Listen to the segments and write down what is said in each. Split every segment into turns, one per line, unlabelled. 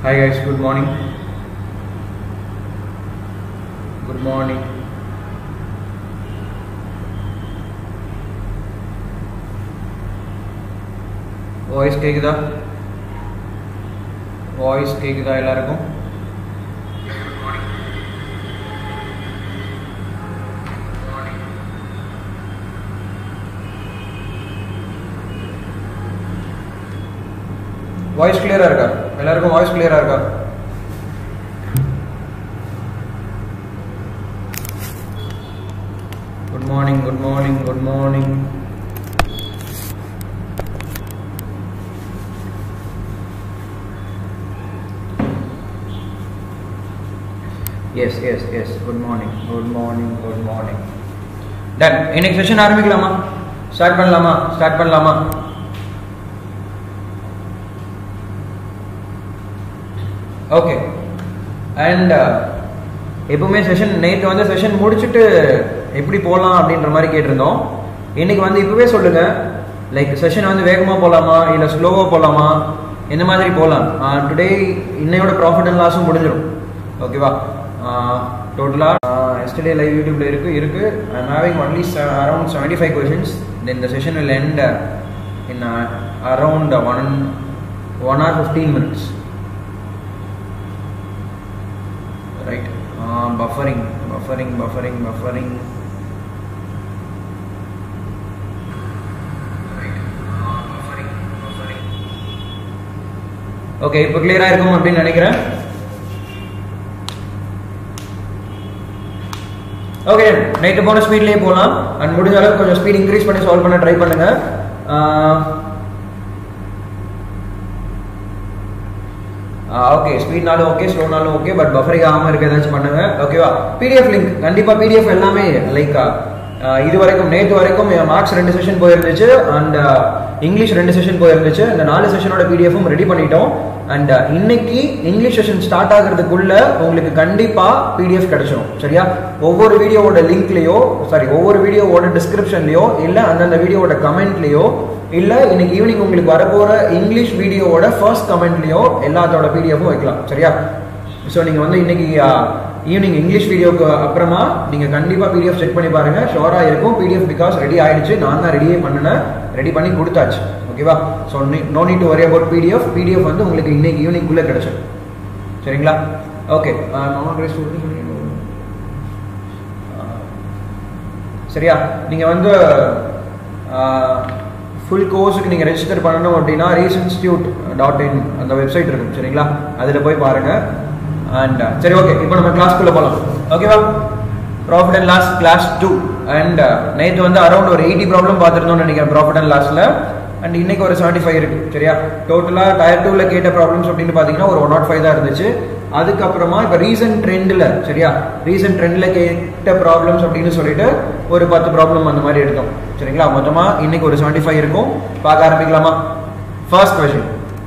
Hi guys, good morning. Good morning. Voice கேக்குதா voice கேக்குதா எல்லாருக்கும் வாய்ஸ் கிளியரா இருக்கா எல்லாருக்கும் வாய்ஸ் கிளியரா இருக்கா good morning good morning good morning yes yes yes good morning good morning good morning done இன்னைக்கு செஷன் ஆரம்பிக்கலாமா ஸ்டார்ட் பண்ணலாமா ஸ்டார்ட் பண்ணலாமா ஓகே அண்ட் எப்பவுமே செஷன் நேற்று வந்து செஷன் முடிச்சுட்டு எப்படி போகலாம் அப்படின்ற மாதிரி கேட்டிருந்தோம் இன்னைக்கு வந்து இப்பவே சொல்லுங்க லைக் செஷன் வந்து வேகமாக போகலாமா இல்லை ஸ்லோவாக போகலாமா எந்த மாதிரி போகலாம் டுடே இன்னையோட ப்ராஃபிட் அண்ட் லாஸும் முடிஞ்சிடும் ஓகேவா டோட்டலாக எஸ்டர்டே லைவ் யூடியூப்ல இருக்கு இருக்கு I am having only around seventy five questions then the session will end in around one one or fifteen minutes right uh, buffering buffering buffering buffering okay இப்போ கிளியரா இருக்கும் அப்படின்னு நினைக்கிறேன் ஓகே நைட்டு போன ஸ்பீட்லேயே போகலாம் அண்ட் முடிஞ்ச அளவுக்கு கொஞ்சம் ஸ்பீட் இன்க்ரீஸ் பண்ணி சால்வ் பண்ண ட்ரை பண்ணுங்க ஓகே ஸ்பீட்னாலும் ஓகே ஸ்லோனாலும் ஓகே பட் பஃபரிங் ஆகாமல் இருக்க ஏதாச்சும் பண்ணுங்க ஓகேவா பிடிஎஃப் லிங்க் கண்டிப்பாக பிடிஎஃப் எல்லாமே லைக் இது வரைக்கும் நேற்று வரைக்கும் மார்க்ஸ் ரெண்டு செஷன் போயிருந்துச்சு அண்ட் இங்கிலீஷ் ரெண்டு செஷன் போயிருந்துச்சு இந்த நாலு செஷனோட பிடிஎஃப்பும் ரெடி பண்ணிட்டோம் அண்ட் இன்னைக்கு இங்கிலீஷ் செஷன் ஸ்டார்ட் ஆகிறதுக்குள்ள உங்களுக்கு கண்டிப்பா பிடிஎஃப் கிடைச்சிடும் சரியா ஒவ்வொரு வீடியோவோட லிங்க்லயோ சாரி ஒவ்வொரு வீடியோவோட டிஸ்கிரிப்ஷன்லயோ இல்ல அந்தந்த வீடியோவோட கமெண்ட்லயோ இல்ல இன்னைக்கு ஈவினிங் உங்களுக்கு வரப்போற இங்கிலீஷ் வீடியோவோட ஃபர்ஸ்ட் கமெண்ட்லயோ எல்லாத்தோட பிடிஎஃப்பும் வைக்கலாம் சரியா ஸோ நீங்க வந்து இன்னைக்கு ஈவினிங் இங்கிலீஷ் வீடியோக்கு அப்புறமா நீங்க கண்டிப்பா பிடிஎஃப் செக் பண்ணி பாருங்க ஷோரா இருக்கும் பிடிஎஃப் பிகாஸ் ரெடி ஆயிடுச்சு நான் தான் ரெடியே பண்ணினேன் ரெடி பண்ணி கொடுத்தாச்சு ஓகேவா so no need to worry about PDF PDF வந்து உங்களுக்கு இன்னைக்கு ஈவினிங்குள்ளே கிடைச்சிடும் சரிங்களா ஓகே சரியா நீங்கள் வந்து ஃபுல் கோர்ஸுக்கு நீங்கள் ரெஜிஸ்டர் பண்ணணும் அப்படின்னா ரீஸ் இன்ஸ்டியூட் டாட் இன் அந்த வெப்சைட் இருக்கும் சரிங்களா அதில் போய் பாருங்கள் அண்ட் சரி ஓகே இப்போ நம்ம கிளாஸ்க்குள்ளே போகலாம் ஓகேவா profit and loss class two and நேற்று வந்து அரௌண்ட் ஒரு எயிட்டி ப்ராப்ளம் பார்த்துருந்தோம்னு நினைக்கிறேன் ப்ராஃபிட் அண்ட் லாஸில் அண்ட் இன்னைக்கு ஒரு செவன்டி ஃபைவ் இருக்கு சரியா டோட்டலாக டயர் டூவில் கேட்ட ப்ராப்ளம்ஸ் அப்படின்னு பார்த்தீங்கன்னா ஒரு ஒன் நாட் ஃபைவ் தான் இருந்துச்சு அதுக்கப்புறமா இப்போ ரீசன்ட் ட்ரெண்டில் சரியா ரீசன்ட் ட்ரெண்டில் கேட்ட ப்ராப்ளம்ஸ் அப்படின்னு சொல்லிட்டு ஒரு பத்து ப்ராப்ளம் அந்த மாதிரி எடுத்தோம் சரிங்களா மொத்தமாக இன்னைக்கு ஒரு செவன்டி ஃபைவ் இருக்கும் பார்க்க ஆரம்பிக்கலாமா first question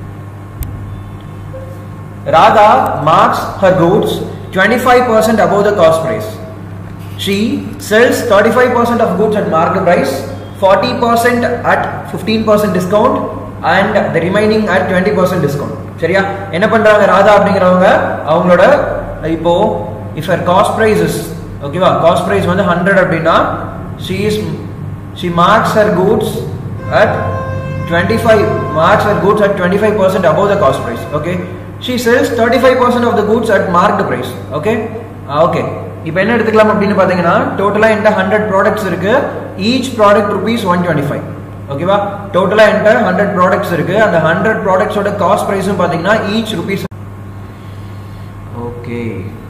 Radha marks her goods 25% above the cost price. She sells 35% of goods at market price, 40% at 15% discount and the remaining at 20% discount. சரியா என்ன பண்றாங்க ராதா அப்படிங்கிறவங்க அவங்களோட இப்போ if her cost price is ஓகேவா காஸ்ட் பிரைஸ் வந்து hundred அப்படின்னா she is she marks her goods at twenty five marks her goods at twenty five percent above the cost price okay she sells thirty five percent of the goods at marked price okay okay இப்போ என்ன எடுத்துக்கலாம் அப்படின்னு பார்த்தீங்கன்னா டோட்டலாக என்கிட்ட hundred products இருக்கு each product rupees one twenty five ஓகேவா டோட்டலாக என்கிட்ட ஹண்ட்ரட் ப்ராடக்ட்ஸ் இருக்கு அந்த ஹண்ட்ரட் ப்ராடக்ட்ஸோட காஸ்ட் ப்ரைஸும் பார்த்தீங்கன்னா ஈச் ருபீஸ் ஓகே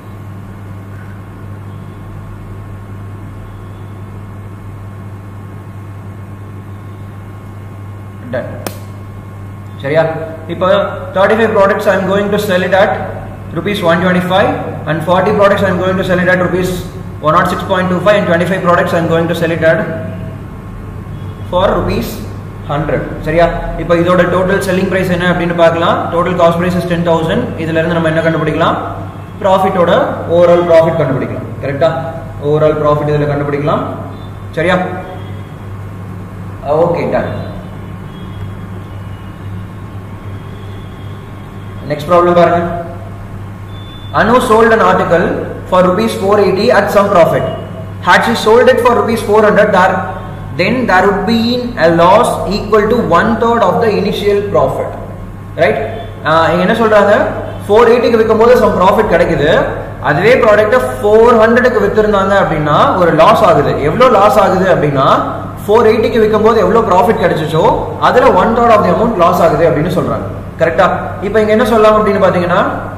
டன் சரியா இப்போ thirty five products I am going to sell it at rupees one twenty five and forty products I am going to sell it at rupees one naught six point two five and twenty five products I am going to sell it at for rupees hundred சரியா இப்போ இதோட total selling price என்ன அப்படின்னு பார்க்கலாம் total cost price is ten thousand இதுல இருந்து நம்ம என்ன கண்டுபிடிக்கலாம் ப்ராஃபிட்டோட ஓவரால் ப்ராஃபிட் கண்டுபிடிக்கலாம் கரெக்டா ஓவரால் ப்ராஃபிட் இதில் கண்டுபிடிக்கலாம் சரியா ஓகே டன் நெக்ஸ்ட் ப்ராப்ளம் பாருங்க Anu sold an article for rupees 480 at some profit. Had she sold it for rupees 400, there, then there would be a loss equal to one third of the initial profit. Right? ஆஹ் இங்க என்ன சொல்றாங்க four எயிட்டிக்கு விற்கும் போது some profit கிடைக்குது அதுவே ப்ராடக்ட்டை four ஹண்ட்ரடுக்கு வித்திருந்தாங்க அப்படின்னா ஒரு லாஸ் ஆகுது எவ்வளோ லாஸ் ஆகுது அப்படின்னா ஃபோர் எயிட்டிக்கு விற்கும் போது எவ்வளோ ப்ராஃபிட் கிடைச்சிச்சோ அதுல one third of the amount loss ஆகுது அப்படின்னு சொல்றாங்க கரெக்டா இப்போ இங்க என்ன சொல்லலாம் அப்படின்னு பாத்தீங்கன்னா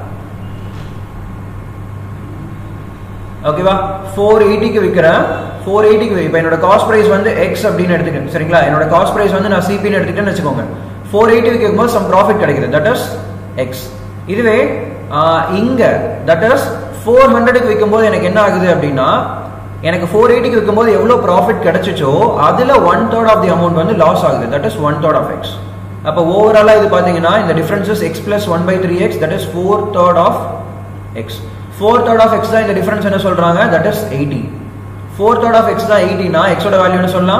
ஓகேவா ஃபோர் எயிட்டிக்கு விற்கிறேன் ஃபோர் எயிட்டிக்கு இப்போ என்னோட காஸ்ட் ப்ரைஸ் வந்து எக்ஸ் அப்படின்னு எடுத்துக்கிட்டேன் சரிங்களா என்னோட காஸ்ட் ப்ரைஸ் வந்து நான் சிபின்னு எடுத்துக்கிட்டேன்னு வச்சுக்கோங்க ஃபோர் எயிட்டி விற்கும் போது சம் ப்ராஃபிட் கிடைக்குது தட் இஸ் எக்ஸ் இதுவே ஆஹ், இங்க தட் இஸ் ஃபோர் ஹண்ட்ரடுக்கு விற்கும் போது எனக்கு என்ன ஆகுது அப்படின்னா எனக்கு ஃபோர் எயிட்டிக்கு விற்கும் போது எவ்வளோ ப்ராஃபிட் கிடைச்சிச்சோ அதுல one third of the amount வந்து லாஸ் ஆகுது that is one third of X அப்போ ஓவராலாக இது பார்த்தீங்கன்னா இந்த difference is X plus one by three X that is four third of X four third of X தான் இந்த டிஃபரன்ஸ் என்ன சொல்றாங்க that is eighty four third of X தான் எயிட்டினா எக்ஸோட வேல்யூ என்ன சொல்லலாம்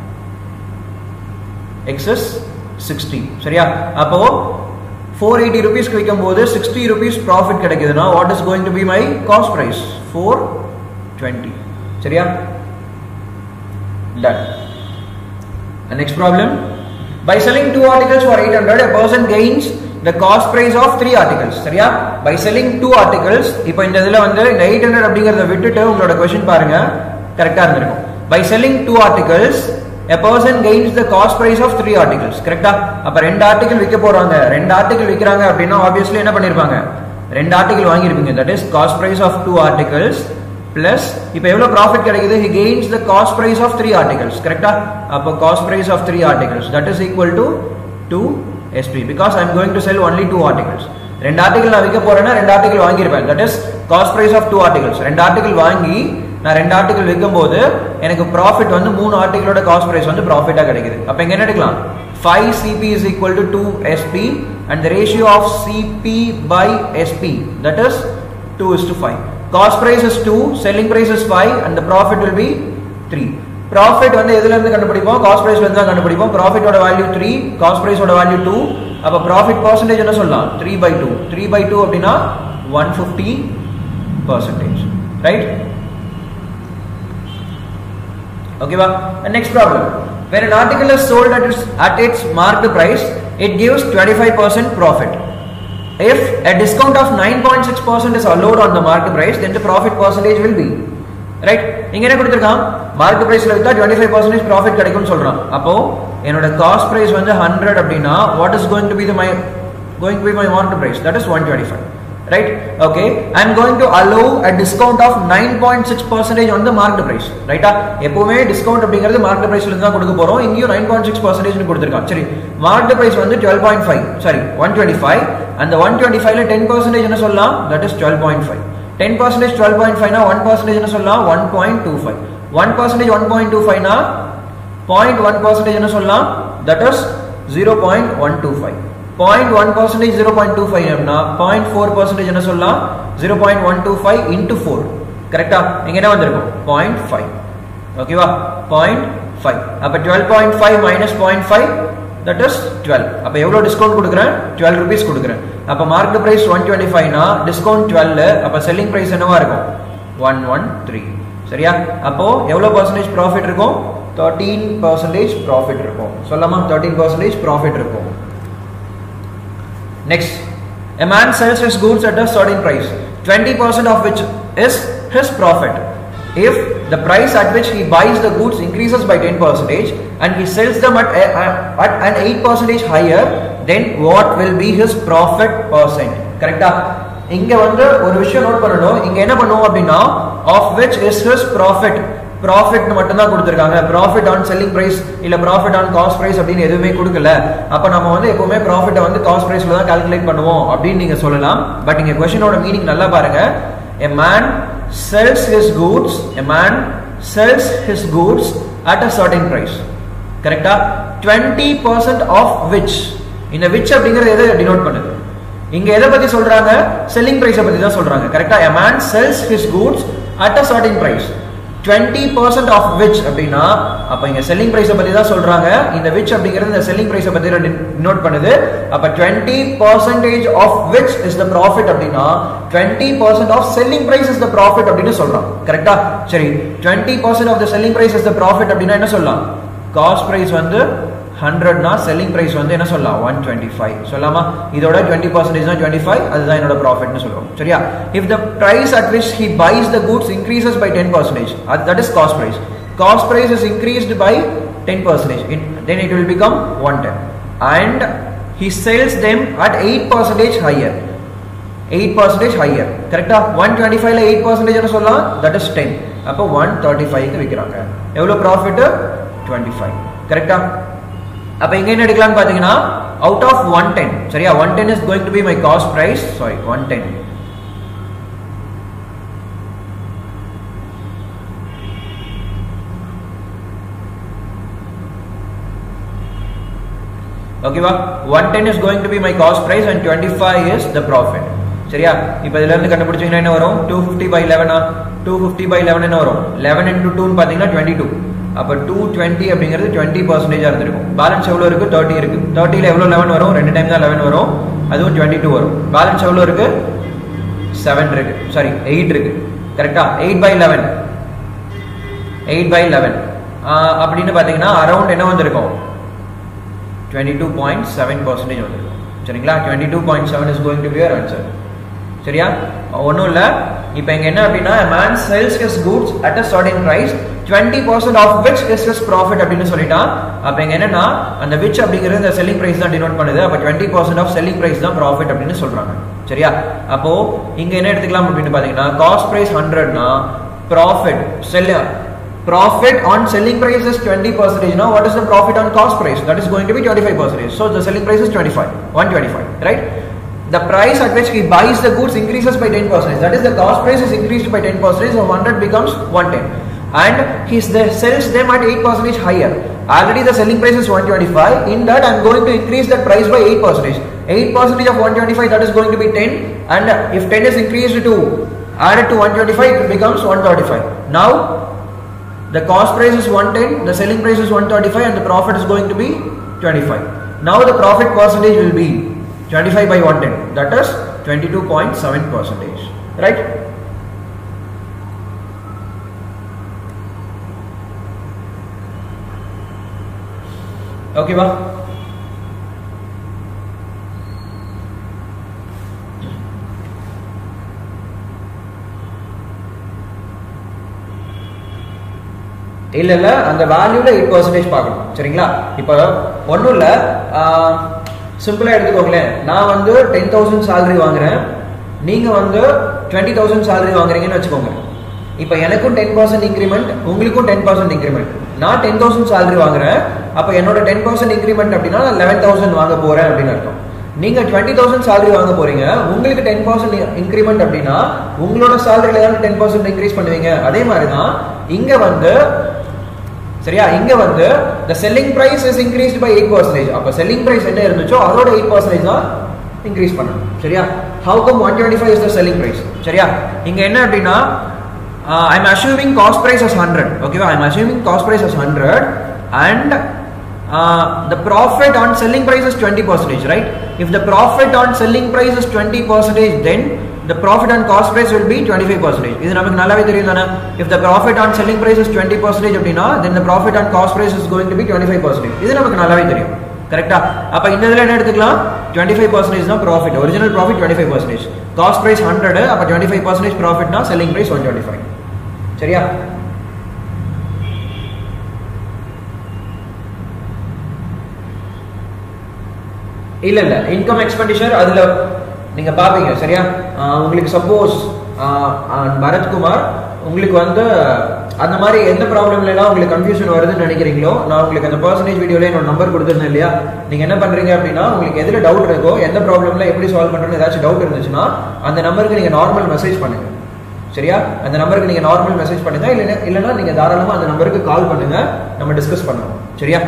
எக்ஸ் இஸ் சிக்ஸ்டி சரியா அப்போ ஃபோர் எயிட்டி ருபீஸ்க்கு விற்கும் போது சிக்ஸ்டி ருபீஸ் ப்ராஃபிட் கிடைக்குதுன்னா what is going to be my cost price four twenty சரியா done next problem by selling two articles for 800 a person gains the cost price of three articles சரியா by selling two articles இப்போ இந்த இதுல வந்து இந்த 800 அப்படிங்கறத விட்டுட்டு உங்களோட கொஸ்டின் பாருங்க கரெக்டா இருந்திருக்கும் by selling two articles a person gains the cost price of three articles கரெக்டா அப்ப ரெண்டு ஆர்டிகல் விற்க போறாங்க ரெண்டு ஆர்டிகல் விற்கிறாங்க அப்படின்னா ஆப்வியஸ்லி என்ன பண்ணிருப்பாங்க ரெண்டு ஆர்டிகல் வாங்கியிருப்பீங்க that is cost price of two articles plus இப்போ எவ்வளவு ப்ராஃபிட் கிடைக்குது he gains the cost price of three articles கரெக்டா அப்போ cost price of three articles that is equal to 2 sp because i am going to sell only two articles ரெண்டு article நான் விற்க போறேன்னா ரெண்டு ஆர்டிகல் வாங்கியிருப்பேன் that is cost price of two articles ரெண்டு article வாங்கி நான் ரெண்டு ஆர்டிகல் விற்கும் போது எனக்கு ப்ராஃபிட் வந்து மூணு ஆர்டிகளோட காஸ்ட் பிரைஸ் வந்து ப்ராஃபிட்டா கிடைக்குது அப்ப இங்க என்ன எடுக்கலாம் 5 cp is equal to 2 sp and the ratio of cp by sp that is 2 is to 5 cost price is 2 selling price is 5 and the profit will be 3 profit வந்து எதுல இருந்து கண்டுபிடிப்போம் காஸ்ட் பிரைஸ்ல இருந்து தான் கண்டுபிடிப்போம் ப்ராஃபிட்டோட வேல்யூ 3 காஸ்ட் பிரைஸோட வேல்யூ 2 அப்ப ப்ராஃபிட் பர்சன்டேஜ் என்ன சொல்லலாம் 3 by 2 3 by 2 அப்படின்னா 150 பர்சன்டேஜ் ரைட் ஓகேவா next problem when an article is sold at its, at its marked price it gives 25% profit if a discount of 9.6% is allowed on the market price then the profit percentage will be right இங்க என்ன கொடுத்திருக்கான் market பிரைஸ்ல வித்தா 25% percentage profit கிடைக்கும்னு சொல்றான் அப்போ என்னோட cost price வந்து 100 அப்படின்னா what is going to be the my going to be my market price that is 125 right okay I am going to allow a discount of 9.6 percentage on the market price ரைட்டா எப்பவுமே discount அப்படிங்கிறது market பிரைஸ்ல இருந்து தான் கொடுக்க போறோம் இங்கேயும் 9.6 percentage கொடுத்திருக்கான் சரி மார்க்கெட் பிரைஸ் வந்து 12.5 சாரி 125 அந்த 125ல 10 பர்சன்டேஜ் என்ன சொல்லலாம் that is 12.5 ten percentage twelve point ஃபைவ்னா ஒன் பர்சன்டேஜ் என்ன சொல்லலாம் one point two five one percentage one point two ஃபைவ்னா பாயிண்ட் ஒன் பர்சன்டேஜ் என்ன சொல்லலாம் that is zero point one two five point one percentage zero point two five அப்படின்னா point four percentage என்ன சொல்லலாம் zero point one two five into four கரெக்டா இங்க என்ன வந்திருக்கும் பாயிண்ட் ஃபைவ் ஓகேவா பாயிண்ட் ஃபைவ் அப்ப twelve point five minus point five that is twelve அப்போ எவ்வளோ டிஸ்கவுண்ட் கொடுக்குறேன் டுவெல் ருபீஸ் கொடுக்குறேன் அப்போ மார்க்கெட் ப்ரைஸ் ஒன் டுவெண்ட்டி ஃபைவ்னா டிஸ்கவுண்ட் டுவெல் அப்போ செல்லிங் ப்ரைஸ் என்னவா இருக்கும் ஒன் ஒன் த்ரீ சரியா அப்போ எவ்வளோ பர்சன்டேஜ் ப்ராஃபிட் இருக்கும் தேர்ட்டீன் பர்சன்டேஜ் ப்ராஃபிட் இருக்கும் சொல்லாமா தேர்ட்டீன் பர்சன்டேஜ் ப்ராஃபிட் இருக்கும் next A man sells his goods at a certain price, 20% of which is his profit. If the price at which he buys the goods increases by 10% and he sells them at, a, at an 8% higher, then what will be his profit percent? கரெக்டா இங்க வந்து ஒரு விஷயம் note பண்ணணும் இங்க என்ன பண்ணுவோம் அப்படின்னா of which is his profit profit மட்டும் தான் கொடுத்துருக்காங்க ப்ராஃபிட் ஆன் செல்லிங் பிரைஸ் இல்ல ப்ராஃபிட் ஆன் காஸ்ட் பிரைஸ் அப்படின்னு எதுவுமே கொடுக்கல அப்ப நம்ம வந்து எப்பவுமே ப்ராஃபிட்டை வந்து காஸ்ட் பிரைஸ்ல தான் கால்குலேட் பண்ணுவோம் அப்படின்னு நீங்க சொல்லலாம் பட் இங்க கொஸ்டினோட மீனிங் நல்லா பாருங்க a man sells his goods a man sells his goods at a certain price கரெக்டா டுவெண்ட்டி பர்சன்ட் ஆஃப் விச் இந்த விச் அப்படிங்கறது எதை டினோட் பண்ணுது இங்க எதை பத்தி சொல்றாங்க செல்லிங் பிரைஸை பத்தி தான் சொல்றாங்க கரெக்டா a man sells his goods at a certain price twenty percent of which அப்படின்னா அப்போ இங்க செல்லிங் பிரைஸை பத்தி தான் சொல்றாங்க இந்த விச் அப்படிங்கிறது இந்த செல்லிங் பிரைஸை பத்தி நோட் பண்ணுது அப்ப twenty percentage of which is the profit அப்படின்னா twenty percent of selling price is the profit அப்படின்னு சொல்றோம் கரெக்டா சரி twenty percent of the selling price is the profit அப்படின்னா என்ன சொல்லலாம் காஸ்ட் பிரைஸ் வந்து ஹண்ட்ரட்னா செல்லிங் பிரைஸ் வந்து என்ன சொல்லலாம் ஒன் டுவெண்ட்டி ஃபைவ் சொல்லாமா இதோட டுவெண்ட்டி பர்சன்டேஜ் தான் டுவெண்ட்டி ஃபைவ் அதுதான் என்னோட ப்ராஃபிட்னு சொல்லுவோம் சரியா if the price at which he buys the goods increases by ten percentage that is cost price cost price is increased by ten percentage then it will become one ten and he sells them at eight percentage higher eight percentage higher கரெக்டா one twenty ஃபைவ்ல eight percentage சொல்லலாம் that is ten அப்போ one thirty ஃபைவ்க்கு விற்கிறாங்க எவ்வளோ profit twenty five கரெக்டா அப்ப இங்க என்ன எடுக்கலாம்னு பாத்தீங்கன்னா அவுட் ஆஃப் ஒன் டென் சரியா one ten is going to be my cost price sorry one ten ஓகேவா one ten is going to be my cost price and twenty five is the profit சரியா இப்போ இதுல இருந்து கண்டுபிடிச்சீங்கன்னா என்ன வரும் two fifty by லெவனா டூ ஃபிஃப்டி பை லெவன் என்ன வரும் லெவன் இன்டூ டூன்னு பார்த்தீங்கன்னா டுவெண்ட்டி டூ அப்போ டூ டுவெண்ட்டி அப்படிங்கிறது டுவெண்ட்டி பர்சன்டேஜாக இருந்திருக்கும் பேலன்ஸ் எவ்வளோ இருக்கு தேர்ட்டி இருக்கு தேர்ட்டியில் எவ்வளோ லெவன் வரும் ரெண்டு டைம் தான் லெவன் வரும் அதுவும் டுவெண்ட்டி டூ வரும் பேலன்ஸ் எவ்வளோ இருக்கு செவன் இருக்கு சாரி எயிட் இருக்கு கரெக்டா eight by eleven eight by eleven அப்படின்னு பார்த்தீங்கன்னா அரௌண்ட் என்ன வந்திருக்கும் twenty two point seven percentage வந்திருக்கும் சரிங்களா twenty two point seven is going to be answer சரியா ஒன்றும் இல்லை இப்போ இங்கே என்ன அப்படின்னா man sells is goods at a certain price twenty percent of which is is profit அப்படின்னு சொல்லிட்டான் அப்போ இங்கே என்னன்னா அந்த விச் அப்படிங்கிறது இந்த செல்லிங் ப்ரைஸ் தான் டினோட் பண்ணுது அப்போ twenty percent of selling price தான் ப்ராஃபிட் அப்படின்னு சொல்றாங்க சரியா அப்போ இங்க என்ன எடுத்துக்கலாம் அப்படின்னு பார்த்தீங்கன்னா காஸ்ட் ப்ரைஸ் ஹண்ட்ரட்னா profit sell profit on selling price is 20 percentage now what is the profit on cost price that is going to be 25 percentage so the selling price is 25 125 right the price at which he buys the goods increases by 10 percentage that is the cost price is increased by 10 percentage so 100 becomes 110 and he sells them at 8 percentage higher already the selling price is 125 in that i'm going to increase that price by 8 percentage 8 percentage of 125 that is going to be 10 and if 10 is increased to added to 125 it becomes 135 now the cost price is 110 the selling price is 135 and the profit is going to be 25 now the profit percentage will be 25 by 110 that is 22.7 percentage right okay ba இல்ல இல்ல அந்த வேல்யூல eight percentage பார்க்கணும் சரிங்களா இப்போ ஒன்றும் இல்லை சிம்பிளா எடுத்துக்கோங்களேன் நான் வந்து டென் தௌசண்ட் சேலரி வாங்குறேன் நீங்க வந்து டுவெண்ட்டி தௌசண்ட் சேலரி வாங்குறீங்கன்னு வச்சுக்கோங்க இப்போ எனக்கும் டென் பர்சன்ட் இன்க்ரிமெண்ட் உங்களுக்கும் டென் பர்சன்ட் இன்க்ரிமெண்ட் நான் டென் தௌசண்ட் சேலரி வாங்குறேன் அப்போ என்னோட டென் பர்சன்ட் இன்க்ரிமெண்ட் அப்படின்னா நான் லெவன் தௌசண்ட் வாங்க போறேன் அப்படின்னு அர்த்தம் நீங்க டுவெண்ட்டி தௌசண்ட் சேலரி வாங்க போறீங்க உங்களுக்கு டென் பர்சன்ட் இன்க்ரிமெண்ட் அப்படின்னா உங்களோட சேலரியில தான் டென் பர்சன்ட் இன்க்ரீஸ் பண்ணுவீங்க அதே மாதிரி தான் இங்க வந்து சரியா இங்க வந்து the selling price is increased by 8 percentage அப்ப selling price என்ன இருந்துச்சோ அதோட 8 percentage தான் இன்க்ரீஸ் பண்ணணும் சரியா how come 125 is the selling price சரியா இங்க என்ன அப்படின்னா uh, I'm assuming cost price as 100 okay I'm assuming cost price as 100 and uh, the profit on selling price is 20 percentage right if the profit on selling price is 20 percentage then the profit on cost price will be 25 percentage இது நமக்கு நல்லாவே தெரியும் தானே if the profit on selling price is 20 percentage அப்படின்னா then the profit on cost price is going to be 25 percentage இது நமக்கு நல்லாவே தெரியும் கரெக்டா அப்ப இந்த இதுல என்ன எடுத்துக்கலாம் 25 percentage தான் profit original profit 25 percentage cost price 100 அப்ப 25 percentage profitனா selling price 125 சரியா இல்ல இல்ல இன்கம் எக்ஸ்பெண்டிச்சர் அதுல நீங்க பாப்பீங்க சரியா உங்களுக்கு சப்போஸ் பரத்குமார் உங்களுக்கு வந்து அந்த மாதிரி எந்த ப்ராப்ளம்ல எல்லாம் உங்களுக்கு கன்ஃபியூஷன் வருதுன்னு நினைக்கிறீங்களோ நான் உங்களுக்கு அந்த பர்சன்டேஜ் வீடியோல என்னோட நம்பர் கொடுத்துருந்தேன் இல்லையா நீங்க என்ன பண்றீங்க அப்படின்னா உங்களுக்கு எதுல டவுட் இருக்கோ எந்த ப்ராப்ளம்ல எப்படி சால்வ் பண்றேன்னு ஏதாச்சும் டவுட் இருந்துச்சுன்னா அந்த நம்பருக்கு நீங்க நார்மல் மெசேஜ் பண்ணுங்க சரியா அந்த நம்பருக்கு நீங்க நார்மல் மெசேஜ் பண்ணுங்க இல்லைன்னா இல்லைன்னா நீங்க தாராளமா அந்த நம்பருக்கு கால் பண்ணுங்க நம்ம டிஸ்கஸ் பண்ணுவோம் சரியா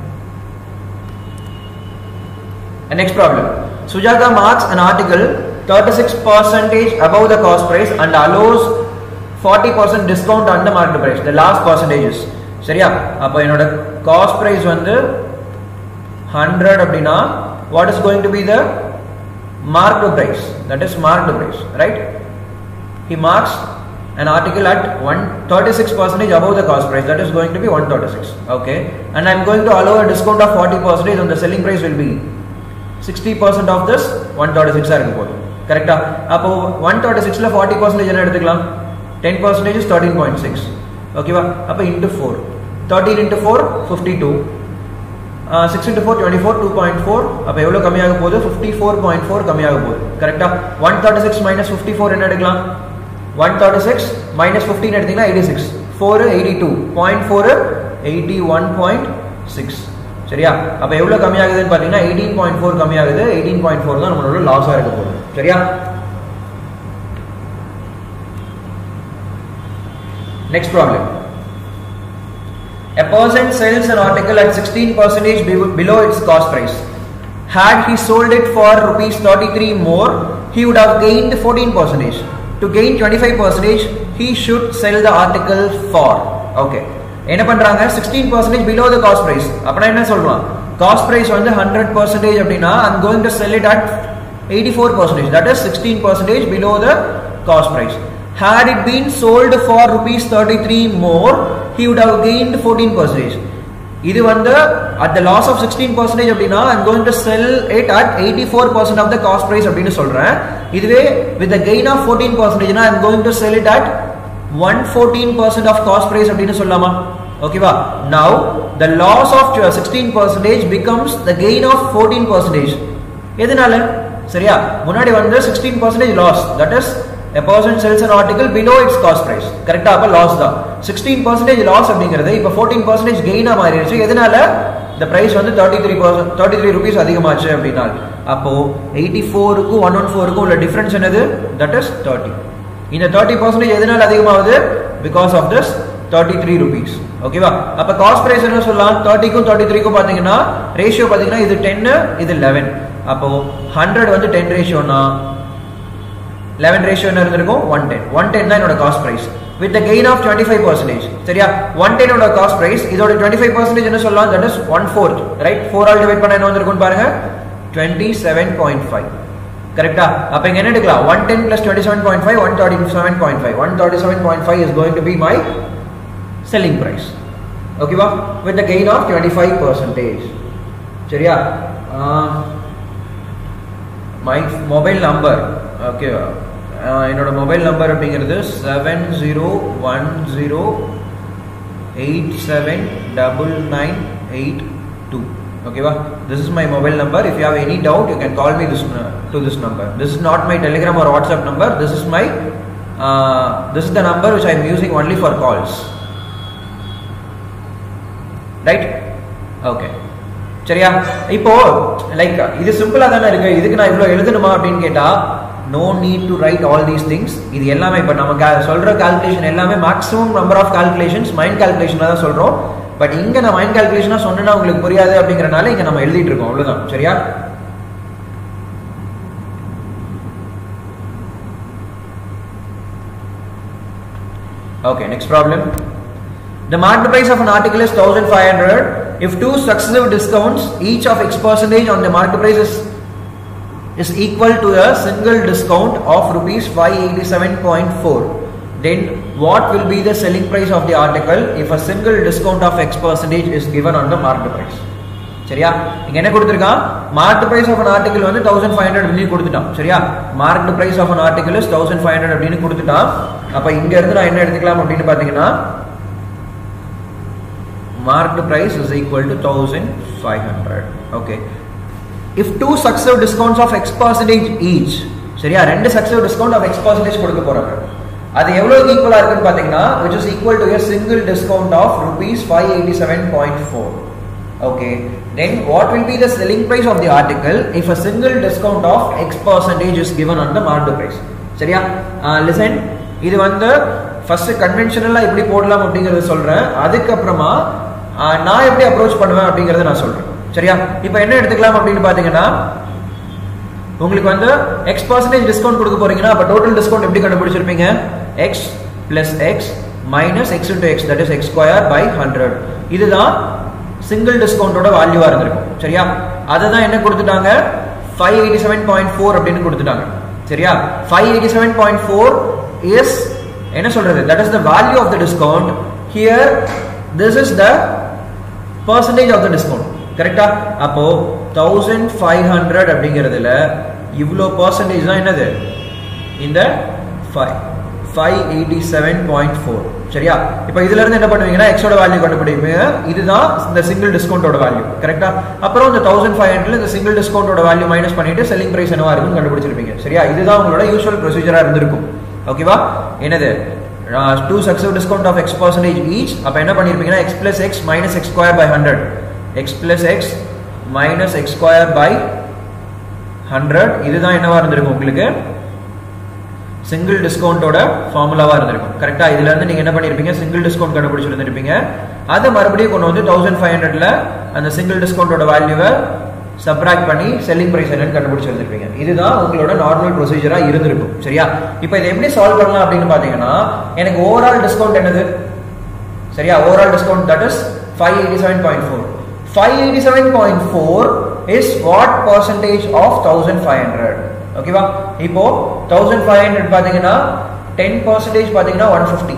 next problem Sujata marks an article 36 percentage above the cost price and allows forty percent discount அந்த market price the lost percentages சரியா அப்போ என்னோட காஸ்ட் பிரைஸ் வந்து ஹண்ட்ரட் அப்படின்னா what is going to be the marked price that is marked price right he marks an article at 136 percentage above the cost price that is going to be 136 okay and i'm going to allow a discount of 40 percentage and the selling price will be 60 percent of this 136 ஆ இருக்கு போது கரெக்டா அப்போ 136ல 40 percentage என்ன எடுத்துக்கலாம் 10 percentage is 13.6 ஓகேவா அப்போ into 4 13 into 4 52 six into four twenty four two point four அப்போ எவ்வளோ கம்மியாக போகுது ஃபிஃப்டி ஃபோர் பாயிண்ட் ஃபோர் கம்மியாக போகுது கரெக்டாக one thirty six minus fifty four என்ன எடுக்கலாம் ஒன் தேர்ட்டி சிக்ஸ் மைனஸ் ஃபிஃப்டின் எடுத்தீங்கன்னா eighty six four eighty two point four eighty one point six சரியா அப்போ எவ்வளோ கம்மியாகுதுன்னு பார்த்தீங்கன்னா எயிட்டீன் பாயிண்ட் ஃபோர் கம்மியாகுது எயிட்டீன் பாயிண்ட் ஃபோர் தான் நம்மளோட லாஸாக இருக்க போகுது சரியா next problem A person sells an article at 16 percentage below its cost price. Had he sold it for rupees 33 more, he would have gained 14 percentage. To gain 25 percentage, he should sell the article for. Okay. என்ன பண்றாங்க 16 percentage below the cost price. அப்படின்னா என்ன சொல்றோம் cost price வந்து 100 percentage அப்படின்னா I'm going to sell it at 84 percentage. That is 16 percentage below the cost price. Had it been sold for rupees 33 more, he would have gained 14 percentage. இது வந்து at the loss of 16 percentage அப்படின்னா I'm going to sell it at 84 percent of the cost price அப்படின்னு சொல்றேன் இதுவே with the gain of 14 percentage I'm going to sell it at 114 percent of cost price அப்படின்னு சொல்லலாமா ஓகேவா now the loss of 16 percentage becomes the gain of 14 percentage எதனால சரியா முன்னாடி வந்து 16 percentage loss that is a person sells an article below its cost price கரெக்டா அப்ப loss தான் 16 percentage loss அப்படிங்கிறது இப்ப 14 percentage gain ஆ மாறிடுச்சு எதனால இந்த பிரைஸ் வந்து thirty three percent thirty three rupees அதிகமாச்சு அப்படின்னா அப்போ எயிட்டி ஃபோருக்கும் ஒன் ஒன் ஃபோருக்கும் உள்ள டிஃபரன்ஸ் என்னது தட் இஸ் தேர்ட்டி இந்த தேர்ட்டி பர்சன்டேஜ் எதனால அதிகமாகுது because of this thirty three rupees ஓகேவா அப்ப காஸ்ட் பிரைஸ் என்ன சொல்லலாம் தேர்ட்டிக்கும் தேர்ட்டி த்ரீக்கும் பாத்தீங்கன்னா ரேஷியோ பாத்தீங்கன்னா இது டென்னு இது லெவன் அப்போ ஹண்ட்ரட் வந்து டென் ரேஷியோனா லெவன் ரேஷியோ என்ன இருந்திருக்கும் ஒன் டென் ஒன் டென் தான் என்னோட cost price with gain of twenty five percentage சரியா ஒன் டெனோட காஸ்ட் பிரைஸ் இதோட டுவெண்ட்டி ஃபைவ் பர்சன்டேஜ் என்ன சொல்லலாம் that is one fourth right four all divide பண்ண என்ன வந்திருக்கும் பாருங்க டுவெண்ட்டி செவன் பாயிண்ட் ஃபைவ் கரெக்டா அப்ப இங்க என்ன எடுக்கலாம் one ten plus twenty seven point five one thirty seven point five one thirty seven point five is going to be my selling price ஓகேவா with gain of twenty five percentage சரியா my mobile number okay என்னோட mobile number அப்படிங்கிறது seven zero one zero eight seven double nine eight two ஓகேவா this is my mobile number if you have any doubt you can call me this to this number this is not my Telegram or WhatsApp number this is my this is the number which I am using only for calls right okay சரியா இப்போ like இது சிம்பிளா தானே இருக்கு இதுக்கு நான் இவ்வளவு எழுதணுமா அப்படின்னு கேட்டா no need to write all these things இது எல்லாமே இப்போ நம்ம சொல்ற கால்குலேஷன் எல்லாமே maximum number of calculations mind calculation தான் சொல்றோம் பட் இங்க நான் மைண்ட் கால்குலேஷனா சொன்னா உங்களுக்கு புரியாது அப்படிங்கறனால இங்க நம்ம எழுதிட்டு இருக்கோம் அவ்வளவுதான் சரியா Okay, next problem. The market price of an article is 1500. If two successive discounts, each of X percentage on the market price is, is equal to a single discount of rupees 587.4, then what will be the selling price of the article if a single discount of X percentage is given on the market price? சரியா இங்க என்ன கொடுத்திருக்கான் market price of an article வந்து thousand five hundred அப்படின்னு கொடுத்துட்டான் சரியா market price of an article is thousand five hundred அப்படின்னு கொடுத்துட்டான் அப்ப இங்க இருந்து நான் என்ன எடுத்துக்கலாம் அப்படின்னு பாத்தீங்கன்னா marked price is equal to 1500 okay if two successive discounts of x percentage each சரியா ரெண்டு successive discount of x percentage கொடுக்க போறாங்க அது எவ்வளவு ஈக்குவலா இருக்குன்னு பாத்தீங்கன்னா which is equal to a single discount of rupees 587.4 okay then what will be the selling price of the article if a single discount of x percentage is given on the marked price சரியா listen இது வந்து first கன்வென்ஷனலா எப்படி போடலாம் அப்படிங்கறத சொல்றேன் அதுக்கப்புறமா நான் எப்படி அப்ரோச் பண்ணுவேன் அப்படிங்கறத நான் சொல்றேன் சரியா இப்போ என்ன எடுத்துக்கலாம் அப்படின்னு பாத்தீங்கன்னா உங்களுக்கு வந்து எக்ஸ் பர்சன்டேஜ் டிஸ்கவுண்ட் கொடுக்க போறீங்கன்னா அப்ப டோட்டல் டிஸ்கவுண்ட் எப்படி கண்டுபிடிச்சிருப்பீங்க X plus x minus x into x that is x square by 100 இதுதான் சிங்கிள் டிஸ்கவுண்டோட வேல்யூவா இருந்திருக்கும் சரியா அதை தான் என்ன கொடுத்துட்டாங்க five eighty seven point four அப்படின்னு கொடுத்துட்டாங்க சரியா five eighty seven point four is என்ன சொல்றது that is the value of the discount here this is the percentage of the discount கரெக்டா அப்போ தௌசண்ட் ஃபைவ் ஹண்ட்ரட் அப்படிங்கிறதுல இவ்வளோ பர்சன்டேஜ் தான் என்னது இந்த five five eighty seven point four சரியா இப்போ இதுல இருந்து என்ன பண்ணுவீங்கன்னா எக்ஸோட வேல்யூ கண்டுபிடிப்பீங்க இதுதான் இந்த சிங்கிள் டிஸ்கவுண்டோட வேல்யூ கரெக்டா அப்புறம் இந்த தௌசண்ட் ஃபைவ் ஹண்ட்ரட் இந்த சிங்கிள் டிஸ்கவுண்டோட வேல்யூ மைனஸ் பண்ணிட்டு செல்லிங் பிரைஸ் என்னவா இருக்குன்னு கண்டுபிடிச்சிருப்பீங்க சரியா இதுதான் உங்களோட யூஸ்வல் ப்ரொசீஜரா இருந்திருக்கும் ஓகேவா என்னது two successive discount of x percentage each அப்போ என்ன பண்ணிருப்பீங்கன்னா x plus x minus x square by hundred x plus x minus x square by hundred இதுதான் என்னவா இருந்திருக்கும் உங்களுக்கு சிங்கிள் டிஸ்கவுண்டோட ஃபார்முலாவா இருந்திருக்கும் கரெக்டா இதுல இருந்து நீங்க என்ன பண்ணிருப்பீங்க சிங்கிள் டிஸ்கவுண்ட் கண்டுபிடிச்சிருந்திருப்பீங்க அதை மறுபடியும் கொண்டு வந்து தௌசண்ட் ஃபைவ் ஹண்ட்ரட்ல அந்த சிங்கிள் டிஸ்கவுண்டோட வேல்யூவை சப்ராக்ட் பண்ணி செல்லிங் பிரைஸ் என்னன்னு கண்டுபிடிச்சிருந்திருப்பீங்க இதுதான் உங்களோட நார்மல் ப்ரொசீஜரா இருந்திருக்கும் சரியா இப்போ இதை எப்படி சால்வ் பண்ணலாம் அப்படின்னு பாத்தீங்கன்னா எனக்கு ஓவரால் டிஸ்கவுண்ட் என்னது சரியா overall discount that is five eighty seven point four five eighty seven point four is what percentage of thousand five hundred ஓகேவா இப்போ தௌசண்ட் ஃபைவ் ஹண்ட்ரட் பார்த்தீங்கன்னா டென் பர்சன்டேஜ் பார்த்தீங்கன்னா ஒன் ஃபிஃப்டி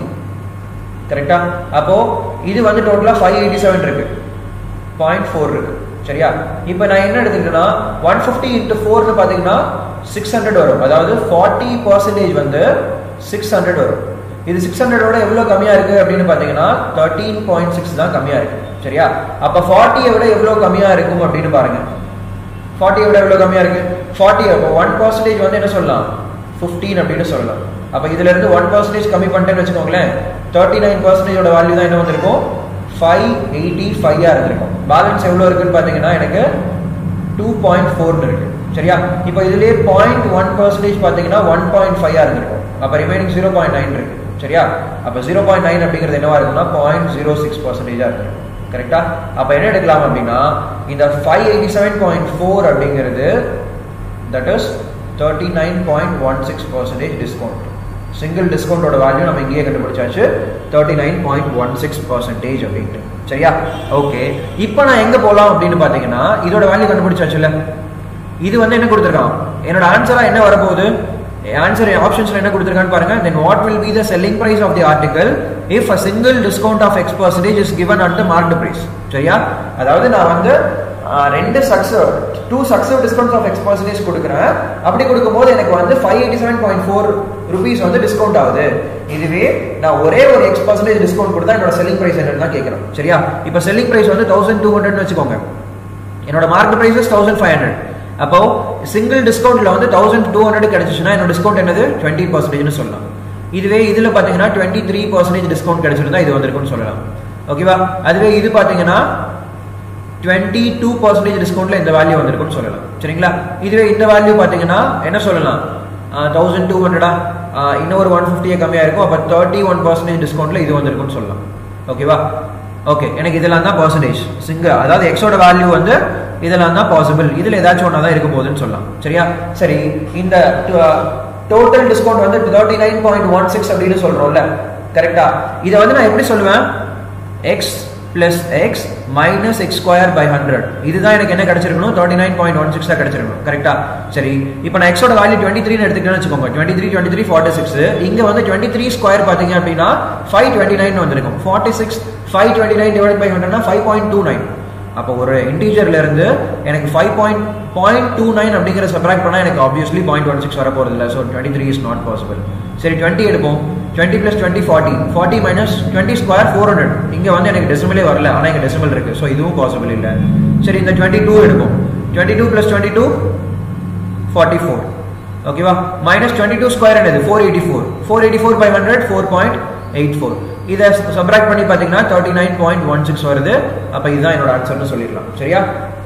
கரெக்டா அப்போ இது வந்து டோட்டலாக ஃபைவ் எயிட்டி செவன் இருக்கு பாயிண்ட் ஃபோர் இருக்கு சரியா இப்போ நான் என்ன எடுத்துக்கிட்டேன்னா ஒன் ஃபிஃப்டி இன்ட்டு ஃபோர்னு பார்த்தீங்கன்னா சிக்ஸ் ஹண்ட்ரட் வரும் அதாவது ஃபார்ட்டி பர்சன்டேஜ் வந்து சிக்ஸ் ஹண்ட்ரட் வரும் இது சிக்ஸ் ஹண்ட்ரடோட எவ்வளோ கம்மியாக இருக்கு அப்படின்னு பார்த்தீங்கன்னா தேர்ட்டீன் பாயிண்ட் சிக்ஸ் தான் கம்மியாக இருக்கு சரியா அப்போ ஃபார்ட்டியை விட எவ்வளோ கம்மியாக இருக்கும் அப்படின்னு பாருங்க ஃபார்ட்டியை விட எவ்வளோ கம்மியாக இருக்கு ஃபார்ட்டி அப்போ ஒன் பர்சன்டேஜ் வந்து என்ன சொல்லலாம் ஃபிஃப்டீன் அப்படின்னு சொல்லலாம் அப்போ இதுல இருந்து ஒன் பர்சன்டேஜ் கம்மி பண்ணிட்டேன்னு வச்சுக்கோங்களேன் தேர்ட்டி நைன் பர்சன்டேஜோட வேல்யூ தான் என்ன வந்திருக்கும் ஃபைவ் எயிட்டி ஃபைவா இருந்திருக்கும் பேலன்ஸ் எவ்வளோ இருக்குன்னு பார்த்தீங்கன்னா எனக்கு டூ பாயிண்ட் ஃபோர்னு இருக்கு சரியா இப்போ இதுலேயே பாயிண்ட் ஒன் பர்சன்டேஜ் பார்த்தீங்கன்னா ஒன் பாயிண்ட் ஃபைவா இருந்திருக்கும் அப்போ ரிமைனிங் ஜீரோ பாயிண்ட் நைன் இருக்கு சரியா அப்போ ஜீரோ பாயிண்ட் நைன் அப்படிங்கிறது என்னவா இருக்குன்னா பாயிண்ட் ஜீரோ சிக்ஸ் பர்சன்டேஜா இருக்கு கரெக்டா அப்போ என்ன எடுக்கலாம் அப்படின்னா இந்த five eighty seven point four அப்படிங்கிறது that is thirty nine point one six percentage discount single டிஸ்கவுண்டோட வேல்யூ நம்ம இங்கேயே கண்டுபிடிச்சாச்சு thirty nine point one six percentage அப்படின்ட்டு சரியா ஓகே இப்போ நான் எங்க போகலாம் அப்படின்னு பார்த்தீங்கன்னா இதோட வேல்யூ கண்டுபிடிச்சாச்சுல்ல இது வந்து என்ன கொடுத்துருக்கான் என்னோட ஆன்சரா என்ன வரப்போகுது ஆன்சர் ஆப்ஷன்ஸ்ல என்ன கொடுத்துருக்கான்னு பாருங்க then what will be the selling price of the article if a single discount of x percentage is given at the marked price சரியா அதாவது நான் வந்து ரெண்டு successive two successive discounts of x percentage கொடுக்குறேன் அப்படி கொடுக்கும்போது எனக்கு வந்து five eighty seven point four rupees வந்து டிஸ்கவுண்ட் ஆகுது இதுவே நான் ஒரே ஒரு எக்ஸ் பர்சன்டேஜ் டிஸ்கவுண்ட் கொடுத்தா என்னோட செல்லிங் பிரைஸ் என்னன்னு தான் கேட்குறேன் சரியா இப்போ செல்லிங் பிரைஸ் வந்து தௌசண்ட் டூ ஹண்ட்ரட்னு வச்சுக்கோங்க என்னோட market price thousand five hundred அப்போ சிங்கிள் டிஸ்கவுண்ட்ல வந்து தௌசண்ட் டூ ஹண்ட்ரட் கிடைச்சிச்சுன்னா என்னோட டிஸ்கவுண்ட் என்னது டுவெண்ட்டி பர்சன்டேஜ்னு சொல்லலாம் இதுவே இதுல பாத்தீங்கன்னா டுவெண்ட்டி த்ரீ பர்சன்டேஜ் டிஸ்கவுண்ட் கிடைச்சிருந்தா இது வந்திருக்கும்னு சொல்லலாம் ஓகேவா அதுவே இது பாத்தீங்கன்னா டுவெண்ட்டி டூ பர்சன்டேஜ் டிஸ்கவுண்ட்ல இந்த வேல்யூ வந்திருக்கும்னு சொல்லலாம் சரிங்களா இதுவே இந்த வேல்யூ பாத்தீங்கன்னா என்ன சொல்லலாம் தௌசண்ட் டூ ஹண்ட்ரடா இன்னொரு ஒன் ஃபிஃப்டியே கம்மியா இருக்கும் அப்போ தேர்ட்டி ஒன் பர்சன்டேஜ் டிஸ்கவுண்ட்ல இது வந்திருக்கும்னு சொல்லலாம் ஓகேவா ஓகே எனக்கு இதெல்லாம் தான் பர்சன்டேஜ் சிங்கிள் அதாவது எக்ஸோட வேல்யூ வந்து இதெல்லாம் தான் பாசிபிள் இதுல ஏதாச்சும் ஒன்றா தான் இருக்க போகுதுன்னு சொல்லலாம் சரியா சரி இந்த டோட்டல் டிஸ்கவுண்ட் வந்து thirty nine point one six அப்படின்னு சொல்றோம்ல கரெக்டா இதை வந்து நான் எப்படி சொல்லுவேன் x plus x minus x square by hundred இதுதான் எனக்கு என்ன கிடைச்சிருக்கணும் thirty nine point one six தான் கிடைச்சிருக்கணும் கரெக்டா சரி இப்போ நான் எக்ஸோட வேல்யூ டுவெண்ட்டி த்ரீ எடுத்துக்கிட்டேன்னு வச்சுக்கோங்க twenty three twenty three forty six இங்க வந்து டுவெண்ட்டி த்ரீ ஸ்கொயர் பார்த்தீங்க அப்படின்னா ஃபைவ் டுவெண்ட்டி நைன் வந்திருக்கும் forty six five twenty nine divide by ஹண்ட்ரட்னா ஃபைவ் பாயிண்ட் டூ நைன் அப்போ ஒரு இன்டீஜர்ல இருந்து எனக்கு five point point two nine அப்படிங்கிற சப்ராக்ட் பண்ணால் எனக்கு ஆப்வியஸ்லி பாயிண்ட் ஒன் சிக்ஸ் வர போகிறது இல்லை so twenty three is not possible சரி டுவெண்ட்டி எடுப்போம் twenty plus twenty forty forty minus twenty square four hundred இங்கே வந்து எனக்கு டெசிமலே வரல ஆனால் இங்கே டெசிமல் இருக்கு ஸோ இதுவும் பாசிபிள் இல்லை சரி இந்த டுவெண்ட்டி டூ எடுப்போம் twenty two plus twenty two forty four ஓகேவா மைனஸ் டுவெண்ட்டி டூ ஸ்கொயர் என்னது four eighty four four eighty four by hundred four point eight four இதை சப்ராக்ட் பண்ணி பார்த்தீங்கன்னா thirty nine point one six வருது அப்போ இதுதான் என்னோட ஆன்சர்னு சொல்லிடலாம் சரியா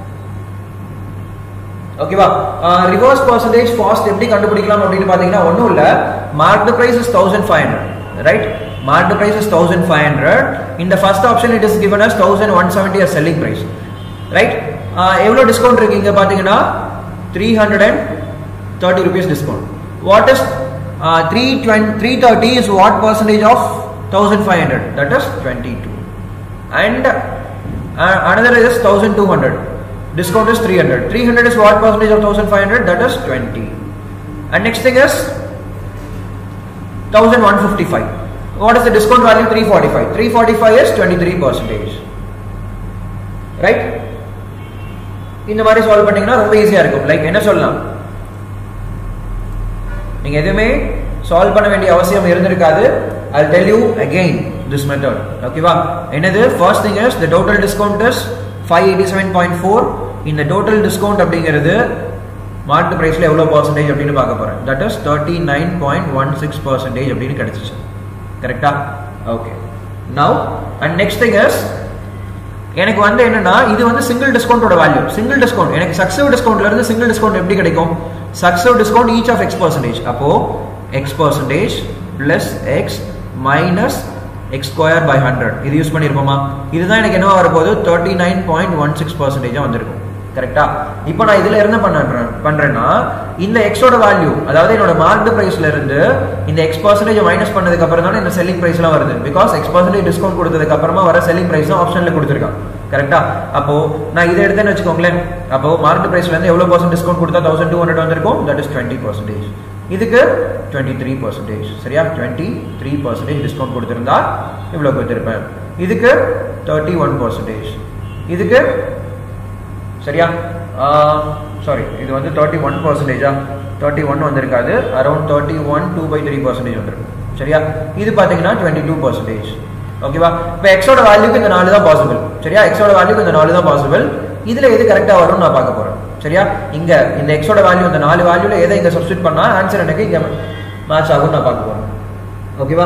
ஓகேவா ரிவர்ஸ் பர்சன்டேஜ் ஃபாஸ்ட் எப்படி கண்டுபிடிக்கலாம் அப்படின்னு பார்த்தீங்கன்னா ஒன்றும் இல்லை mark price is thousand five hundred right mark price is thousand five hundred இந்த first option it is given as thousand one seventy as selling price right எவ்வளோ டிஸ்கவுண்ட் இருக்கு இங்கே பார்த்தீங்கன்னா three hundred and thirty rupees discount what is three twenty three thirty is what percentage of thousand five hundred that is twenty two and another is 1200 discount is 300 300 is what percentage of 1500 that is 20 and next thing is 1155 what is the discount value 345 345 is 23 percentage right இந்த மாதிரி solve பண்ணீங்கன்னா ரொம்ப ஈஸியா இருக்கும் like என்ன சொல்லலாம் நீங்க எதுவுமே சால்வ் பண்ண வேண்டிய அவசியம் இருந்திருக்காது I tell you again this method ஓகேவா என்னது first thing is the total discount is five eighty seven point four இந்த டோட்டல் டிஸ்கவுண்ட் அப்படிங்கிறது மார்க்கெட் பிரைஸ்ல எவ்வளவு பர்சன்டேஜ் அப்படின்னு பார்க்க போறேன் that is thirty nine point one six percentage அப்படின்னு கிடைச்சிச்சு கரெக்டா okay now and next thing is எனக்கு வந்து என்னன்னா இது வந்து சிங்கிள் டிஸ்கவுண்டோட வேல்யூ சிங்கிள் டிஸ்கவுண்ட் எனக்கு சக்ஸிவ் டிஸ்கவுண்ட்ல இருந்து சிங்கிள் டிஸ்கவுண்ட் எப்படி கிடைக்கும் சக்ஸிவ் discount each of x percentage அப்போ x percentage plus x minus x square by hundred இது யூஸ் பண்ணியிருப்போமா இதுதான் எனக்கு என்ன வரப்போகுது thirty nine point one six பர்சன்டேஜாக வந்திருக்கும் கரெக்டா இப்போ நான் இதுல இருந்து பண்றேன் பண்றேன்னா இந்த எக்ஸோட வேல்யூ அதாவது என்னோட மார்க் பிரைஸ்ல இருந்து இந்த எக்ஸ் பர்சன்டேஜ் மைனஸ் பண்ணதுக்கு அப்புறம் தானே இந்த செல்லிங் பிரைஸ் எல்லாம் வருது பிகாஸ் எக்ஸ் பர்சன்டேஜ் டிஸ்கவுண்ட் கொடுத்ததுக்கு அப்புறமா வர செல்லிங் பிரைஸ் ஆப்ஷன்ல கொடுத்துருக்கான் கரெக்டா அப்போ நான் இதை எடுத்தேன்னு வச்சுக்கோங்களேன் அப்போ மார்க்கெட் பிரைஸ்ல இருந்து எவ்வளவு பர்சன்ட் டிஸ்கவுண்ட் கொடுத்தா தௌசண்ட் டூ ஹண்ட்ரட் வந்திருக்கும் தட் இஸ் டுவெண்ட்டி பர்சன்டேஜ் இதுக்கு டுவெண்ட்டி த்ரீ பர்சன்டேஜ் சரியா டுவெண்ட்டி த்ரீ பர்சன்டேஜ் டிஸ்கவுண்ட் கொடுத்துருந்தா இவ்வளோ கொடுத்துருப்பேன் இதுக்கு தேர்ட்டி ஒன் பர்சன்டேஜ் இதுக்கு சரியா சாரி இது வந்து தேர்ட்டி ஒன் பர்சன்டேஜா தேர்ட்டி ஒன் வந்திருக்காது around thirty one two by three percentage வந்திருக்கும் சரியா இது பார்த்தீங்கன்னா டுவெண்ட்டி டூ பர்சன்டேஜ் ஓகேவா இப்போ எக்ஸோட வேல்யூக்கு இந்த நாலு தான் பாசிபிள் சரியா எக்ஸோட வேல்யூக்கு இந்த நாலு தான் பாசிபிள் இதுல எது கரெக்டா வரும்னு நான் பார்க்க போறேன் சரியா இங்க இந்த எக்ஸோட வேல்யூ இந்த நாலு வேல்யூல எதை இங்க சப்ஸ்டிட் பண்ணா ஆன்சர் எனக்கு இங்க மேட்ச் ஆகும் நான் பார்க்க போறேன் ஓகேவா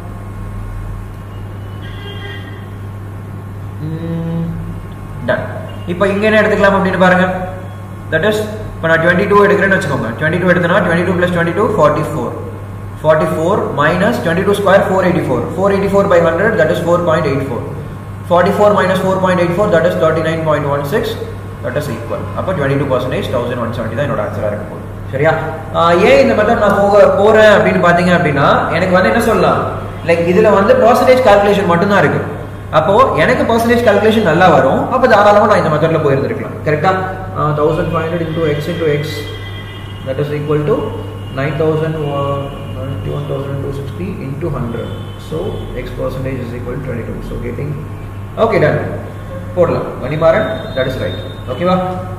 டன் இப்போ இங்க என்ன எடுத்துக்கலாம் அப்படின்னு பாருங்க தட் இஸ் இப்போ நான் டுவெண்ட்டி டூ எடுக்கிறேன்னு வச்சுக்கோங்க டுவெண்ட்டி டூ எடுத்தனா twenty two plus twenty two forty four forty four minus twenty two square four eighty four four eighty four by hundred that is four point eight four forty four minus four point eight four that is thirty nine point one six that is equal அப்போ twenty two percentage thousand one seventy தான் என்னோட ஆன்சராக இருக்க போகுது சரியா ஏன் இந்த method நான் போக போறேன் அப்படின்னு பாத்தீங்க அப்படின்னா எனக்கு வந்து என்ன சொல்லலாம் லைக் இதுல வந்து பர்சன்டேஜ் கால்குலேஷன் மட்டும்தான் இருக்கு அப்போ எனக்கு பர்சன்டேஜ் கால்குலேஷன் நல்லா வரும் அப்போ தாராளமா நான் இந்த மெத்தட்ல போயிருந்திருக்கலாம் கரெக்டா thousand five hundred into x into x that is equal to nine thousand twenty one thousand two sixty into hundred so x percentage is equal twenty two so getting okay done போடலாம் Manimaran that is right ஓகேவா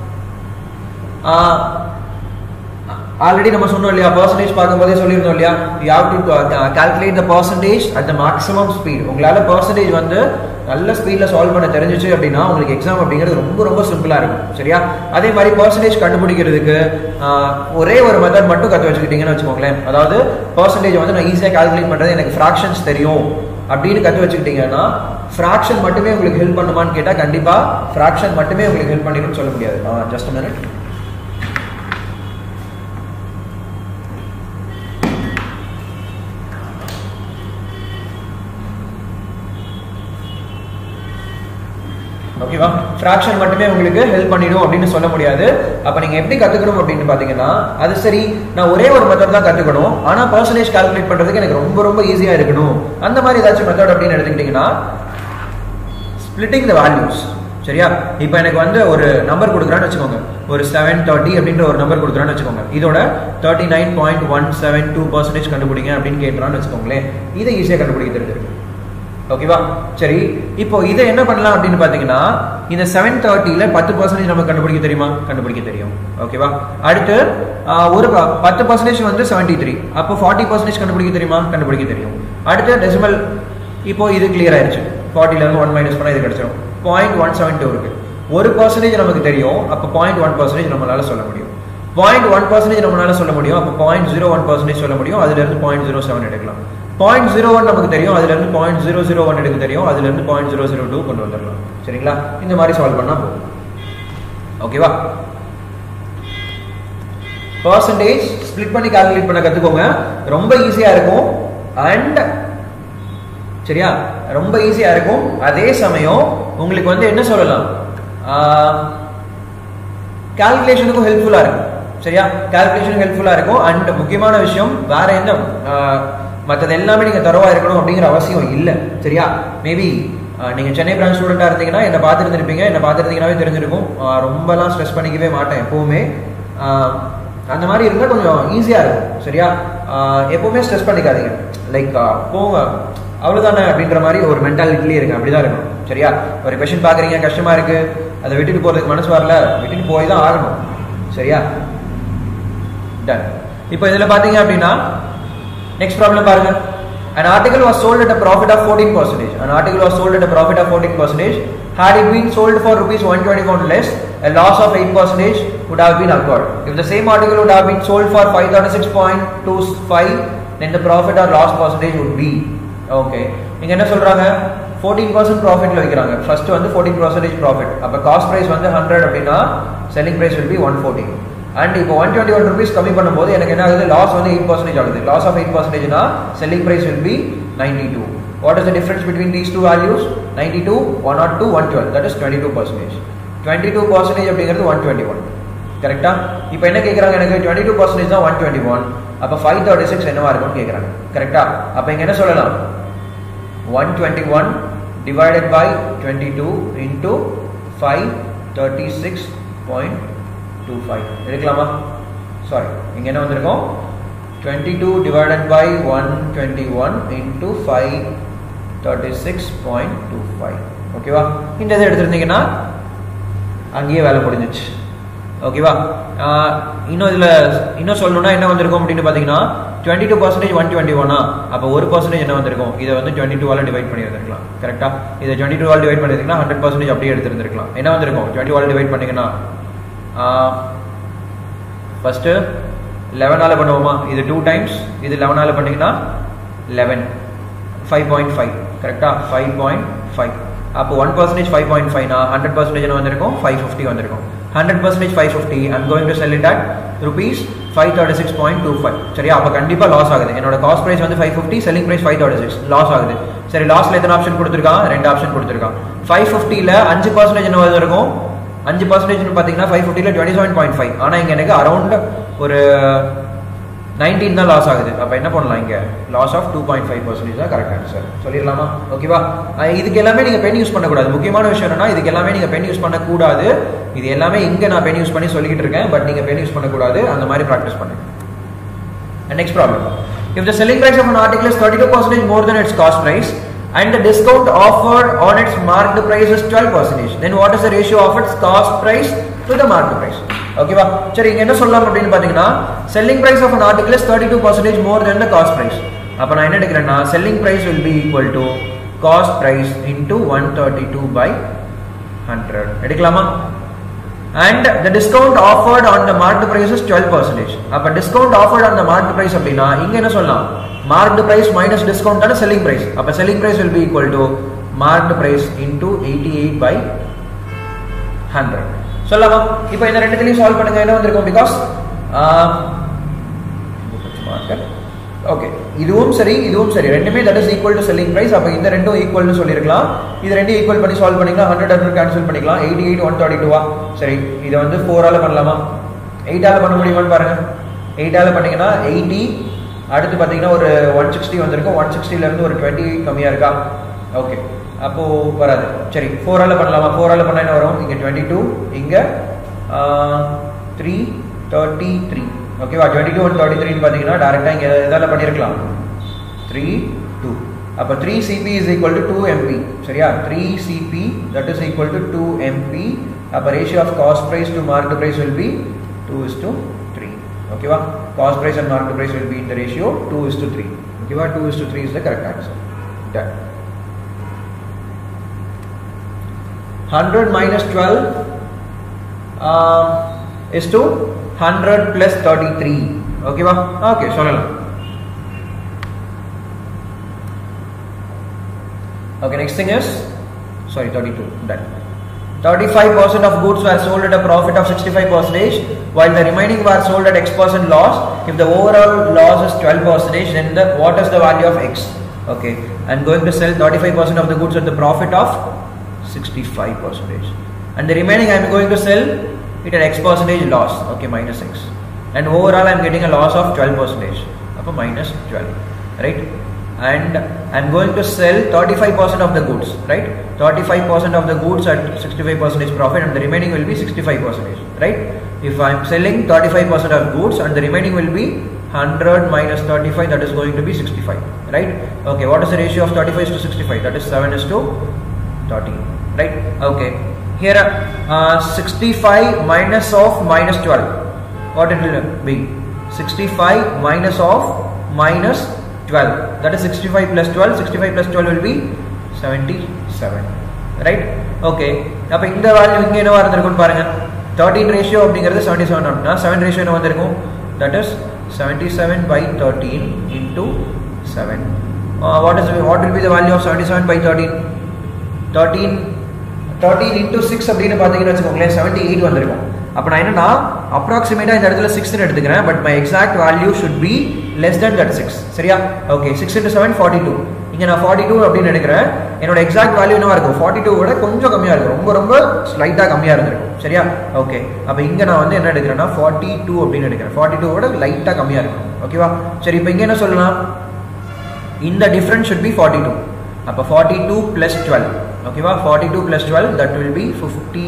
already நம்ம சொன்னோம் இல்லையா percentage பார்க்கும்போதே சொல்லியிருந்தோம் இல்லையா you have to calculate the percentage at the maximum speed உங்களால percentage வந்து நல்ல ஸ்பீட்ல சால்வ் பண்ண தெரிஞ்சிச்சு அப்படின்னா உங்களுக்கு எக்ஸாம் அப்படிங்கிறது ரொம்ப ரொம்ப சிம்பிளா இருக்கும் சரியா அதே மாதிரி பர்சன்டேஜ் கண்டுபிடிக்கிறதுக்கு ஒரே ஒரு மெத்தட் மட்டும் கற்று வச்சுக்கிட்டீங்கன்னு வச்சுக்கோங்களேன் அதாவது பர்சன்டேஜ் வந்து நான் ஈஸியாக கால்குலேட் பண்றது எனக்கு ஃப்ராக்ஷன்ஸ் தெரியும் அப்படின்னு கற்று வச்சுக்கிட்டீங்கன்னா ஃப்ராக்ஷன் மட்டுமே உங்களுக்கு ஹெல்ப் பண்ணுமான்னு கேட்டால் கண்டிப்பாக ஃப்ராக்ஷன் மட்டுமே உங்களுக்கு ஹெல்ப் பண்ணிடும்னு சொல்ல முடியாது ஜஸ்ட் மினிட் ஓகேவா ஃப்ராக்ஷன் மட்டுமே உங்களுக்கு ஹெல்ப் பண்ணிடும் அப்படின்னு சொல்ல முடியாது அப்ப நீங்க எப்படி கத்துக்கணும் அப்படின்னு பாத்தீங்கன்னா அது சரி நான் ஒரே ஒரு மெத்தட் தான் கத்துக்கணும் ஆனா பர்சன்டேஜ் கால்குலேட் பண்றதுக்கு எனக்கு ரொம்ப ரொம்ப ஈஸியா இருக்கணும் அந்த மாதிரி ஏதாச்சும் மெத்தட் அப்படின்னு எடுத்துக்கிட்டீங்கன்னா ஸ்பிளிட்டிங் த வேல்யூஸ் சரியா இப்போ எனக்கு வந்து ஒரு நம்பர் கொடுக்குறான்னு வச்சுக்கோங்க ஒரு செவன் தேர்ட்டி அப்படின்ற ஒரு நம்பர் கொடுக்குறான்னு வச்சுக்கோங்க இதோட thirty nine point one seven two percentage கண்டுபிடிங்க அப்படின்னு கேட்குறான்னு வச்சுக்கோங்களேன் இதை ஈஸியாக கண்டுபிடிக்க தெரிஞ்சிருக்கு ஓகேவா சரி இப்போ இதை என்ன பண்ணலாம் அப்படின்னு பாத்தீங்கன்னா இந்த செவன் தேர்ட்டில பத்து பர்சன்டேஜ் நம்ம கண்டுபிடிக்க தெரியுமா கண்டுபிடிக்க தெரியும் ஓகேவா அடுத்து ஒரு பத்து பர்சன்டேஜ் வந்து செவன்டி த்ரீ அப்போ ஃபார்ட்டி பர்சன்டேஜ் கண்டுபிடிக்க தெரியுமா கண்டுபிடிக்க தெரியும் அடுத்து டெசிமல் இப்போ இது கிளியர் ஆயிடுச்சு ஃபார்ட்டில இருந்து ஒன் மைனஸ் பண்ணா இது கிடைச்சிடும் பாயிண்ட் ஒன் செவன் டூ இருக்கு ஒரு பர்சன்டேஜ் நமக்கு தெரியும் அப்போ பாயிண்ட் ஒன் பர்சன்டேஜ் நம்மளால சொல்ல முடியும் பாயிண்ட் ஒன் பர்சன்டேஜ் நம்மளால சொல்ல முடியும் அப்போ பாயிண்ட் ஜீரோ ஒன் பர்சன்டேஜ் சொல்ல முடியும் அதுல இருந்து பாயிண்ட் ஜீரோ செவன் எடுக்கலாம் பாயிண்ட் ஜீரோ ஒன் நமக்கு தெரியும் அதுல இருந்து பாயிண்ட் ஜீரோ ஜீரோ ஒன் எடுக்க தெரியும் அதுல இருந்து பாயிண்ட் ஜீரோ ஜீரோ டூ கொண்டு வந்துடலாம் சரிங்களா இந்த மாதிரி சால்வ் பண்ணா போதும் ஓகேவா பர்சன்டேஜ் ஸ்பிளிட் பண்ணி கால்குலேட் பண்ண கத்துக்கோங்க ரொம்ப ஈஸியா இருக்கும் அண்ட் சரியா ரொம்ப ஈஸியா இருக்கும் அதே சமயம் உங்களுக்கு வந்து என்ன சொல்லலாம் கால்குலேஷனுக்கும் ஹெல்ப்ஃபுல்லா இருக்கும் சரியா கால்குலேஷன் ஹெல்ப்ஃபுல்லா இருக்கும் அண்ட் முக்கியமான விஷயம் வேற எந்த மற்றது எல்லாமே நீங்க தரவா இருக்கணும் அப்படிங்கிற அவசியம் இல்லை சரியா மேபி நீங்க சென்னை பிரான்ச் ஸ்டூடெண்டா இருந்தீங்கன்னா என்ன பார்த்துருந்துருப்பீங்க என்ன பார்த்துருந்தீங்கன்னாவே தெரிஞ்சிருக்கும் ஆஹ் ரொம்பலாம் ஸ்ட்ரெஸ் பண்ணிக்கவே மாட்டேன் எப்பவுமே ஆஹ் அந்த மாதிரி இருந்தால் கொஞ்சம் ஈஸியாக இருக்கும் சரியா ஆஹ் எப்பவுமே ஸ்ட்ரெஸ் பண்ணிக்காதீங்க லைக் போங்க அவ்வளோதானே அப்படின்ற மாதிரி ஒரு மென்டாலிட்டிலே இருங்க அப்படிதான் இருக்கணும் சரியா ஒரு கொஷின் பார்க்குறீங்க கஷ்டமா இருக்கு அதை விட்டுட்டு போகிறதுக்கு மனசு வரல விட்டுட்டு போய் தான் ஆகணும் சரியா டன் இப்போ இதில் பார்த்தீங்க அப்படின்னா நெக்ஸ்ட் ப்ராப்ளம் பாருங்க An article was sold at a profit of 14%. An article was sold at a profit of 14%. Had it been sold for rupees 121 less, a loss of 8% would have been occurred. If the same article would have been sold for 536.25, then the profit or loss percentage would be. Okay. நீங்க என்ன சொல்றாங்க 14% percent ப்ராஃபிட்ல வைக்கிறாங்க first வந்து 14% percentage profit அப்ப cost price வந்து hundred அப்படின்னா selling price will be one forty and இப்போ one twenty one rupees கம்மி பண்ணும்போது எனக்கு என்ன ஆகுது லாஸ் வந்து எயிட் பர்சன்டேஜ் ஆகுது லாஸ் ஆஃப் எயிட் பர்சன்டேஜ்னா selling price will be ninety two what is the difference between these two values ninety two one not two one twelve that is twenty two percentage twenty two percentage அப்படிங்கிறது one twenty one கரெக்டா இப்போ என்ன கேட்குறாங்க எனக்கு twenty two percentage தான் one twenty one அப்போ five thirty six என்னவா இருக்கும்னு கேட்குறாங்க கரெக்டா அப்போ இங்கே என்ன சொல்லலாம் one twenty one divided by twenty two into five thirty six point two five எடுக்கலாமா சாரி இங்கே என்ன வந்திருக்கோம் twenty two divided by one twenty one into five thirty six point two five ஓகேவா இந்த இதை எடுத்திருந்தீங்கன்னா அங்கேயே வேலை முடிஞ்சிச்சு ஓகேவா இன்னும் இதில் இன்னும் சொல்லணும்னா என்ன வந்திருக்கும் அப்படின்னு பார்த்தீங்கன்னா twenty two percentage one twenty ஒனா அப்போ ஒரு பர்சன்டேஜ் என்ன வந்திருக்கும் இதை வந்து டுவெண்ட்டி டூவால் டிவைட் பண்ணியிருந்திருக்கலாம் கரெக்டாக இதை டுவெண்ட்டி டூவால் டிவைட் பண்ணியிருந்தீங்கன்னா ஹண்ட்ரட் பர்சன்டேஜ் அப்படியே எடுத்திருந்திருக்கலாம் என்ன வந்திருக்கும் டுவெண்ட்டி வால் டிவைட் பண்ணிங்கன்னா ஃபஸ்ட்டு லெவனால் பண்ணுவோமா இது டூ டைம்ஸ் இது லெவனால் பண்ணிங்கன்னா லெவன் ஃபைவ் பாயிண்ட் ஃபைவ் கரெக்டாக ஃபைவ் பாயிண்ட் ஃபைவ் அப்போ ஒன் பர்சன்டேஜ் ஃபைவ் பாயிண்ட் ஃபைவ்னா ஹண்ட்ரட் பர்சன்டேஜ் வந்திருக்கும் ஃபைவ் ஃபிஃப்டி வந்திருக்கும் hundred percentage five fifty I'm going to sell it at rupees five thirty six point two five சரியா அப்போ கண்டிப்பாக loss ஆகுது என்னோட காஸ்ட் ப்ரைஸ் வந்து five fifty selling price five thirty six loss ஆகுது சரி லாஸ்ட்ல எத்தனை ஆப்ஷன் கொடுத்துருக்கான் ரெண்டு ஆப்ஷன் கொடுத்துருக்கான் ஃபைவ் ஃபிஃப்டியில் அஞ்சு பர்சன்டேஜ் என்ன இருக்கும் அஞ்சு பர்சன்டேஜ் பார்த்தீங்கன்னா ஃபைவ் ஃபிஃப்டியில் டுவெண்ட்டி செவன் பாயிண்ட் ஃபைவ் ஆனால் இங்கே எனக்கு அரௌண்ட் ஒரு நைன்டீன் தான் லாஸ் ஆகுது அப்போ என்ன பண்ணலாம் இங்கே loss of two point five percentage தான் கரெக்ட் ஆன்சர் சொல்லிடலாமா ஓகேவா இதுக்கு எல்லாமே நீங்கள் பென் யூஸ் பண்ணக்கூடாது முக்கியமான விஷயம் என்னன்னா இதுக்கு எல்லாமே நீங்கள் பென் யூஸ் பண்ணக்கூடாது இது எல்லாமே இங்கே நான் பென் யூஸ் பண்ணி சொல்லிக்கிட்டு இருக்கேன் பட் நீங்கள் பென் யூஸ் பண்ணக்கூடாது அந்த மாதிரி ப்ராக்டிஸ் பண்ணுங்க next problem if the selling price of an article is 32 percentage more than its cost price and the discount offered on its marked price is 12 percentage then what is the ratio of its cost price to the marked price ஓகேவா சரி இங்க என்ன சொல்லலாம் அப்படின்னு பாத்தீங்கன்னா selling price of an article is 32 percentage more than the cost price அப்ப நான் என்ன எடுக்கிறேன்னா selling price will be equal to cost price into 132 by 100 எடுக்கலாமா and the discount offered on the marked price is 12 percentage அப்ப discount offered on the marked price அப்படின்னா இங்க என்ன சொல்லலாம் marked price minus discount ஆன selling price அப்ப selling price will be equal to marked price into 88 by 100 சொல்லலாமா இப்போ இந்த ரெண்டுத்துலயும் சால்வ் பண்ணுங்க என்ன வந்திருக்கும் பிகாஸ் ஓகே இதுவும் சரி இதுவும் சரி ரெண்டுமே that is equal to selling price அப்போ இந்த ரெண்டும் ஈக்குவல்னு சொல்லியிருக்கலாம் இது ரெண்டும் ஈக்குவல் பண்ணி சால்வ் பண்ணிக்கலாம் ஹண்ட்ரட் ஹண்ட்ரட் கேன்சல் பண்ணிக்கலாம் எயிட்டி எயிட் ஒன் தேர்ட்டி டூவா சரி இதை வந்து ஃபோரால பண்ணலாமா எயிட்டால பண்ண முடியுமான்னு பாருங்க எயிட்டால பண்ணீங்கன்னா எயிட்டி அடுத்து பார்த்தீங்கன்னா ஒரு ஒன் சிக்ஸ்டி வந்திருக்கும் ஒன் சிக்ஸ்டிலேருந்து ஒரு டுவெண்ட்டி கம்மியாக இருக்கா ஓகே அப்போ வராது சரி ஃபோரால பண்ணலாமா ஃபோரால பண்ணா என்ன வரும் இங்கே டுவெண்ட்டி டூ இங்கே த்ரீ தேர்ட்டி த்ரீ ஓகேவா டுவெண்ட்டி டூ ஒன் தேர்ட்டி த்ரீன்னு பார்த்தீங்கன்னா டேரெக்டாக இங்கே இதால் பண்ணியிருக்கலாம் த்ரீ டூ அப்போ three CP is equal to two MP சரியா three CP that is equal to two MP அப்போ ratio of cost price to mark price will be two is to three ஓகேவா cost price and mark price will be இந்த ratio two is to three ஓகேவா two is to three is the correct answer done 100 minus 12 uh, is to 100 plus 33 okay va okay சொல்லலாம் okay next thing is sorry 32 done 35% of goods were sold at a profit of 65 percentage while the remaining were sold at x percent loss if the overall loss is 12 percentage then the what is the value of x okay i'm going to sell 35% of the goods at the profit of 65 percentage and the remaining I am going to sell it at x percentage loss okay minus x and overall I'm getting a loss of 12 percentage அப்போ minus 12 right and I'm going to sell 35% of the goods right 35% of the goods at 65 percentage profit and the remaining will be 65 percentage right if I'm selling 35% of goods and the remaining will be 100 minus 35 that is going to be 65 right okay what is the ratio of 35 is to 65 that is 7 is to 30 right okay here uh, 65 minus of minus 12 what it will be 65 minus of minus 12 that is 65 plus 12 65 plus 12 will be 77 right okay அப்ப இந்த value இங்க என்னவா இருந்திருக்கும் பாருங்க 13 ratio அப்படிங்கிறது 77 அப்படினா 7 ratio என்ன வந்திருக்கும் that is 77 by 13 into 7 uh, what is what will be the value of 77 by 13 13 13 into 6 அப்படின்னு பார்த்தீங்கன்னு வச்சுக்கோங்களேன் 78 வந்திருக்கும் அப்போ நான் என்னன்னா அப்ராக்சிமேட்டாக இந்த இடத்துல சிக்ஸ்னு எடுத்துக்கிறேன் but my exact value should be less than that six சரியா okay six into seven forty two இங்கே நான் ஃபார்ட்டி டூ அப்படின்னு எடுக்கிறேன் என்னோட எக்ஸாக்ட் வேல்யூ என்னவா இருக்கும் ஃபார்ட்டி டூ விட கொஞ்சம் கம்மியாக இருக்கும் ரொம்ப ரொம்ப ஸ்லைட்டாக கம்மியாக இருந்திருக்கும் சரியா ஓகே அப்போ இங்கே நான் வந்து என்ன எடுக்கிறேன்னா ஃபார்ட்டி டூ அப்படின்னு எடுக்கிறேன் ஃபார்ட்டி டூ விட லைட்டாக கம்மியாக இருக்கும் ஓகேவா சரி இப்போ இங்கே என்ன சொல்லலாம் இந்த difference should be forty two அப்போ ஃபார்ட்டி டூ ப்ளஸ் டுவெல் ஓகேவா forty two plus twelve that will be fifty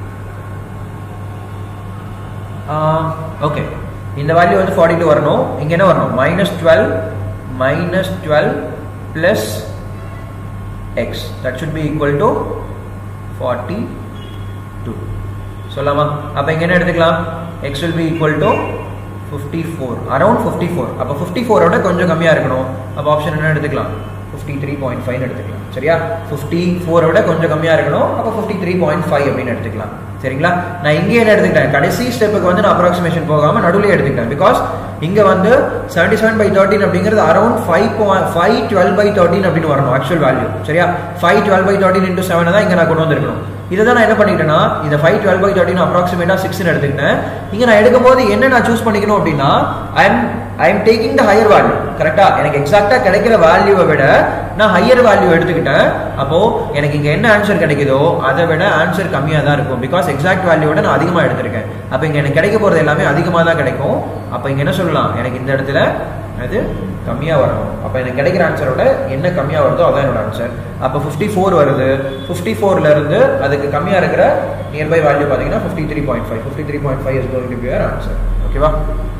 okay இந்த வேல்யூ வந்து ஃபார்ட்டி டூ வரணும் இங்கே என்ன வரணும் minus twelve minus twelve plus x that should be equal to forty two சொல்லாமா அப்போ இங்கே என்ன எடுத்துக்கலாம் x will be equal to fifty four around fifty four அப்போ ஃபிஃப்டி ஃபோரோட கொஞ்சம் கம்மியாக இருக்கணும் அப்போ ஆப்ஷன் என்ன எடுத்துக்கலாம் ஃபிஃப்டி த்ரீ பாயிண்ட் ஃபைவ் எடுத்துக்கலாம் சரியா ஃபிஃப்டி ஃபோரை விட கொஞ்சம் கம்மியாக இருக்கணும் அப்போ ஃபிஃப்டி த்ரீ பாயிண்ட் ஃபைவ் அப்படின்னு எடுத்துக்கலாம் சரிங்களா நான் இங்கே என்ன எடுத்துக்கிட்டேன் கடைசி ஸ்டெப்புக்கு வந்து நான் அப்ராக்சிமேஷன் போகாமல் நடுவில் எடுத்துக்கிட்டேன் பிகாஸ் இங்கே வந்து செவன்டி செவன் பை தேர்ட்டின் அப்படிங்கிறது around five point five twelve by thirteen அப்படின்னு வரணும் ஆக்சுவல் வேல்யூ சரியா five twelve by thirteen into செவனை தான் இங்கே நான் கொண்டு வந்திருக்கணும் இதை தான் நான் என்ன பண்ணிட்டேன்னா இந்த ஃபைவ் டுவெல் பை தேர்ட்டின் அப்ராக்சிமேட்டாக சிக்ஸ்னு எடுத்துக்கிட்டேன் இங்கே நான் எடுக்கும் போது என்ன நான் சூஸ் பண்ணிக்கணும் அப்படின்னா I am I am taking the higher value கரெக்டா எனக்கு எக்ஸாக்டா கிடைக்கிற வேல்யூவை விட நான் ஹையர் வேல்யூ எடுத்துக்கிட்டேன் அப்போ எனக்கு இங்க என்ன ஆன்சர் கிடைக்குதோ அதை விட ஆன்சர் கம்மியாக தான் இருக்கும் பிகாஸ் எக்ஸாக்ட் வேல்யூவோட நான் அதிகமாக எடுத்திருக்கேன் அப்போ இங்க எனக்கு கிடைக்க போறது எல்லாமே அதிகமாக தான் கிடைக்கும் அப்போ இங்க என்ன சொல்லலாம் எனக்கு இந்த இடத்துல அது கம்மியாக வரணும் அப்போ எனக்கு கிடைக்கிற ஆன்சரோட என்ன கம்மியாக வருதோ அதான் என்னோட ஆன்சர் அப்போ ஃபிஃப்டி ஃபோர் வருது ஃபிஃப்டி ஃபோர்ல இருந்து அதுக்கு கம்மியாக இருக்கிற நியர்பை வேல்யூ பார்த்தீங்கன்னா fifty three point five fifty three point five is going to be answer ஓகேவா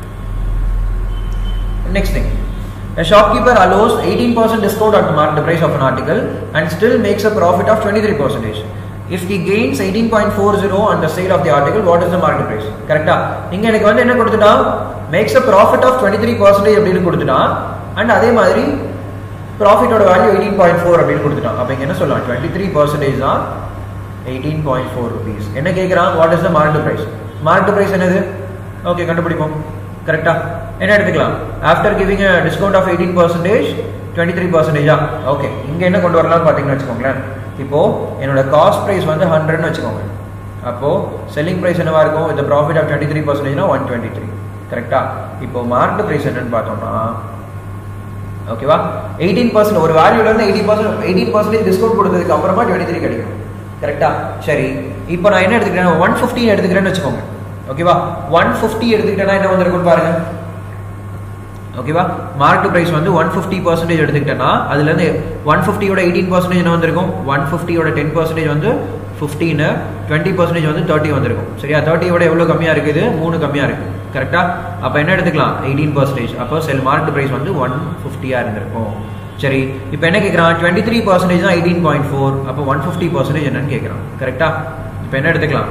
Next thing. A shopkeeper allows 18% discount on the market price of an article and still makes a profit of 23%. If he gains 18.40 on the sale of the article, what is the market price? கரெக்டா இங்க எனக்கு வந்து என்ன கொடுத்துட்டான் max a profit of twenty three percentage அப்படின்னு கொடுத்துட்டான் and அதே மாதிரி ப்ராஃபிட்டோட வேல்யூ எயிட்டீன் பாயிண்ட் ஃபோர் அப்படின்னு கொடுத்துட்டான் அப்போ இங்க என்ன சொல்லலாம் டுவெண்ட்டி த்ரீ பர்சன்டேஜ் தான் எயிட்டீன் பாயிண்ட் ஃபோர் ருபீஸ் என்ன கேட்குறான் what is the market price market price என்னது ஓகே கண்டுபிடிப்போம் கரெக்டா என்ன எடுத்துக்கலாம் after giving a discount of eighteen percentage twenty three பர்சன்டேஜா ஓகே இங்கே என்ன கொண்டு வரலாம்னு பார்த்தீங்கன்னு வச்சுக்கோங்களேன் இப்போ என்னோட காஸ்ட் ப்ரைஸ் வந்து ஹண்ட்ரட்னு வச்சுக்கோங்க அப்போ செல்லிங் ப்ரைஸ் என்னவா இருக்கும் with profit of twenty three பர்சன்டேஜ்னா ஒன் டுவெண்ட்டி த்ரீ கரெக்டா இப்போ மார்க்கெட் ப்ரைஸ் என்னன்னு பார்த்தோம்னா ஓகேவா எயிட்டீன் பர்சன்ட் ஒரு வேல்யூல இருந்து eighteen percent eighteen percentage discount கொடுத்ததுக்கு அப்புறமா டுவெண்ட்டி த்ரீ கிடைக்கும் கரெக்டா சரி இப்போ நான் என்ன எடுத்துக்கிறேன் ஒன் ஃபிஃப்டி எடுத்துக்கிறேன்னு வச்சுக்கோங்க ஓகேவா ஒன் ஃபிஃப்டி எடுத்துக்கிட்டேன்னா என்ன வந்திருக்கும் பாருங்க ஓகேவா மார்க்கெட் ப்ரைஸ் வந்து ஒன் ஃபிஃப்டி பர்சன்டேஜ் எடுத்துக்கிட்டேன்னா அதுலேருந்து ஒன் ஃபிஃப்டியோட எயிட்டீன் பர்சன்டேஜ் என்ன வந்திருக்கும் ஒன் ஃபிஃப்டியோட டென் பர்சன்டேஜ் வந்து ஃபிஃப்டீனு டுவெண்ட்டி பர்சன்டேஜ் வந்து தேர்ட்டி வந்திருக்கும் சரியா தேர்ட்டியோட எவ்வளோ கம்மியாக இருக்குது மூணு கம்மியாக இருக்குது கரெக்டா அப்போ என்ன எடுத்துக்கலாம் எயிட்டீன் பர்சன்டேஜ் அப்போ செல் மார்க்கெட் ப்ரைஸ் வந்து ஒன் ஃபிஃப்டியாக இருந்திருக்கும் சரி இப்போ என்ன கேட்குறான் டுவெண்ட்டி த்ரீ பர்சன்டேஜ் தான் எயிட்டீன் பாயிண்ட் ஃபோர் அப்போ ஒன் ஃபிஃப்டி பர்சன்டேஜ் என்னன்னு கேட்குறான் கரெக்டா இப்போ என்ன எடுத்துக்கலாம்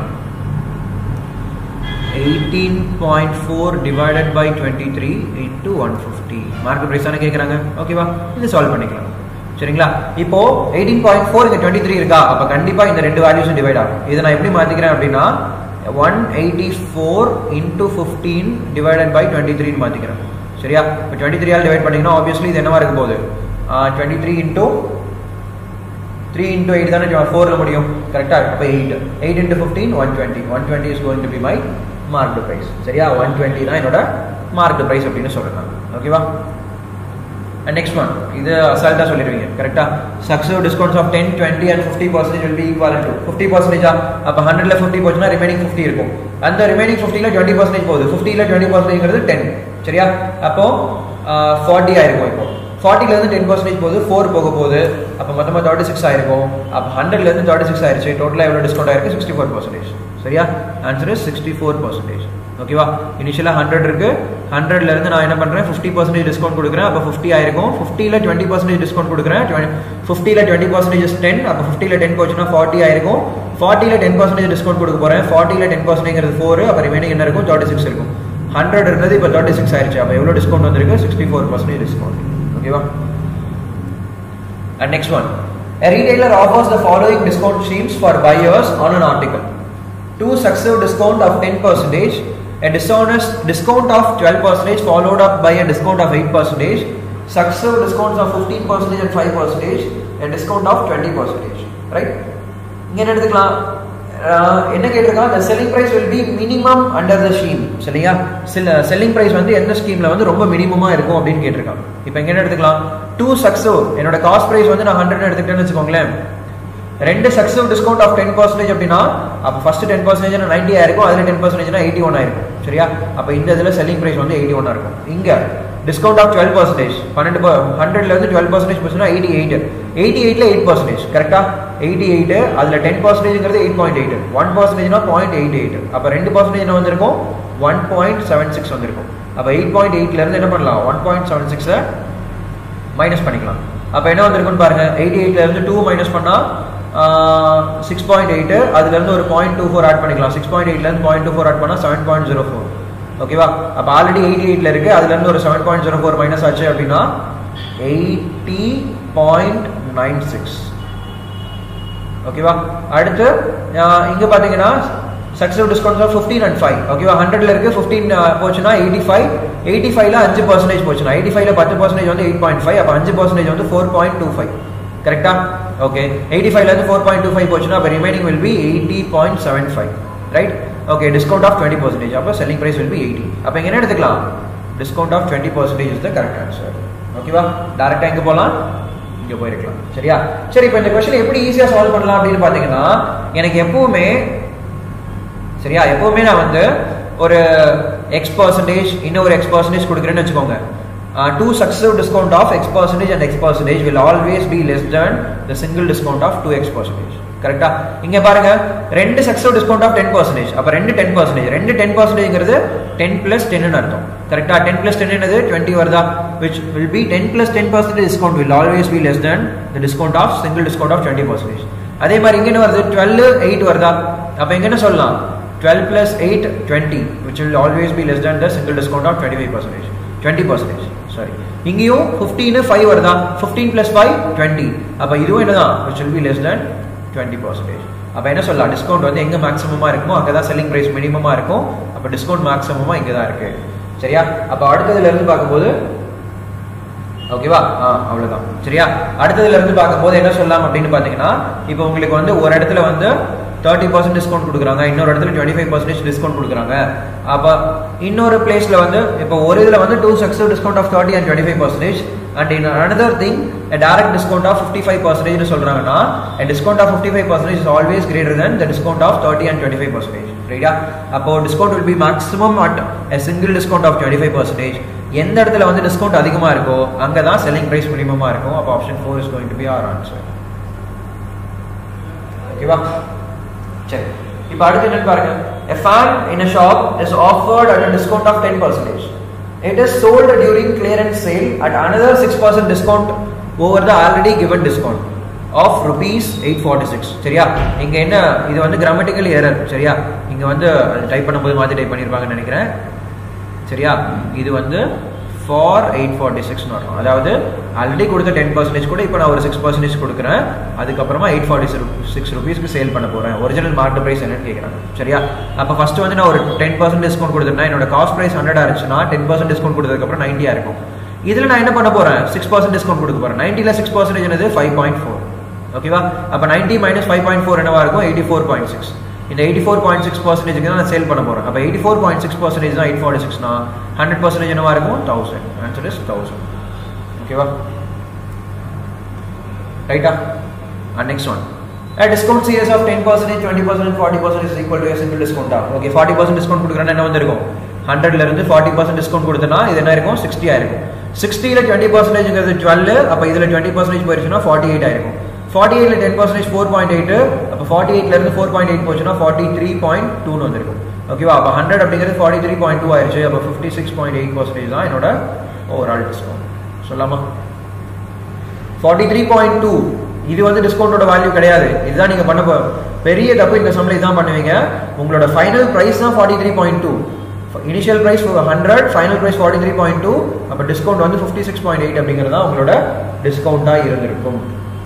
18.4 divided by 23 into 150 market price தானே கேக்குறாங்க ஓகேவா இது சால்வ் பண்ணிக்கலாம் சரிங்களா இப்போ 18.4 இங்க 23 இருக்கா அப்ப கண்டிப்பா இந்த ரெண்டு வேல்யூஸும் டிவைட் ஆகும் இதை நான் எப்படி மாத்திக்கிறேன் அப்படின்னா 184 into 15 divided by 23 னு மாத்திக்கிறேன் சரியா இப்போ 23 ஆல் டிவைட் பண்ணீங்கன்னா ஆப்வியஸ்லி இது என்னவா இருக்க போகுது 23 into 3 into 8 தானே 4 ல முடியும் கரெக்டா அப்ப 8 8 into 15 120 120 is going to be my marked price சரியா ஒன் டுவெண்ட்டி தான் என்னோட மார்க்டு ப்ரைஸ் அப்படின்னு சொல்றேன் ஓகேவா நெக்ஸ்ட் ஒன் இது அசால்ட்டா சொல்லிடுவீங்க கரெக்டா success discounts of ten twenty and fifty percentage will be equal to fifty பர்சன்டேஜா அப்போ ஹண்ட்ரட்ல ஃபிஃப்டி போச்சுன்னா ரிமைனிங் ஃபிஃப்டி இருக்கும் அந்த ரிமைனிங் ஃபிஃப்டியில் டுவெண்ட்டி பர்சன்டேஜ் போகுது ஃபிஃப்டியில் டுவெண்ட்டி பர்சன்டேஜ்ங்கிறது டென் சரியா அப்போ ஃபார்ட்டி ஆயிருக்கும் இப்போ ஃபார்ட்டிலேருந்து டென் பர்சன்டேஜ் போகுது ஃபோர் போக போகுது அப்போ மொத்தமாக தேர்ட்டி சிக்ஸ் ஆயிருக்கும் அப்போ ஹண்ட்ரட்லேருந்து தேர்ட்டி சிக்ஸ் ஆயிருச்சு டோட்டலாக எவ்வளோ டிஸ்கவுண்ட் ஆயிருக்கு சிக்ஸ்டி ஃபோர் பர்சன்டேஜ் சரியா answer is sixty four percentage ஓகேவா இனிஷியலாக ஹண்ட்ரட் இருக்கு ஹண்ட்ரட்ல இருந்து நான் என்ன பண்றேன் ஃபிஃப்டி பர்சன்டேஜ் டிஸ்கவுண்ட் கொடுக்குறேன் அப்போ ஃபிஃப்டி ஆயிருக்கும் ஃபிஃப்டியில் டுவெண்ட்டி பர்சன்டேஜ் டிஸ்கவுண்ட் கொடுக்குறேன் ஃபிஃப்டியில் டுவெண்ட்டி பர்சன்டேஜ் டென் அப்போ ஃபிஃப்டியில் டென் போச்சுன்னா ஃபார்ட்டி ஆயிருக்கும் ஃபார்ட்டியில் டென் பர்சன்டேஜ் டிஸ்கவுண்ட் கொடுக்க போறேன் ஃபார்ட்டியில் டென் பர்சன்டேஜ் ஃபோர் அப்போ ரிமைனிங் என்ன இருக்கும் தேர்ட்டி சிக்ஸ் இருக்கும் ஹண்ட்ரட் இருந்தது இப்போ தேர்ட்டி சிக்ஸ் ஆயிருச்சு அப்போ எவ்வளோ டிஸ்கவுண்ட் வந்திருக்கு சிக்ஸ்டி ஃபோர் பர்சன்டேஜ் டிஸ்கவுண்ட் ஓகேவா And next one. A retailer offers the following discount schemes for buyers on an article. Two successive discount of 10%, a dishonest discount of 12% followed up by a discount of 8%, successive discounts of 15% and 5%, a discount of 20%. Right? இங்க என்ன எடுத்துக்கலாம் அஹ் என்ன கேட்டிருக்கான் the selling price will be minimum under the scheme சரியா சில selling price வந்து எந்த ஸ்கீம்ல வந்து ரொம்ப மினிமமா இருக்கும் அப்படின்னு கேட்டிருக்கான் இப்போ இங்க என்ன எடுத்துக்கலாம் டூ சக்ஸோ என்னோட காஸ்ட் பிரைஸ் வந்து நான் ஹண்ட்ரட் எடுத்துக்கிட்டேன்னு வச்சுக்கோங்களேன் ரெண்டு success discount of ten percentage அப்படின்னா அப்போ ஃபர்ஸ்ட் டென் பர்சன்டேஜ் நைன்டி ஆயிருக்கும் அதில் டென் பர்சன்டேஜ்னா எயிட்டி ஒன் ஆயிருக்கும் சரியா அப்போ இந்த இதில் செல்லிங் பிரைஸ் வந்து எயிட்டி ஒன்னா இருக்கும் இங்க டிஸ்கவுண்ட் ஆஃப் டுவெல் பர்சன்டேஜ் பன்னெண்டு ஹண்ட்ரட்ல இருந்து டுவெல் பர்சன்டேஜ் போச்சுன்னா எயிட்டி எயிட் எயிட்டி எயிட்ல எயிட் பர்சன்டேஜ் கரெக்டா எயிட்டி எயிட் அதில் டென் பர்சன்டேஜ்ங்கிறது எயிட் பாயிண்ட் எயிட் ஒன் பர்சன்டேஜ்னா பாயிண்ட் எயிட் எயிட் அப்போ ரெண்டு பர்சன்டேஜ் என்ன வந்திருக்கும் ஒன் பாயிண்ட் செவன் சிக்ஸ் வந்திருக்கும் அப்போ எயிட் பாயிண்ட் எயிட்ல இருந்து என்ன பண்ணலாம் ஒன் பாயிண்ட் செவன் சிக்ஸை மைனஸ் பண்ணிக்கலாம் அப்போ என்ன வந்திருக்குன்னு பாருங்க எயிட்டி எயிட்ல இருந்து டூ மைனஸ் பண்ணா சிக்ஸ் பாயிண்ட் எயிட் அதுல இருந்து ஒரு பாயிண்ட் டூ ஃபோர் ஆட் பண்ணிக்கலாம் சிக்ஸ் பாயிண்ட் எயிட்ல இருந்து பாயிண்ட் டூ ஃபோர் ஆட் பண்ணா செவன் பாயிண்ட் ஜீரோ ஃபோர் ஓகேவா அப்போ ஆல்ரெடி எயிட்டி எயிட்ல இருக்கு அதுல இருந்து ஒரு seven point zero four minus ஆச்சு அப்படின்னா எயிட்டி பாயிண்ட் நைன் சிக்ஸ் ஓகேவா அடுத்து அஹ், இங்க பாத்தீங்கன்னா success discounts of fifteen and five ஓகேவா ஹண்ட்ரட்ல இருக்கு ஃபிஃப்டீன் போச்சுன்னா எயிட்டி ஃபைவ் எயிட்டி ஃபைவ்ல அஞ்சு பர்சன்டேஜ் போச்சுன்னா எயிட்டி ஃபைவ்ல பத்து பர்சன்டேஜ் வந்து எயிட் பாயிண்ட் ஃபைவ் அப்போ அஞ்சு பர்சன்டேஜ் வந்து ஃபோர் பாயிண்ட் டூ ஃபைவ் கரெக்டா ஓகே எயிட்டி ஃபைவ்ல இருந்து ஃபோர் பாயிண்ட் டூ ஃபைவ் போச்சுன்னா அப்போ remaining will be eighty point seven five right okay discount of twenty percentage அப்போ selling price will be eighty அப்போ இங்க என்ன எடுத்துக்கலாம் discount of twenty percentage is the correct answer ஓகேவா டேரக்டா எங்க போகலாம் இங்க போயிருக்கலாம் சரியா சரி இப்போ இந்த கொஸ்டின் எப்படி ஈஸியா சால்வ் பண்ணலாம் அப்படின்னு பாத்தீங்கன்னா எனக்கு எப்பவுமே சரியா எப்பவுமே நான் வந்து ஒரு எக்ஸ் பர்சன்டேஜ் இன்னொரு எக்ஸ் பர்சன்டேஜ் கொடுக்குறேன்னு வச்சுக்கோங்க two successive discount of x percentage and x percentage will always be less than the single discount of two x percentage கரெக்டா இங்க பாருங்க ரெண்டு successive discount of ten percentage அப்ப ரெண்டு டென் பர்சன்டேஜ் ரெண்டு டென் பர்சன்டேஜ்ங்கிறது டென் பிளஸ் டென்னு அர்த்தம் கரெக்டா டென் பிளஸ் டென் என்னது டுவெண்ட்டி வருதா which will be ten plus ten percentage discount will always be less than the discount of single discount of twenty percentage அதே மாதிரி இங்க என்ன வருது டுவெல் எயிட் வருதா அப்ப இங்க என்ன சொல்லலாம் 12 plus 8 20 which will always be less than the single discount of 25 percentage 20 percentage sorry இங்கேயும் 15 5 வருதா 15 plus 5 20 அப்ப இதுவும் என்னதான் which will be less than 20 percentage அப்ப என்ன சொல்லலாம் டிஸ்கவுண்ட் வந்து எங்க மேக்ஸிமமா இருக்குமோ அங்கதான் செல்லிங் பிரைஸ் மினிமமா இருக்கும் அப்ப டிஸ்கவுண்ட் மேக்ஸிமமா இங்க தான் இருக்கு சரியா அப்ப அடுத்ததுல இருந்து பார்க்கும்போது ஓகேவா ஆ அவ்வளவுதான் சரியா அடுத்ததுல இருந்து பார்க்கும்போது என்ன சொல்லலாம் அப்படின்னு பாத்தீங்கன்னா இப்போ உங்களுக்கு வந்து ஒரு இடத்துல வந்து தேர்ட்டி பர்சன்ட் டிஸ்கவுண்ட் கொடுக்குறாங்க இன்னொரு இடத்துல டுவெண்ட்டி ஃபைவ் பர்சன்டேஜ் டிஸ்கவுண்ட் கொடுக்குறாங்க அப்போ இன்னொரு பிளேஸ்ல வந்து இப்போ ஒரு இதுல வந்து two success discount of thirty and twenty five percentage and in another thing direct discount of fifty five percentage சொல்றாங்கன்னா discount of fifty five percentage is always greater than the discount of thirty and twenty five percentage ரைட்டா அப்போ discount will be maximum at a single discount of twenty five percentage எந்த இடத்துல வந்து discount அதிகமா இருக்கோ அங்கே தான் செல்லிங் பிரைஸ் மினிமமா இருக்கும் அப்போ option four is going to be our answer ஓகேவா சரி இப்போ அடுத்து என்னன்னு பாருங்க a fan in a shop is offered at a discount of 10 percentage it is sold during clearance sale at another 6% discount over the already given discount of rupees 846 சரியா இங்க என்ன இது வந்து கிராமட்டிக்கல் எரர் சரியா இங்க வந்து டைப் பண்ணும்போது மாத்தி டைப் பண்ணிருப்பாங்கன்னு நினைக்கிறேன் சரியா இது வந்து ஃபார் எயிட் ஃபார்ட்டி சிக்ஸ்னு வரும் அதாவது ஆல்ரெடி கொடுத்த டென் பர்சன்டேஜ் கூட இப்போ நான் ஒரு சிக்ஸ் பர்சன்டேஜ் கொடுக்குறேன் அதுக்கப்புறமா எயிட் ஃபார்ட்டி சிக்ஸ் ருபீஸ்க்கு சேல் பண்ண போகிறேன் ஒரிஜினல் மார்க்கெட் ப்ரைஸ் என்னன்னு கேட்குறாங்க சரியா அப்போ ஃபர்ஸ்ட் வந்து நான் ஒரு டென் பர்சன்ட் டிஸ்கவுண்ட் கொடுத்துருந்தேன் என்னோட காஸ்ட் ப்ரைஸ் ஹண்ட்ரட் இருந்துச்சுன்னா டென் பர்சன்ட் டிஸ்கவுண்ட் கொடுத்ததுக்கப்புறம் நைன்ட்டியாக இருக்கும் இதில் நான் என்ன பண்ண போகிறேன் சிக்ஸ் பர்சன்ட் டிஸ்கவுண்ட் கொடுக்க போகிறேன் நைன்ட்டியில் சிக்ஸ் பர்சன்டேஜ் என்னது ஃபைவ் பாயிண்ட் ஃபோர் ஓகேவா அப்போ ninety minus five point four என்னவா இருக்கும் எயிட்டி ஃபோர் பாயிண்ட் சிக்ஸ் இந்த எயிட்டி ஃபோர் பாயிண்ட் சிக்ஸ் பர்சன்டேஜ்க்கு தான் நான் சேல் பண்ண போகிறேன் அப்போ eighty four point six percentage தான் எயிட் ஃபார்ட்டி சிக்ஸ்னா ஹண்ட்ரட் பர்சன்டேஜ் என்னவா இருக்கும் தௌசண்ட் ஆன்சர் இஸ் தௌசண்ட் ஓகேவா ரைட்டா and next one A discount series of 10%, 20%, 40% is equal to a single discount. Okay, 40% discount கொடுக்குறேன்னா என்ன வந்திருக்கும் ஹண்ட்ரட்ல இருந்து ஃபார்ட்டி பர்சன்ட் டிஸ்கவுண்ட் கொடுத்தனா இது என்ன இருக்கும் சிக்ஸ்டி ஆயிருக்கும் சிக்ஸ்டியில் டுவெண்ட்டி பர்சன்டேஜ்ங்கிறது டுவெல் அப்போ இதில் டுவெண்ட்டி பர்சன்டேஜ் போயிருச்சுன்னா ஃபார்ட்டி எயிட் ஆயிருக்கும் ஃபார்ட்டி எயிட்ல ten percentage four point eight அப்போ ஃபார்ட்டி எயிட்ல இருந்து ஃபோர் பாயிண்ட் எயிட் போச்சுன்னா ஃபார்ட்டி த்ரீ பாயிண்ட் டூன்னு வந்திருக்கும் ஓகேவா அப்போ ஹண்ட்ரட் அப்படிங்கிறது ஃபார்ட்டி த்ரீ பாயிண்ட் டூ ஆயிருச்சு அப்போ fifty six point eight percentage தான் என்னோட ஓவரால் டிஸ்கவுண்ட் சொல்லாமா ஃபார்ட்டி த்ரீ பாயிண்ட் டூ இது வந்து டிஸ்கவுண்டோட வேல்யூ கிடையாது இதுதான் நீங்க பண்ண போ- பெரிய தப்பு இந்த சம்பளம் இதான் பண்ணுவீங்க உங்களோட ஃபைனல் பிரைஸ் தான் forty three point two initial price hundred final price forty three point two அப்போ டிஸ்கவுண்ட் வந்து ஃபிஃப்டி சிக்ஸ் பாயிண்ட் எயிட் அப்படிங்கிறது தான் உங்களோட டிஸ்கவுண்டாக இருந்திருக்கும்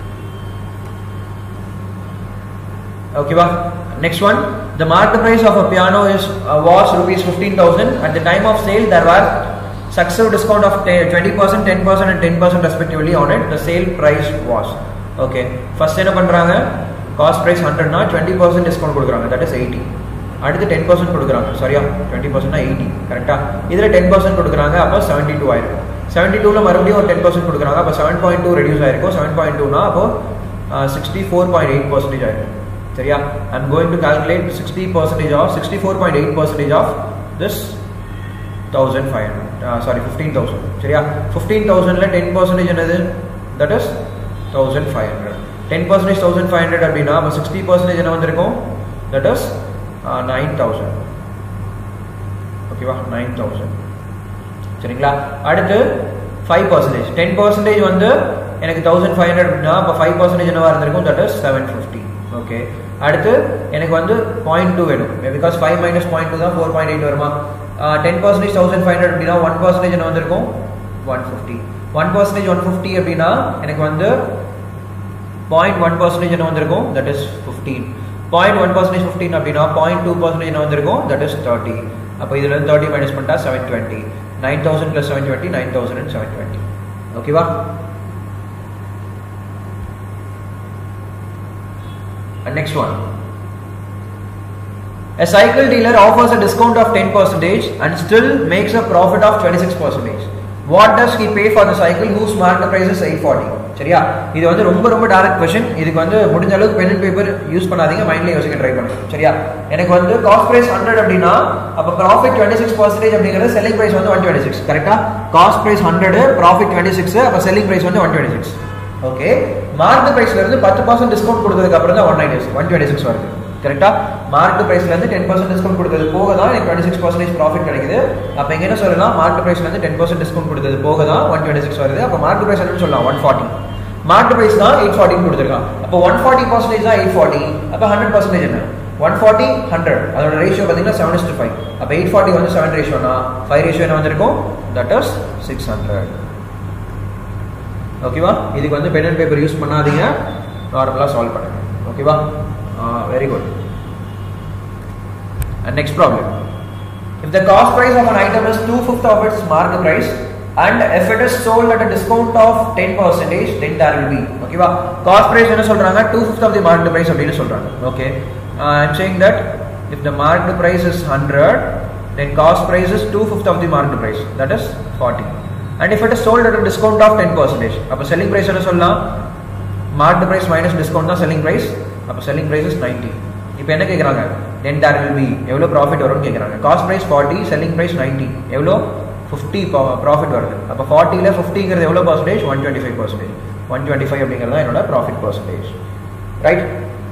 ஓகேவா next one the market price of a piano is uh, was rupees 15000 at the time of sale there were successive discount of 10 20% 10% and 10% respectively on it the sale price was okay first என்ன பண்றாங்க cost price ஹண்ட்ரட்னா twenty percent discount கொடுக்குறாங்க that is eighty அடுத்து ten percent கொடுக்குறாங்க சரியா twenty பர்சன்ட்னா eighty கரெக்டா இதில் ten percent கொடுக்குறாங்க அப்போ செவன்ட்டி டூ ஆயிருக்கும் செவன்ட்டி டூவில் மறுபடியும் ஒரு டென் பர்சன்ட் கொடுக்குறாங்க அப்போ செவன் பாயிண்ட் டூ ரெடியூஸ் ஆயிருக்கும் செவன் பாயிண்ட் டூனா அப்போ sixty four point eight percentage ஆயிருக்கும் சரியா I'm going to calculate sixty percentage of sixty four point eight percentage of this thousand five hundred sorry fifteen thousand சரியா fifteen தௌசண்ட்ல ten percentage என்னது that is thousand five hundred ten percentage thousand five hundred அப்படின்னா அப்போ sixty percentage என்ன வந்திருக்கும் that is nine thousand ஓகேவா nine thousand சரிங்களா அடுத்து ஃபைவ் பர்சன்டேஜ் டென் பர்சன்டேஜ் வந்து எனக்கு தௌசண்ட் ஃபைவ் ஹண்ட்ரட் அப்படின்னா அப்போ ஃபைவ் பர்சன்டேஜ் என்னவா இருந்திருக்கும் that is seven fifty okay அடுத்து எனக்கு வந்து பாயிண்ட் டூ வேணும் because five minus point two தான் ஃபோர் பாயிண்ட் எயிட் வருமா ten percentage thousand five hundred அப்படின்னா ஒன் பர்சன்டேஜ் என்ன வந்திருக்கும் one fifty one percentage one fifty அப்படின்னா எனக்கு வந்து பாயிண்ட் ஒன் பர்சன்டேஜ் என்ன வந்திருக்கும் that is fifteen point one percentage fifteen அப்படின்னா பாயிண்ட் டூ பர்சன்டேஜ் என்ன வந்திருக்கும் தட் இஸ் தேர்ட்டி அப்போ இதுல இருந்து தேர்ட்டி மைனஸ் பண்ணிட்டா seven twenty nine thousand plus seven twenty nine thousand and seven twenty ஓகேவா And next one. A cycle dealer offers a discount of 10% and still makes a profit of 26%. What does he pay for the cycle whose market price is 840? சரியா இது வந்து ரொம்ப ரொம்ப direct question இதுக்கு வந்து முடிஞ்ச அளவுக்கு பென் அண்ட் பேப்பர் யூஸ் பண்ணாதீங்க மைண்ட்ல யோசிக்க ட்ரை பண்ணுங்க சரியா எனக்கு வந்து காஸ்ட் பிரைஸ் ஹண்ட்ரட் அப்படின்னா அப்போ ப்ராஃபிட் டுவெண்ட்டி சிக்ஸ் பர்சன்டேஜ் அப்படிங்கிறது செல்லிங் பிரைஸ் வந்து ஒன் டுவெண்ட்டி சிக்ஸ் கரெக்டா cost price hundred profit twenty six அப்போ செல்லிங் பிரைஸ் வந்து one twenty six okay mark பிரைஸ்ல இருந்து பத்து பர்சன்ட் டிஸ்கவுண்ட் கொடுத்ததுக்கு அப்புறம் தான் one ninety one twenty six வருது கரெக்டா மார்க் பிரைஸ்ல இருந்து டென் பர்சன்ட் டிஸ்கவுண்ட் கொடுத்தது போக தான் எனக்கு டுவெண்ட்டி சிக்ஸ் பர்சன்டேஜ் ப்ராஃபிட் கிடைக்குது அப்ப எங்க என்ன சொல்லலாம் மார்க் பிரைஸ்ல இருந்து டென் பர்சன்ட் டிஸ்கவுண்ட் கொடுத்தது போக தான் ஒன் டுவெண்ட்டி சிக்ஸ் வருது அப்ப மார்க் பிரைஸ் என்ன சொல்லலாம் ஒன் ஃபார்ட்டி மார்க் பிரைஸ் தான் எயிட் ஃபார்ட்டின்னு கொடுத்துருக்கான் அப்போ ஒன் ஃபார்ட்டி பர்சன்டேஜ் தான் எயிட் ஃபார்ட்டி அப்போ ஹண்ட்ரட் பர்சன்டேஜ் என்ன ஒன் ஃபார்ட்டி ஹண்ட்ரட் அதோட ரேஷியோ பார்த்தீங்கன்னா செவன் இஸ்டு ஃபைவ் அப்போ எயிட் ஃபார்ட்டி வந்து செவன் ரேஷியோனா ஃபைவ் ரேஷியோ என்ன வந்திருக்கும் தட் இஸ் சிக்ஸ் ஹண்ட்ரட் ஓகேவா இதுக்கு வந்து பென் அண்ட் பேப்பர் யூஸ் பண்ணாதீங்க நார்மலாக சால்வ் பண்ணுங்க ஓகேவா very good and next problem if the cost price of an item is two fifth of its mark price and if it is sold at discount of ten percentage then there will be ஓகேவா cost price என்ன சொல்றாங்க two fifth of the mark price அப்படின்னு சொல்றாங்க okay I'm saying that if the mark price is hundred then cost price is two fifth of the mark price that is forty and if it is sold at discount of ten percentage அப்போ selling price என்ன சொல்லலாம் mark price minus discount தான் selling price அப்போ selling price is ninety இப்போ என்ன கேட்குறாங்க then there will be எவ்வளோ profit வரும்னு கேட்குறாங்க cost price forty selling price ninety எவ்வளோ ஃபிஃப்டி ப்ராஃபிட் வருது அப்போ ஃபார்ட்டியில் ஃபிஃப்டிங்கிறது எவ்வளோ percentage one twenty five percentage one twenty five அப்படிங்கிறது தான் என்னோட ப்ராஃபிட் பர்சன்டேஜ் ரைட்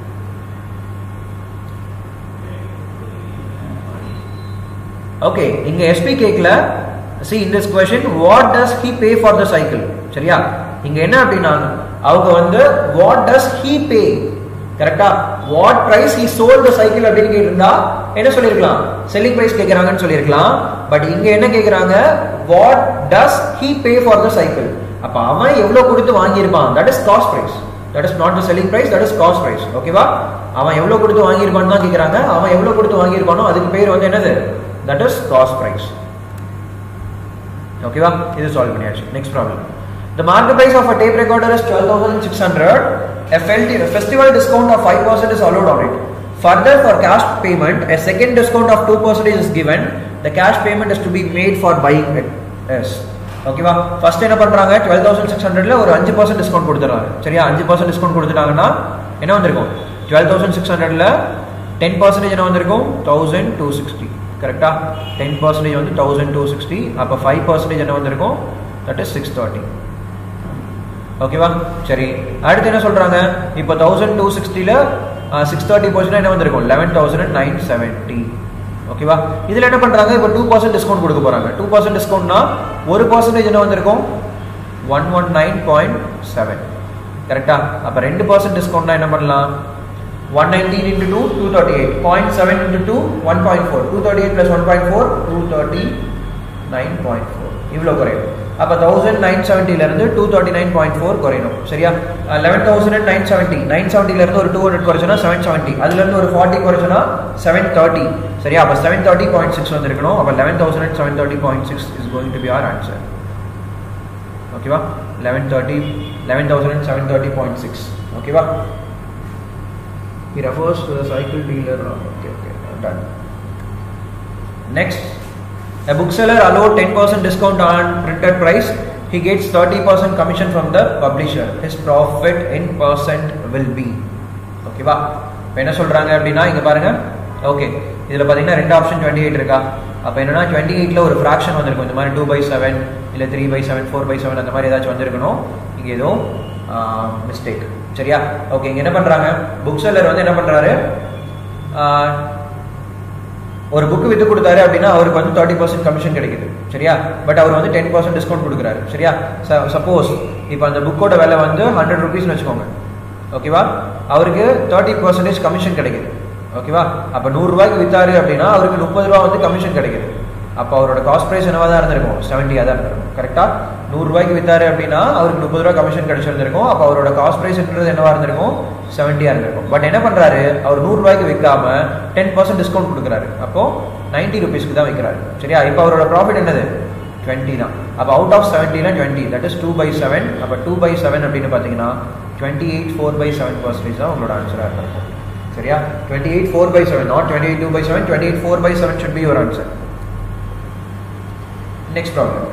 ஓகே இங்க எஸ்பி கேக்ல see in this question what does he pay for the cycle சரியா இங்க என்ன அப்படின்னா அவங்க வந்து வாட் டஸ் ஹி பே கரெக்டா what price he sold the cycle அப்படின்னு கேட்டிருந்தா என்ன சொல்லிருக்கலாம் செல்லிங் பிரைஸ் கேட்கறாங்கன்னு சொல்லிருக்கலாம் பட் இங்க என்ன கேக்குறாங்க what does he pay for the cycle அப்ப அவன் எவ்வளவு கொடுத்து வாங்கியிருப்பான் that is cost price that is not the selling price that is cost price ஓகேவா அவன் எவ்வளவு கொடுத்து வாங்கியிருப்பான்னு தான் கேக்குறாங்க அவன் எவ்வளவு கொடுத்து வாங்கியிருப்பானோ அதுக்கு பேர் வந்து என்னது தட் இஸ் காஸ்ட் பிரைஸ் ஓகேவா இது சால்வ் பண்ணியாச்சு next problem The market price of a tape recorder is 12,600. A felti- a festival discount of 5% is allowed on it. Further, for cash payment, a second discount of 2% is given. The cash payment is to be made for buying it. Yes. ஓகேவா first என்ன பண்றாங்க twelve thousand six ஹண்ட்ரட்ல ஒரு அஞ்சு percent discount கொடுத்துறாங்க சரியா அஞ்சு percent discount கொடுத்துட்டாங்கன்னா என்ன வந்திருக்கும் டுவெல் தௌசண்ட் சிக்ஸ் ஹண்ட்ரட்ல டென் பர்சன்டேஜ் என்ன வந்திருக்கும் தௌசண்ட் டூ சிக்ஸ்டி கரெக்டா டென் பர்சன்டேஜ் வந்து தௌசண்ட் டூ சிக்ஸ்டி அப்போ ஃபைவ் பர்சன்டேஜ் என்ன வந்திருக்கும் தட் இஸ் சிக்ஸ் தேர்ட்டி ஓகேவா சரி அடுத்து என்ன சொல்றாங்க இப்போ தௌசண்ட் டூ சிக்ஸ்டியில் சிக்ஸ் தேர்ட்டி பர்சன்ட் என்ன வந்திருக்கும் லெவன் தௌசண்ட் நைன் செவன்ட்டி ஓகேவா இதில் என்ன பண்ணுறாங்க இப்போ டூ பர்சன்ட் டிஸ்கவுண்ட் கொடுக்க போகிறாங்க டூ பர்சன்ட் டிஸ்கவுண்ட்னா ஒரு பர்சன்டேஜ் என்ன வந்திருக்கும் one one nine point seven கரெக்டா அப்போ ரெண்டு பர்சன்ட் டிஸ்கவுண்ட்னா என்ன பண்ணலாம் one nineteen into two two thirty eight point seven into two one point four two thirty eight plus one point four two thirty nine point four இவ்வளோ குறையும் அப்போ thousand nine செவன்ட்டிலேருந்து two thirty nine point four குறையணும் சரியா eleven thousand nine seventy nine செவன்ட்டிலேருந்து ஒரு two hundred குறைச்சோன்னா seven seventy அதுலேருந்து ஒரு ஃபார்ட்டி குறைச்சோன்னா செவன் தேர்ட்டி சரியா அப்போ செவன் தேர்ட்டி பாயிண்ட் சிக்ஸ் வந்துருக்கணும் அப்போ eleven thousand seven thirty point six is going to be our answer ஓகேவா eleven thirty eleven thousand seven thirty point six ஓகேவா he refers to the cycle dealer okay okay done next a bookseller allowed 10% discount on printed price he gets 30% commission from the publisher his profit in percent will be ஓகேவா இப்போ என்ன சொல்றாங்க அப்படின்னா இங்க பாருங்க okay இதுல பாத்தீங்கன்னா ரெண்டு ஆப்ஷன் டுவெண்ட்டி எயிட் இருக்கா அப்போ என்னன்னா டுவெண்ட்டி எயிட்ல ஒரு ஃப்ராக்ஷன் வந்திருக்கும் இந்த மாதிரி டூ பை செவன் இல்லை three by seven four by seven அந்த மாதிரி ஏதாச்சும் வந்திருக்கணும் இங்கே ஏதோ மிஸ்டேக் சரியா ஓகே இங்க என்ன பண்றாங்க புக் செல்லர் வந்து என்ன பண்றாரு ஒரு புக் வித்து கொடுத்தாரு அப்படின்னா அவருக்கு வந்து தேர்ட்டி பர்சன்ட் கமிஷன் கிடைக்குது சரியா பட் அவர் வந்து டென் பர்சன்ட் டிஸ்கவுண்ட் கொடுக்குறாரு சரியா சப்போஸ் இப்போ அந்த புக்கோட விலை வந்து ஹண்ட்ரட் ருபீஸ்னு வச்சுக்கோங்க ஓகேவா அவருக்கு தேர்ட்டி பர்சன்டேஜ் கமிஷன் கிடைக்குது ஓகேவா அப்போ நூறுரூவாய்க்கு வித்தாரு அப்படின்னா அவருக்கு முப்பது ரூபா வந்து கமிஷன் கிடைக்குது அப்போ அவரோட காஸ்ட் ப்ரைஸ் என்னவா தான் இருந்திருக்கும் செவன்ட்டியாக தான் இருந்திருக்கும் கரெக்டாக நூறுரூவாய்க்கு வித்தாரு அப்படின்னா அவருக்கு முப்பது ரூபா கமிஷன் கிடைச்சிருந்திருக்கும் அப்போ அவரோட காஸ்ட் ப்ரைஸ்ன்றது என்னவா இருந்திருக்கும் செவன்ட்டியாக இருந்திருக்கும் பட் என்ன பண்ணுறாரு அவர் நூறுரூவாய்க்கு விற்காம டென் பர்சன்ட் டிஸ்கவுண்ட் கொடுக்குறாரு அப்போ நைன்ட்டி ருபீஸ்க்கு தான் விற்கிறாரு சரியா இப்போ அவரோட ப்ராஃபிட் என்னது டுவெண்ட்டி தான் அப்போ அவுட் ஆஃப் செவன்ட்டினா twenty that is two by seven அப்போ டூ பை செவன் அப்படின்னு பார்த்தீங்கன்னா twenty eight four by seven percentage தான் உங்களோட ஆன்சராக இருக்கும் சரியா twenty eight four by seven not twenty eight two by seven twenty eight four by seven should be your answer Next problem.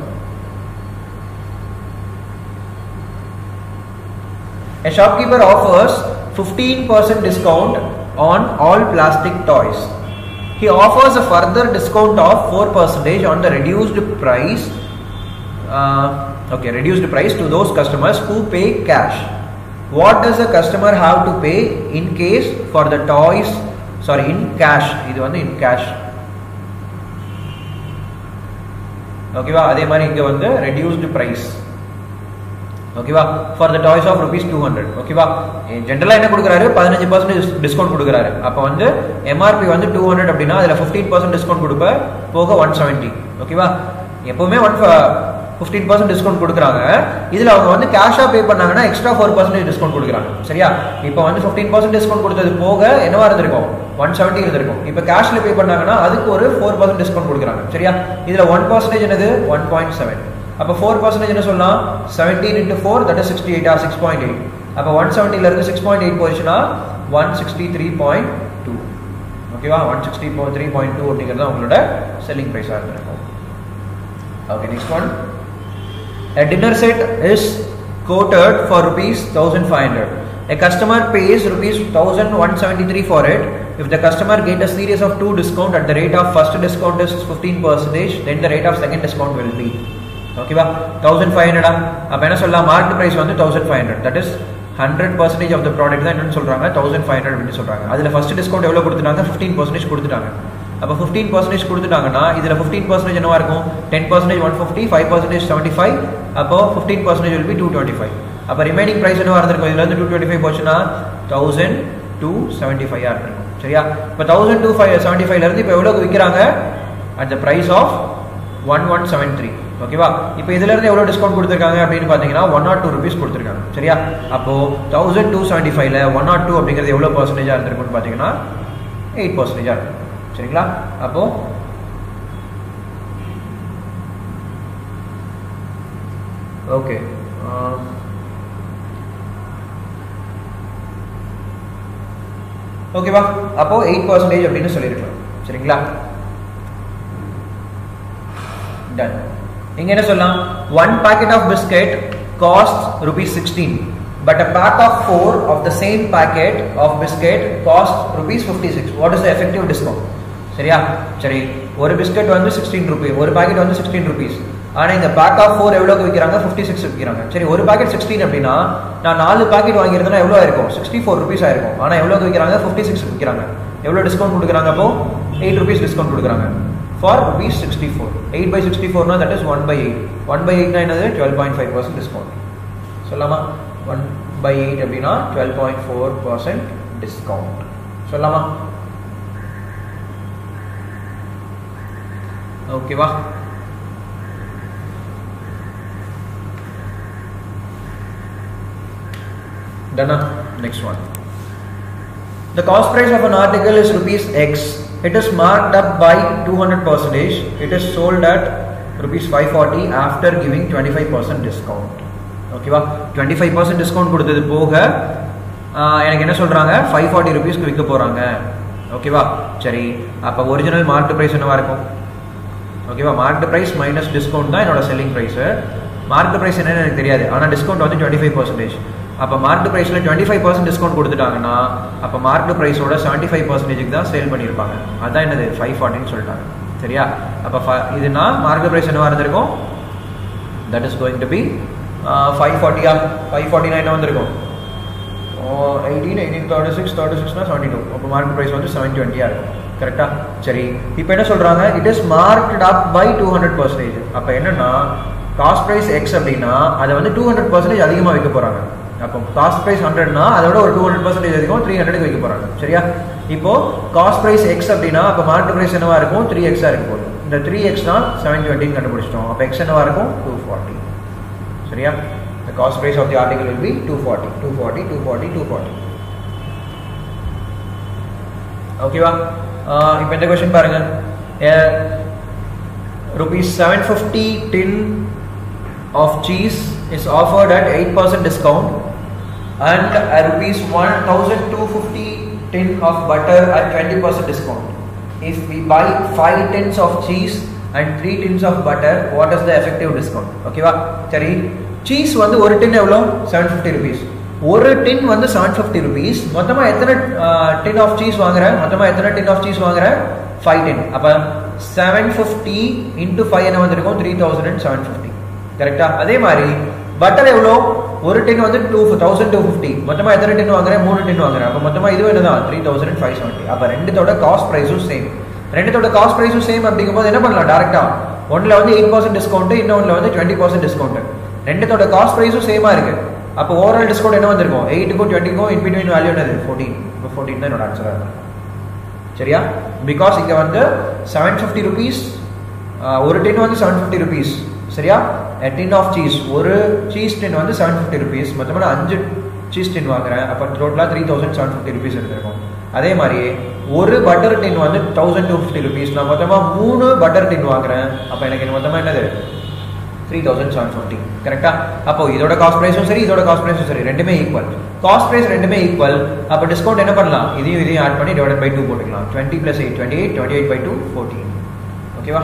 A shopkeeper offers 15% discount on all plastic toys. He offers a further discount of 4% on the reduced price. Uh, okay, reduced price to those customers who pay cash. What does the customer have to pay in case for the toys? Sorry, in cash. இது வந்து in cash. ஓகேவா அதே மாதிரி இங்க வந்து reduced price ஓகேவா for the toys of rupees two hundred ஓகேவா ஜென்ரலாக என்ன கொடுக்குறாரு பதினஞ்சு பர்சன்டேஜ் டிஸ்கவுண்ட் கொடுக்குறாரு அப்போ வந்து எம்ஆர்பி வந்து டூ ஹண்ட்ரட் அப்படின்னா அதில் ஃபிஃப்டீன் பர்சன்ட் டிஸ்கவுண்ட் கொடுப்ப போக ஒன் செவன்ட்டி ஓகேவா எப்பவுமே ஒன் ஃபிஃப்டீன் பர்சன்ட் டிஸ்கவுண்ட் கொடுக்குறாங்க இதில் அவங்க வந்து கேஷாக பே பண்ணாங்கன்னா எக்ஸ்ட்ரா ஃபோர் பர்சன்டேஜ் டிஸ்கவுண்ட் கொடுக்குறாங்க சரியா இப்போ வந்து ஃபிஃப்டீன் பர்சன்ட் டிஸ்கவுண்ட் கொடுத்தது போக என்னவா இருந்திருக்கும் ஒன் செவன்ட்டி இருந்திருக்கும் இப்போ கேஷ்ல பே பண்ணாங்கன்னா அதுக்கு ஒரு ஃபோர் பர்சன்ட் டிஸ்கவுண்ட் கொடுக்குறாங்க சரியா இதில் ஒன் பர்சன்டேஜ் என்னது ஒன் பாயிண்ட் செவன் அப்போ ஃபோர் பர்சன்டேஜ் என்ன சொல்லலாம் seventeen into four that is sixty eight or six point eight அப்போ ஒன் செவன்ட்டில இருந்து சிக்ஸ் பாயிண்ட் எயிட் போச்சுன்னா one sixty three point two ஓகேவா one sixty three point two அப்படிங்கிறது உங்களோட செல்லிங் ப்ரைஸாக இருந்திருக்கும் okay next one A dinner set is quoted for rupees 1500. A customer pays rupees 1173 for it. If the customer get a series of two discount at the rate of first discount is 15 percentage, then the rate of second discount will be. ஓகேவா thousand five ஹண்ட்ரடா அப்போ என்ன சொல்லலாம் market price வந்து thousand five hundred that is hundred percentage of the product தான் என்னன்னு சொல்றாங்க thousand five hundred அப்படின்னு சொல்றாங்க அதில் ஃபர்ஸ்ட் டிஸ்கவுண்ட் எவ்வளோ கொடுத்துட்டாங்க ஃபிஃப்டீன் பர்சன்டேஜ் கொடுத்துட்டாங்க அப்போ ஃபிஃப்டீன் பர்சன்டேஜ் கொடுத்துட்டாங்கன்னா இதில் ஃபிஃப்டீன் பர்சன்டேஜ் என்னவா இருக்கும் ten percentage one fifty five percentage seventy five அப்போ fifteen percentage will be two twenty five அப்போ ரிமைனிங் ப்ரைஸ் என்னவா இருந்திருக்கும் இதுல இருந்து டூ டுவெண்ட்டி ஃபைவ் போச்சுன்னா தௌசண்ட் டூ செவன்ட்டி ஃபைவ் இருந்திருக்கும் சரியா இப்போ தௌசண்ட் டூ ஃபைவ் செவன்ட்டி ஃபைவ்ல இருந்து இப்போ எவ்வளோக்கு விற்கிறாங்க at the price of one one seven three ஓகேவா இப்போ இதுல இருந்து எவ்வளோ டிஸ்கவுண்ட் கொடுத்துருக்காங்க அப்படின்னு பார்த்தீங்கன்னா ஒன் நாட் டூ ருபீஸ் கொடுத்துருக்காங்க சரியா அப்போ தௌசண்ட் டூ செவன்ட்டி ஃபைவ்ல ஒன் நாட் டூ அப்படிங்கிறது எவ்வளோ பர்சன்டேஜாக இருந்திருக்கும்னு பார்த்தீங்கன்னா எயிட் பர்சன்டேஜாக இருக்கும் சரிங்களா அப்போ ஓகே ஓகேவா அப்போ எயிட் பர்சன்டேஜ் அப்படின்னு சொல்லியிருக்கலாம் சரிங்களா டன் இங்க என்ன சொல்லலாம் one packet of biscuit cost rupees sixteen but a pack of four of the same packet of biscuit cost rupees fifty six what is the effective discount சரியா சரி ஒரு பிஸ்கெட் வந்து சிக்ஸ்டீன் ருபி ஒரு packet வந்து sixteen rupees ஆனால் இந்த back of four எவ்வளோக்கு விற்கிறாங்க ஃபிஃப்டி சிக்ஸ் விற்கிறாங்க சரி ஒரு பாக்கெட் சிக்ஸ்டீன் அப்படின்னா நான் நாலு பாக்கெட் வாங்கியிருந்தேன்னா எவ்வளோ ஆயிருக்கும் சிக்ஸ்டி ஃபோர் ருபீஸ் ஆயிருக்கும் ஆனால் எவ்வளோக்கு விற்கிறாங்க ஃபிஃப்டி சிக்ஸ் விற்கிறாங்க எவ்வளோ டிஸ்கவுண்ட் கொடுக்குறாங்க அப்போ எயிட் ருபீஸ் டிஸ்கவுண்ட் கொடுக்குறாங்க for rupees sixty four eight by sixty ஃபோர்னா that is one by eight one by எயிட்னா என்னது twelve point five percent discount சொல்லாமா ஒன் பை எயிட் அப்படின்னா twelve point four percent discount சொல்லாமா ஓகேவா Done. Next one. The cost price of an article is rupees X. It is marked up by 200 percentage. It is sold at rupees 540 after giving 25 percent discount. ஓகேவா twenty five percent discount கொடுத்தது போக ஆஹ், எனக்கு என்ன சொல்றாங்க five forty ருபீஸ்க்கு விற்க போறாங்க ஓகேவா சரி அப்போ ஒரிஜினல் மார்க்கெட் ப்ரைஸ் என்னவா இருக்கும் ஓகேவா மார்க்கெட் ப்ரைஸ் மைனஸ் டிஸ்கவுண்ட் தான் என்னோட செல்லிங் ப்ரைஸ் மார்க்கெட் ப்ரைஸ் என்னன்னு எனக்கு தெரியாது ஆனால் டிஸ்கவுண்ட் வந்து டுவெண்ட்டி ஃபைவ் பர்சன்டேஜ் அப்போ மார்க்கெட் ப்ரைஸில் டுவெண்ட்டி ஃபைவ் பர்சன்ட் டிஸ்கவுண்ட் கொடுத்துட்டாங்கன்னா அப்போ மார்க்கெட் ப்ரைஸோட செவன்ட்டி ஃபைவ் பர்சன்டேஜுக்கு தான் சேல் பண்ணியிருப்பாங்க அதான் என்னது ஃபைவ் ஃபார்ட்டின்னு சொல்லிட்டாங்க சரியா அப்போ இதுனா மார்க்கெட் ப்ரைஸ் என்னவா இருந்திருக்கும் that is going to be five ஃபார்ட்டியா ஃபைவ் ஃபார்ட்டினா என்ன வந்திருக்கும் eighteen eighteen thirty six thirty சிக்ஸ்னா செவன்ட்டி டூ அப்போ மார்க்கெட் ப்ரைஸ் வந்து செவன் டுவெண்ட்டியாக இருக்கும் கரெக்டா சரி இப்போ என்ன சொல்கிறாங்க it is marked up by two hundred percentage அப்போ என்னன்னா காஸ்ட் ப்ரைஸ் எக்ஸ் அப்படின்னா அதை வந்து டூ ஹண்ட்ரட் பர்சன்டேஜ் அதிகமாக வைக்க போகிறாங்க அப்போ காஸ்ட் ப்ரைஸ் ஹண்ட்ரட்னா அதோட ஒரு டூ ஹண்ட்ரட் பர்சன்டேஜ் அதிகம் த்ரீ ஹண்ட்ரட் வைக்க போகிறாங்க சரியா இப்போ காஸ்ட் ப்ரைஸ் எக்ஸ் அப்படின்னா அப்போ மார்க்கெட் ப்ரைஸ் என்னவா இருக்கும் த்ரீ எக்ஸாக இருக்கும் போது இந்த த்ரீ எக்ஸ்னா செவன் டுவெண்ட்டின்னு கண்டுபிடிச்சிட்டோம் அப்போ எக்ஸ் என்னவா இருக்கும் டூ ஃபார்ட்டி சரியா the cost price of the article will be 240 240 240 240 ஓகேவா இப்போ இந்த கொஸ்டின் பாருங்க rupees seven fifty tin of cheese is offered at eight percent discount and rupees one thousand two fifty tin of butter at twenty percent discount if we buy five tins of cheese and three tins of butter what is the effective discount ஓகேவா சரி cheese வந்து ஒரு டின் எவ்வளோ seven fifty rupees ஒரு டின் வந்து seven fifty rupees மொத்தமாக எத்தனை tin of cheese வாங்குறேன் மொத்தமாக எத்தனை டின் ஆஃப் சீஸ் வாங்குறேன் ஃபைவ் டின் அப்போ செவன் ஃபிஃப்டி இன்ட்டு ஃபைவ் என்ன வந்திருக்கும் three thousand and seven fifty கரெக்டா அதே மாதிரி பட்டர் எவ்வளோ ஒரு டின் வந்து டூ தௌசண்ட் டூ ஃபிஃப்டி மொத்தமாக எத்தனை டின் வாங்குறேன் மூணு டின் வாங்குறேன் அப்போ மொத்தமாக இதுவும் என்னதான் three thousand and five seventy அப்போ ரெண்டுத்தோட காஸ்ட் ப்ரைஸும் சேம் ரெண்டுத்தோட காஸ்ட் ப்ரைஸும் சேம் அப்படிங்கும்போது என்ன பண்ணலாம் டேரக்டா ஒன்றில் வந்து எயிட் பர்சன்ட் டிஸ்கவுண்ட் இன்னொன்றில் வந்து டுவெண்ட்டி பர்சன்ட் டிஸ்கவுண்ட் ரெண்டுத்தோட காஸ்ட் ப்ரைஸும் சேமாக இருக்கு அப்போ ஓவரால் டிஸ்கவுண்ட் என்ன வந்திருக்கும் எயிட்டுக்கும் டுவெண்ட்டிக்கும் இன் பிட்வீன் வேல்யூ என்னது ஃபோர்டீன் இப்போ ஃபோர்டீன் தான் என்னோட ஆன்சராக இருக்கும் சரியா பிகாஸ் இங்கே வந்து செவன் ஃபிஃப்டி ருபீஸ் ஒரு டின் வந்து செவன் ஃபிஃப்டி ருபீஸ் சரியா டின் ஆஃப் சீஸ் ஒரு சீஸ் டின் வந்து செவன் ஃபிஃப்டி ருபீஸ் மொத்தமாக நான் அஞ்சு சீஸ் டின் வாங்குறேன் அப்போ டோட்டலாக three thousand seven fifty rupees எடுத்திருக்கும் அதே மாதிரி ஒரு பட்டர் டின் வந்து தௌசண்ட் டூ ஃபிஃப்டி ருபீஸ் நான் மொத்தமாக மூணு பட்டர் டின் வாங்குறேன் அப்போ எனக்கு மொத்தமாக என்னது த்ரீ தௌசண்ட் செவன் ஃபிஃப்டி கரெக்டா அப்போ இதோட காஸ்ட் ப்ரைஸும் சரி இதோட காஸ்ட் ப்ரைஸும் சரி ரெண்டுமே ஈக்குவல் காஸ்ட் ப்ரைஸ் ரெண்டுமே ஈக்குவல் அப்போ டிஸ்கவுண்ட் என்ன பண்ணலாம் இதையும் இதையும் ஆட் பண்ணி டிவைட் பை டூ போட்டுக்கலாம் twenty plus eight twenty eight twenty eight by two fourteen ஓகேவா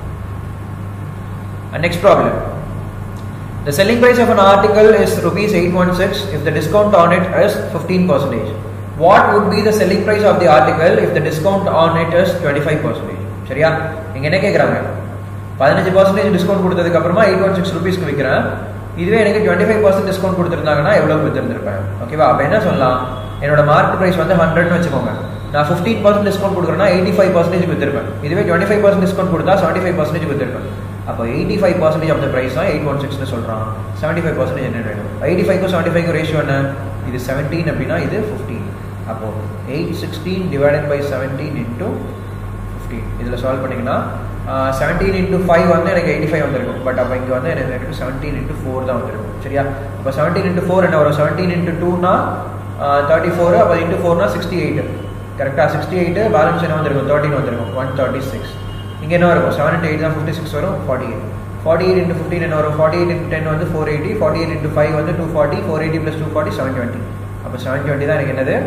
next problem The selling price of an article is rupees 816 if the discount on it is 15 percentage. What would be the selling price of the article if the discount on it is 25 percentage? சரியா இங்க என்ன கேக்குறாங்க பதினஞ்சு percentage discount கொடுத்ததுக்கு அப்புறமா eight one six ருபீஸ்க்கு விற்கிறேன் இதுவே எனக்கு டுவெண்ட்டி ஃபைவ் பர்சன்ட் டிஸ்கவுண்ட் கொடுத்துருந்தாங்கன்னா எவ்வளோ வித்துருந்துருப்பேன் ஓகேவா அப்போ என்ன சொல்லலாம் என்னோட மார்க்கெட் ப்ரைஸ் வந்து ஹண்ட்ரட்னு வச்சுக்கோங்க நான் ஃபிஃப்டீன் பர்சன்ட் டிஸ்கவுண்ட் கொடுக்குறேன்னா எயிட்டி ஃபைவ் பர்சன்டேஜ் வித்துருப்பேன் இதுவே டுவெண்ட்டி ஃபைவ் பர்சன்ட் டிஸ்கவுண்ட் கொடுத்தா செவன்ட்டி ஃபைவ் பர்சன்டேஜ் வித்துருப்பேன் அப்போ eighty five percentage of the price தான் எயிட் ஒன் சிக்ஸ்னு சொல்கிறான் செவன்ட்டி ஃபைவ் பர்சன்டேஜ் என்ன வேணும் எயிட்டி ஃபைவ்க்கும் செவன்ட்டி ஃபைவ் ரேஷியோ என்ன இது செவன்டீன் அப்படின்னா இது ஃபிஃப்டீன் அப்போ eight sixteen divided by seventeen into fifteen இதில் சால்வ் பண்ணிங்கன்னா செவன்டீன் இன்டூ ஃபைவ் வந்து எனக்கு எயிட்டி ஃபைவ் வந்திருக்கும் பட் அப்போ இங்கே வந்து எனக்கு எனக்கு செவன்டீன் இன்டூ ஃபோர் தான் வந்திருக்கும் சரியா அப்போ செவன்டீன் இன்டூ ஃபோர் என்ன வரும் செவன்டீன் இன்டூ டூனா தேர்ட்டி ஃபோர் அப்போ இன்டூ ஃபோர்னா சிக்ஸ்டி எயிட் கரெக்டாக சிக்ஸ்டி எயிட் பேலன்ஸ் என்ன வந்திருக்கும் தேர்ட்டின் வந்திருக்கும் ஒன் தேர்ட்டி சிக்ஸ் இங்கே என்ன இருக்கும் செவன் இன்ட்டு எயிட் தான் ஃபிஃப்டி சிக்ஸ் வரும் forty eight forty eight into fifteen என்ன வரும் ஃபார்ட்டி எயிட் இன்ட்டு டென் வந்து four eighty forty eight into five வந்து two forty four eighty plus two forty seven twenty அப்போ செவன் டுவெண்ட்டி தான் எனக்கு என்னது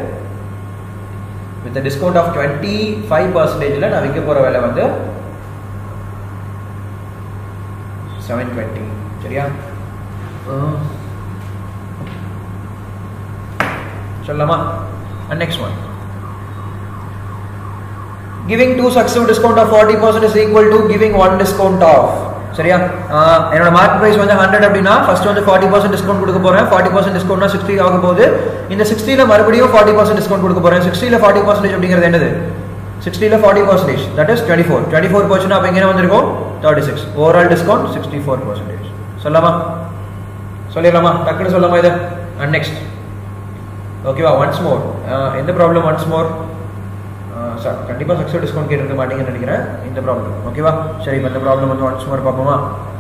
with discount of twenty five பர்சன்டேஜில் நான் விற்க போகிற விலை வந்து செவன் டுவெண்ட்டி சரியா சொல்லலாமா and next one giving two successive discount of 40% is equal to giving one discount off சரியா ஆஹ் என்னோட மார்க் பிரைஸ் வந்து ஹண்ட்ரட் அப்படின்னா ஃபர்ஸ்ட் வந்து ஃபார்ட்டி பர்சன்ட் டிஸ்கவுண்ட் கொடுக்க போறேன் ஃபார்ட்டி பர்சன்ட் டிஸ்கவுண்ட்னா சிக்ஸ்டி ஆக போகுது இந்த சிக்ஸ்டியில் மறுபடியும் ஃபார்ட்டி பர்சன்ட் டிஸ்கவுண்ட் கொடுக்க போறேன் சிக்ஸ்டியில் ஃபார்ட்டி பர்சன்டேஜ் அப்படிங்கிறது என்னது சிக்ஸ்டியில் forty percentage that is twenty four twenty four percent அப்போ எங்கே வந்திருக்கும் thirty six overall discount sixty four percentage சொல்லலாமா சொல்லிடலாமா டக்குன்னு சொல்லலாமா இது அண்ட் நெக்ஸ்ட் ஓகேவா ஒன்ஸ் மோர் எந்த ப்ராப்ளம் ஒன்ஸ் மோர் சார் கண்டிப்பாக சக்ஸஸ் டிஸ்கவுண்ட் கேட்டிருக்க மாட்டீங்கன்னு நினைக்கிறேன் இந்த ப்ராப்ளம் ஓகேவா சரி இப்போ இந்த ப்ராப்ளம் வந்து ஒன்ஸ் மோர் பார்ப்போமா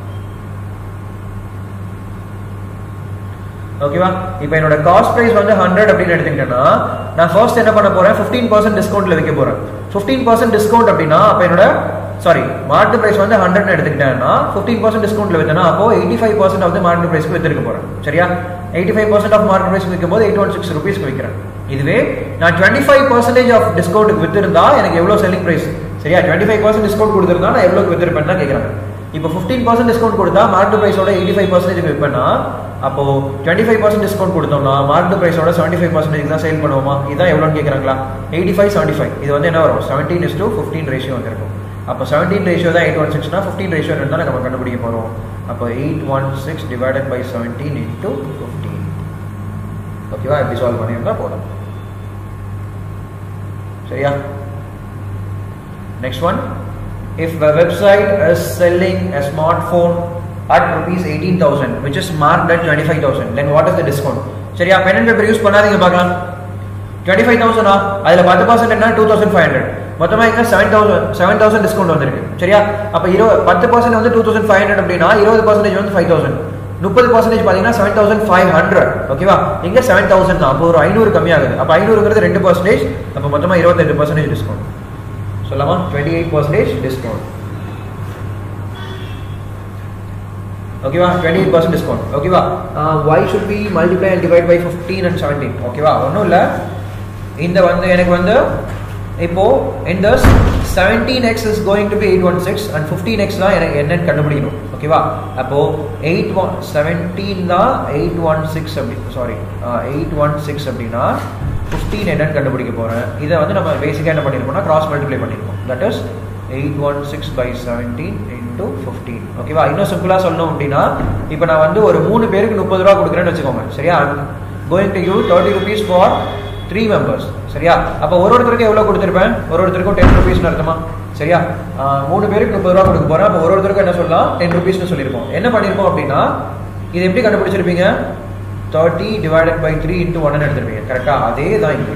ஓகேவா இப்போ என்னோட காஸ்ட் ப்ரைஸ் வந்து ஹண்ட்ரட் அப்படின்னு எடுத்துக்கிட்டேன்னா நான் ஃபர்ஸ்ட் என்ன பண்ண போறேன் ஃபிஃப்டீன் பர்சன்ட் டிஸ்கவுண்ட்ல வைக்க போறேன் ஃபிஃப்டீன் பர்சன்ட் டிஸ்கவுண்ட் அப்படின்னா அப்போ என்னோட சாரி மார்க்கெட் பிரைஸ் வந்து ஹண்ட்ரட் எடுத்துக்கிட்டேன்னா ஃபிஃப்டீன் பர்சன்ட் டிஸ்கவுண்ட்ல வித்தனா அப்போ eighty five percent of market பிரைஸ்க்கு வித்திருக்க போறேன் சரியா eighty five percent of market price விற்கும் போது எயிட் ஒன் சிக்ஸ் ருபீஸ்க்கு விற்கிறேன் இதுவே நான் twenty five percentage of discount வித்திருந்தா எனக்கு எவ்வளோ செல்லிங் பிரைஸ் சரியா டுவெண்ட்டி ஃபைவ் பர்சன்ட் டிஸ்கவுண்ட் கொடுத்துருந்தா நான் எவ்வளோ வித்திருப்பேன் தான் கேட்குறாங்க இப்போ ஃபிஃப்டீன் பர்சன்ட் டிஸ்கவுண்ட் கொடுத்தா மார்க்கெட் பிரைஸோட எயிட்டி ஃபைவ் பர்சன்டேஜ் விற்பேன்னா அப்போ டுவெண்ட்டி ஃபைவ் பர்சன்ட் டிஸ்கவுண்ட் கொடுத்தோம்னா மார்க்கெட் பிரைஸோட செவன்ட்டி ஃபைவ் பர்சன்டேஜ் தான் சேல் பண்ணுவோமா இதான் எவ்வளோன்னு கேட்குறாங்களா எயிட்டி ஃபைவ் செவன்ட்டி ஃபைவ் இது வந்து என்ன வரும் seventeen is to fifteen ratio வந்துருக்கும் அப்போ செவன்டீன் ரேஷியோ தான் எயிட் ஒன் சிக்ஸ்னா ஃபிஃப்டீன் ரேஷியோ இருந்தால் நம்ம கண்டுபிடிக்க போகிறோம் அப்போ eight one six divided by seventeen into fifteen ஓகேவா எப்படி சால்வ் பண்ணியிருந்தா போதும் சரியா next one if a website is selling a smartphone at rupees 18000 which is marked at 25000 then what is the discount சரியா pen and paper யூஸ் பண்ணாதீங்க பார்க்கலாம் 25000 ஆ அதுல 10% என்ன 2500 மொத்தமா இங்க 7000 7000 டிஸ்கவுண்ட் வந்திருக்கு சரியா அப்ப 20 10% வந்து 2500 அப்படினா 20% வந்து 5000 முப்பது பர்சன்டேஜ் பார்த்தீங்கன்னா செவன் தௌசண்ட் ஃபைவ் ஹண்ட்ரட் ஓகேவா இங்கே செவன் தௌசண்ட் தான் அப்போ ஒரு ஐநூறு கம்மியாகுது அப்போ ஐநூறுங்கிறது ரெண்டு பர்சன்டேஜ் அப்போ மொத்தமாக இருபத்தெட்டு பர்சன்டேஜ் டிஸ்கவுண்ட் சொல்லாமா டுவெண்ட்டி எயிட் பர்சன்டேஜ் டிஸ்கவுண்ட் ஓகேவா டுவெண்ட்டி எயிட் பர்சன்ட் டிஸ்கவுண்ட் ஓகேவா why should be multiply and divide by fifteen and seventeen ஓகேவா ஒன்றும் இல்லை இந்த வந்து எனக்கு வந்து இப்போ இந்த seventeen x is going to be eight one six and fifteen x தான் எனக்கு என்னன்னு கண்டுபிடிக்கணும் ஓகேவா அப்போ எயிட் ஒன் செவன்டீன் தான் எயிட் ஒன் சிக்ஸ் அப்படி சாரி எயிட் ஒன் சிக்ஸ் அப்படின்னா ஃபிஃப்டீன் என்னன்னு கண்டுபிடிக்க போகிறேன் இதை வந்து நம்ம பேசிக்காக என்ன பண்ணியிருக்கோம்னா கிராஸ் மல்டிப்ளை பண்ணியிருக்கோம் that is eight one six by seventeen into fifteen ஓகேவா இன்னும் சிம்பிளாக சொல்லணும் அப்படின்னா இப்போ நான் வந்து ஒரு மூணு பேருக்கு முப்பது ரூபா கொடுக்குறேன்னு வச்சுக்கோங்க சரியா going to you thirty rupees for three members சரியா அப்போ ஒரு ஒருத்தருக்கு எவ்வளோ கொடுத்துருப்பேன் ஒரு ஒருத்தருக்கும் டென் ருபீஸ்னு அர்த்தமா சரியா மூணு பேருக்கு முப்பது ரூபா கொடுக்க போகிறேன் அப்போ ஒரு ஒருத்தருக்கு என்ன சொல்லலாம் டென் ருபீஸ்னு சொல்லியிருப்போம் என்ன பண்ணியிருப்போம் அப்படின்னா இது எப்படி கண்டுபிடிச்சிருப்பீங்க thirty divided by three into ஒன்னு எடுத்துருப்பீங்க கரெக்டாக அதே தான் இங்கே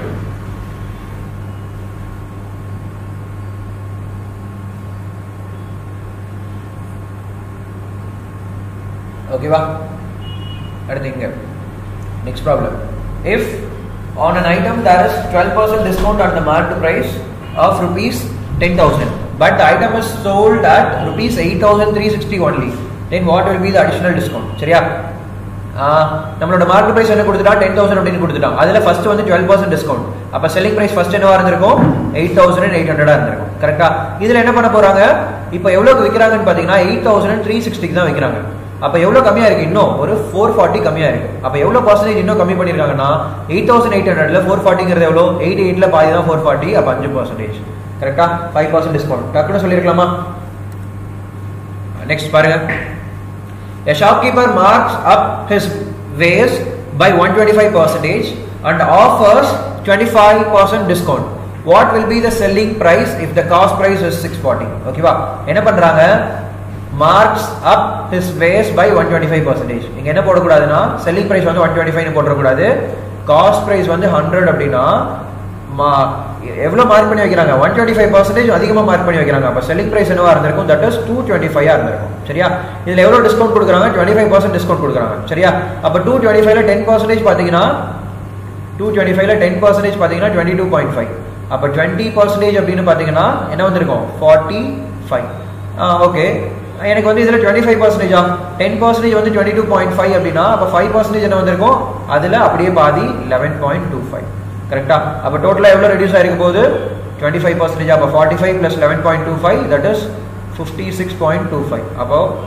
ஓகேவா அடுத்து இங்க next problem if on an item there is 12% discount on the market price of rupees 10000 but the item is sold at rupees 8360 only then what will be the additional discount சரியா நம்மளோட மார்க்கெட் பிரைஸ் என்ன கொடுத்துட்டா ten thousand அப்படின்னு கொடுத்துட்டான் அதுல first வந்து twelve percent discount அப்ப selling price first என்னவா இருந்திருக்கும் எயிட் தௌசண்ட் எயிட் ஹண்ட்ரடா இருந்திருக்கும் கரெக்டா இதுல என்ன பண்ண போறாங்க இப்போ எவ்வளவுக்கு விற்கிறாங்கன்னு பாத்தீங்கன்னா எயிட் தௌசண்ட் த்ரீ சிக்ஸ்டிக்கு தான் விற்கிறாங்க அப்ப எவ்வளவு கம்மியா இருக்கு இன்னும் ஒரு ஃபோர் ஃபார்ட்டி கம்மியா இருக்கு அப்ப எவ்வளவு பர்சன்டேஜ் இன்னும் கம்மி பண்ணிருக்காங்கன்னா எயிட் தௌசண்ட் எயிட் ஹண்ட்ரட்ல ஃபோர் ஃபார்ட்டிங்கிறது எவ்வளோ எயிட் எயிட்ல பாதி தான் ஃபோர் ஃபார்ட்டி அப்ப அஞ்சு பர்சன்டேஜ் கரெக்டா ஃபைவ் பர்சன்ட் டிஸ்கவுண்ட் டக்குன்னு சொல்லிருக்கலாமா நெக்ஸ்ட் பாருங்க A shopkeeper marks up his wares by 125 percentage and offers 25% discount. What will be the selling price if the cost price is 640? ஓகேவா என்ன பண்றாங்க marks up his wares by one twenty five percentage இங்கே என்ன போடக்கூடாதுன்னா selling price வந்து one twenty five போடக்கூடாது cost price வந்து hundred அப்படின்னா மா எவ்வளோ மார்க் பண்ணி வைக்கிறாங்க ஒன் டுவெண்ட்டி ஃபைவ் பர்சன்டேஜ் அதிகமாக மார்க் பண்ணி வைக்கிறாங்க அப்போ செல்லிங் ப்ரைஸ் என்னவா இருந்திருக்கும் that is two twenty five இருந்திருக்கும் சரியா இதில் எவ்வளோ டிஸ்கவுண்ட் கொடுக்குறாங்க டுவெண்ட்டி ஃபைவ் பர்சன்ட் டிஸ்கவுண்ட் கொடுக்குறாங்க சரியா அப்போ டூ டுவெண்ட்டி ஃபைவ்ல டென் பர்சன்டேஜ் பார்த்தீங்கன்னா டூ டுவெண்ட்டி ஃபைவ்ல டென் பர்சன்டேஜ் பார்த்தீங்கன்னா டுவெண்ட்டி டூ பாயிண்ட் ஃபைவ் அப்போ டுவெண்ட்டி பர்சன்டேஜ் அப்படின்னு பார்த்தீங்கன்னா என்ன வந்திருக்கும் ஃபார்ட்டி ஃபைவ் ஓகே எனக்கு வந்து இதில் டுவெண்ட்டி ஃபைவ் பர்சன்டேஜா டென் பர்சன்டேஜ் வந்து டுவெண்ட்டி டூ பாயிண்ட் ஃபைவ் அப்படின்னா அப்போ ஃபைவ் பர்சன்டேஜ் என்ன வந்திருக்கும் அதில் அப்படியே பாதி லெவன் பாயிண்ட் டூ ஃபைவ் கரெக்டா அப்போ டோட்டலாக எவ்வளோ ரெடியூஸ் ஆயிருக்க போது டுவெண்ட்டி ஃபைவ் பர்சன்டேஜ் அப்போ forty five plus eleven point two five that is fifty six point two five அப்போ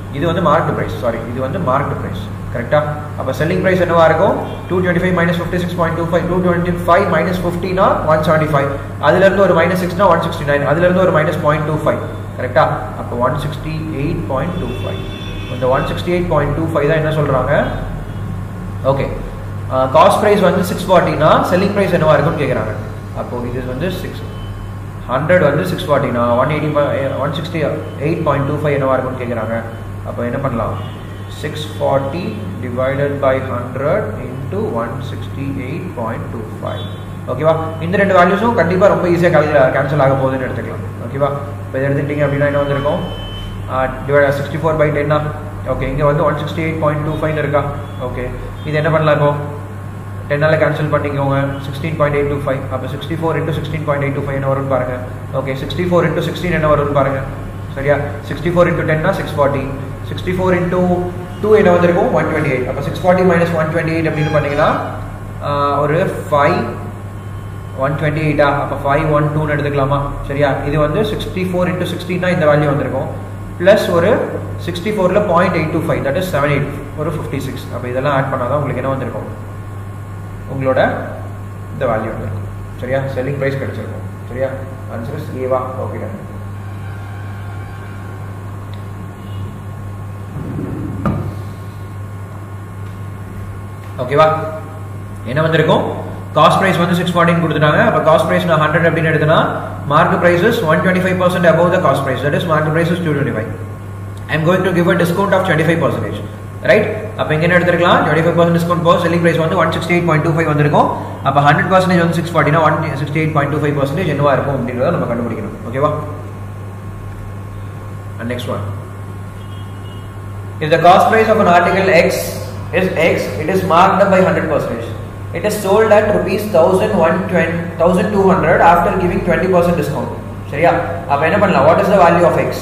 இது வந்து மார்க்டு ப்ரைஸ் சாரி இது வந்து மார்க்டு ப்ரைஸ் கரெக்டா அப்போ செல்லிங் ப்ரைஸ் என்னவா இருக்கும் two twenty five minus fifty six point two five two twenty five minus ஃபிஃப்டினா ஒன் செவன்ட்டி ஃபைவ் அதுலேருந்து ஒரு மைனஸ் சிக்ஸ்னா ஒன் சிக்ஸ்டி நைன் அதுலேருந்து ஒரு மைனஸ் பாயிண்ட் டூ ஃபைவ் கரெக்டா அப்போ one sixty eight point two five இந்த one sixty eight point two five தான் என்ன சொல்கிறாங்க ஓகே காஸ்ட் ப்ரைஸ் வந்து சிக்ஸ் ஃபார்ட்டினா செல்லிங் ப்ரைஸ் என்னவா இருக்கும்னு கேட்குறாங்க அப்போ இது வந்து சிக்ஸ் ஹண்ட்ரட் வந்து six ஃபார்ட்டினா one eighty one sixty eight point two five என்னவா இருக்கும்னு கேட்குறாங்க அப்போ என்ன பண்ணலாம் six forty divided by hundred into one sixty eight point two five ஓகேவா இந்த ரெண்டு வேல்யூஸும் கண்டிப்பாக ரொம்ப ஈஸியாக கல் கேன்சல் ஆக போகுதுன்னு எடுத்துக்கலாம் ஓகேவா இப்போ இதை எடுத்துக்கிட்டீங்க அப்படின்னா என்ன வந்திருக்கும் டிவைட் சிக்ஸ்டி ஃபோர் பை டென்னா ஓகே இங்கே வந்து one sixty eight point two five இருக்கா ஓகே இது என்ன பண்ணலாம் இப்போ டென்னால் கேன்சல் பண்ணிக்கோங்க sixteen point eight two five அப்போ sixty four into sixteen point eight two five என்ன வரும்னு பாருங்க okay sixty four into sixteen என்ன வரும்னு பாருங்க சரியா சிக்ஸ்டி ஃபோர் இன்ட்டு டென்னா six forty sixty four into two என்ன வந்திருக்கும் ஒன் டுவெண்ட்டி எயிட் அப்போ six forty minus one twenty eight அப்படின்னு பார்த்தீங்கன்னா ஒரு ஃபைவ் ஒன் டுவெண்ட்டி எயிட்டா அப்போ ஃபைவ் ஒன் டூன்னு எடுத்துக்கலாமா சரியா இது வந்து சிக்ஸ்டி ஃபோர் இன்ட்டு சிக்ஸ்டீனா இந்த வேல்யூ வந்திருக்கும் ப்ளஸ் ஒரு சிக்ஸ்டி ஃபோரில் point eight two five that is seven eight ஒரு ஃபிஃப்டி சிக்ஸ் அப்போ இதெல்லாம் ஆட் பண்ணால் தான் உங்களுக்கு என்ன வந்திருக்கும் உங்களோட இந்த வேல்யூ வந்திருக்கும் சரியா செல்லிங் ப்ரைஸ் கிடைச்சிருக்கும் சரியா ஆன்சர் இஸ் ஏவா ஓகே ஓகேவா என்ன வந்திருக்கும் காஸ்ட் ப்ரைஸ் வந்து சிக்ஸ் ஃபார்ட்டின் கொடுத்துட்டாங்க அப்போ காஸ்ட் ப்ரைஸ் நான் ஹண்ட்ரட் அப்படின்னு எடுத்தனா mark prices one twenty five percent above the cost price that is mark prices two twenty five I am going to give a discount of twenty five percentage right அப்போ இங்கே என்ன எடுத்துக்கலாம் twenty five percent discount போக selling price வந்து one sixty eight point two five வந்திருக்கும் அப்போ hundred percentage வந்து six ஃபார்ட்டினா one sixty eight point two five percentage என்னவா இருக்கும் அப்படின்றத நம்ம கண்டுபிடிக்கணும் ஓகேவா and next one If the cost price of an article X is X, it is marked up by 100 percentage. It is sold at rupees 1200 after giving 20 percent discount. சரியா அப்ப என்ன பண்ணலாம் what is the value of x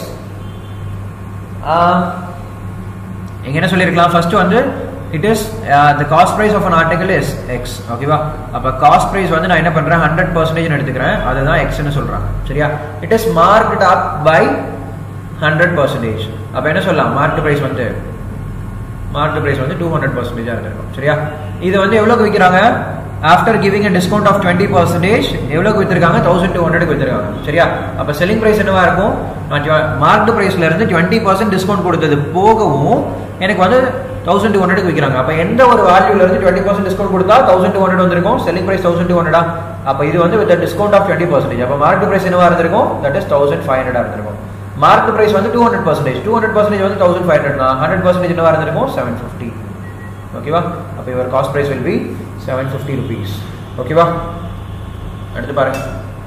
இங்க என்ன சொல்லியிருக்கலாம் first வந்து it is the cost price of an article is x ஓகேவா அப்ப காஸ்ட் பிரைஸ் வந்து நான் என்ன பண்றேன் ஹண்ட்ரட் பர்சன்டேஜ் எடுத்துக்கிறேன் அதுதான் எக்ஸ்னு சொல்றாங்க சரியா it is marked up by hundred percentage அப்போ என்ன சொல்லலாம் மார்க் ப்ரைஸ் வந்து மார்க் ப்ரைஸ் வந்து டூ ஹண்ட்ரட் பர்சன்டேஜாக இருந்திருக்கும் சரியா இது வந்து எவ்வளோக்கு விற்கிறாங்க after giving a discount of twenty percentage எவ்வளோக்கு வித்திருக்காங்க தௌசண்ட் டூ ஹண்ட்ரட் வித்திருக்காங்க சரியா அப்போ செல்லிங் ப்ரைஸ் என்னவா இருக்கும் மார்க் ப்ரைஸ்ல இருந்து டுவெண்ட்டி பர்சன்ட் டிஸ்கவுண்ட் கொடுத்தது போகவும் எனக்கு வந்து தௌசண்ட் டூ ஹண்ட்ரட் விற்கிறாங்க அப்போ எந்த ஒரு வேல்யூல இருந்து டுவெண்ட்டி பர்சன்ட் டிஸ்கவுண்ட் கொடுத்தா தௌசண்ட் டூ ஹண்ட்ரட் வந்திருக்கும் செல்லிங் ப்ரைஸ் தௌசண்ட் டூ ஹண்ட்ரடா அப்போ இது வந்து with discount of twenty percentage அப்போ மார்க் ப்ரைஸ் என்னவா இருந்திருக்கும் that is thousand five hundred இருந்திருக்கும் மார்க் பிரைஸ் வந்து two hundred percentage two hundred percentage வந்து thousand five hundred hundred percentage என்னவா இருந்திருக்கும் செவன் ஃபிஃப்டி ஓகேவா அப்போ இவர் cost price will be seven fifty rupees ஓகேவா அடுத்து பாருங்க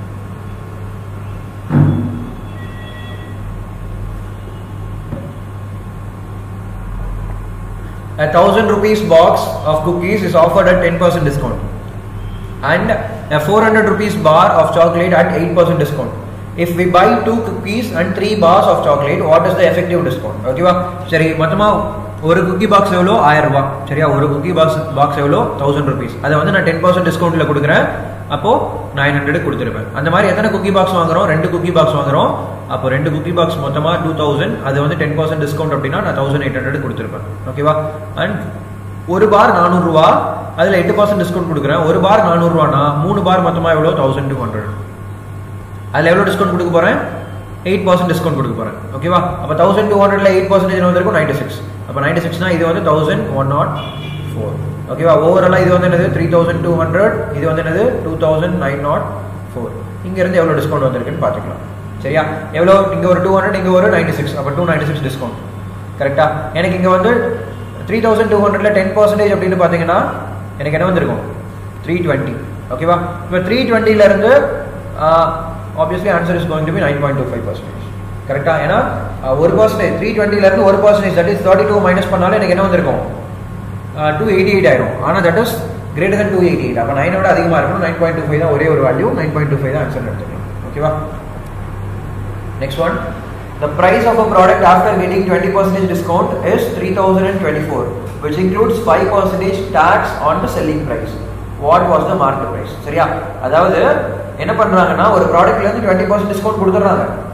A thousand rupees box of cookies is offered at 10% discount, and a 400 rupees bar of chocolate at 8% discount. If we buy two cookies and three bars of chocolate, what is the effective discount? ஓகேவா சரி மொத்தமா ஒரு cookie box எவ்வளோ ஆயிரம் ரூபாய் சரியா ஒரு cookie box box எவ்வளோ தௌசண்ட் ருபீஸ் அதை வந்து நான் டென் பர்சன்ட் டிஸ்கவுண்ட்ல கொடுக்குறேன் அப்போ நைன் ஹண்ட்ரட் கொடுத்துருப்பேன் அந்த மாதிரி எத்தனை குக்கி பாக்ஸ் வாங்குறோம் ரெண்டு குக்கி பாக்ஸ் வாங்குறோம் அப்போ ரெண்டு குக்கி பாக்ஸ் மொத்தமா டூ தௌசண்ட் அது வந்து டென் பர்சன்ட் டிஸ்கவுண்ட் அப்படின்னா நான் தௌசண்ட் எயிட் ஹண்ட்ரட் கொடுத்துருப்பேன் ஓகேவா அண்ட் ஒரு பார் நானூறுரூவா அதில் எட்டு பர்சன்ட் டிஸ்கவுண்ட் கொடுக்குறேன் ஒரு பார் நானூறுரூவானா மூணு பார் மொத்தமாக எவ்வளோ தௌசண்ட் டூ ஹண்ட்ரட் அதில் எவ்வளோ டிஸ்கவுண்ட் கொடுக்க போகிறேன் எயிட் பர்சன்ட் டிஸ்கவுண்ட் கொடுக்க போகிறேன் ஓகேவா அப்போ தௌசண்ட் டூ ஹண்ட்ரட்ல எயிட் பர்சன்டேஜ் வந்திருக்கும் நைன்டி சிக்ஸ் அப்போ நைன்டி சிக்ஸ்னா இது வந்து தௌசண்ட் ஒன் நாட் ஃபோர் ஓகேவா ஓவராலாக இது வந்து என்னது த்ரீ தௌசண்ட் டூ ஹண்ட்ரட் இது வந்து என்னது two thousand nine nought four இங்கேருந்து எவ்வளோ டிஸ்கவுண்ட் வந்திருக்குன்னு பார்த்துக்கலாம் சரியா எவ்வளோ இங்கே ஒரு டூ ஹண்ட்ரட் இங்கே ஒரு நைன்டி சிக்ஸ் அப்போ டூ நைன்டி சிக்ஸ் டிஸ்கவுண்ட் கரெக்டாக எனக்கு இங்கே வந்து த்ரீ தௌசண்ட் டூ ஹண்ட்ரட்ல டென் பர்சன்டேஜ் அப்படின்னு பார்த்தீங்கன்னா எனக்கு என்ன வந்திருக்கும் த்ரீ டுவெண்ட்டி ஓகேவா இப்போ த்ரீ டுவெண்ட்டிலேருந்து obviously answer is going to be nine point two five percentage கரெக்டா ஏன்னா ஒரு பர்சன்டேஜ் த்ரீ டுவெண்ட்டிலேருந்து ஒரு percentage that is thirty two minus பண்ணாலும் எனக்கு என்ன வந்திருக்கும் டூ எயிட்டி எயிட் ஆயிரும் ஆனால் that is greater than two eighty eight அப்போ நைனோட அதிகமாக இருக்கணும் நைன் பாயிண்ட் டூ ஃபைவ் தான் ஒரே ஒரு value nine point two five தான் ஆன்சர் எடுத்துக்கலாம் ஓகேவா next one The price of a product after getting 20% discount is 3024 which includes 5% tax on the selling price. What was the market price? சரியா அதாவது என்ன பண்றாங்கன்னா ஒரு ப்ராடக்ட்ல இருந்து டுவெண்ட்டி பர்சன்ட் டிஸ்கவுண்ட் கொடுத்துட்றாங்க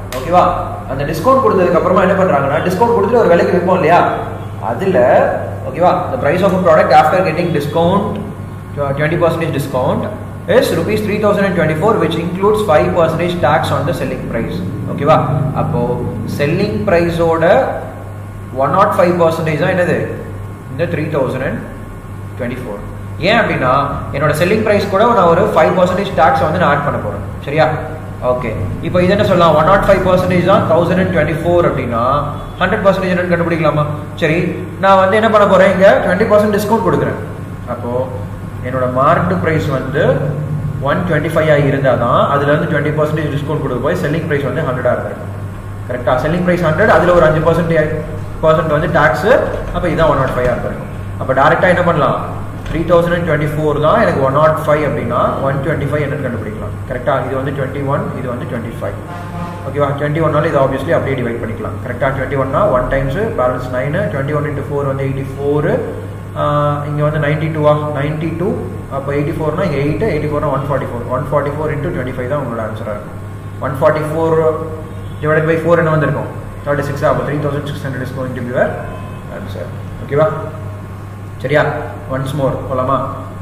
ஓகேவா அந்த டிஸ்கவுண்ட் கொடுத்ததுக்கு அப்புறமா என்ன பண்றாங்கன்னா டிஸ்கவுண்ட் கொடுத்துட்டு ஒரு விலைக்கு விற்போம் இல்லையா அதுல ஓகேவா the price of a product after getting discount 20 percentage discount is rupees 3024 which includes 5 percentage tax on the selling price ஓகேவா அப்போ selling price ஓட 105 percentage தான் என்னது இந்த 3024 ஏன் அப்படின்னா என்னோட செல்லிங் பிரைஸ் கூட நான் ஒரு ஃபைவ் பர்சன்டேஜ் டேக்ஸ் வந்து நான் ஆட் பண்ண போறேன் சரியா ஓகே இப்போ இது என்ன சொல்லலாம் ஒன் நாட் ஃபைவ் பர்சன்டேஜ் தான் தௌசண்ட் அண்ட் டுவெண்ட்டி ஃபோர் அப்படின்னா ஹண்ட்ரட் பர்சன்டேஜ் என்னன்னு கண்டுபிடிக்கலாமா சரி நான் வந்து என்ன பண்ண போறேன் இங்க டுவெண்ட்டி பர்சன்ட் டிஸ்கவுண்ட் கொடுக்குறேன் அப்போ என்னோட மார்க்டு ப்ரைஸ் வந்து ஒன் டுவெண்ட்டி ஃபைவ் ஆகி இருந்தால் தான் அதுல இருந்து டுவெண்ட்டி பர்சன்டேஜ் டிஸ்கவுண்ட் கொடுக்க போய் செல்லிங் ப்ரைஸ் வந்து ஹண்ட்ரடாக இருந்திருக்கும் கரெக்டா செல்லிங் ப்ரைஸ் ஹண்ட்ரட் அதில் ஒரு அஞ்சு பர்சன்ட் பர்சன்ட் வந்து டேக்ஸ் அப்போ இதான் ஒன் நாட் ஃபைவ் இருந்திருக்கும் அப்போ டேரெக்டாக என்ன பண்ணலாம் three thousand and twenty four தான் எனக்கு ஒன் நாட் ஃபைவ் அப்படின்னா ஒன் டுவெண்ட்டி ஃபைவ் என்னன்னு கண்டுபிடிக்கலாம் கரெக்டாக இது வந்து டுவெண்ட்டி ஒன் இது வந்து டுவெண்ட்டி ஃபைவ் ஓகேவா டுவெண்ட்டி ஒன்னால இது ஆப்வியஸ்லி அப்படியே டிவைட் பண்ணிக்கலாம் கரெக்டாக டுவெண்ட்டி ஒன்னா one times balance nine twenty one into four வந்து எயிட்டி ஃபோரு இங்கே வந்து நைன்டி டூவா நைன்டி டூ அப்போ எயிட்டி ஃபோர்னா இங்கே எயிட்டு எயிட்டி ஃபோர்னா one forty four one forty four into twenty five தான் உங்களோட ஆன்சராக இருக்கும் one forty four divide by four என்ன வந்திருக்கும் தேர்ட்டி சிக்ஸ் அப்போ three thousand six hundred is going to be answer ஓகேவா சரியா ஒன்ஸ் மோர் போலாமா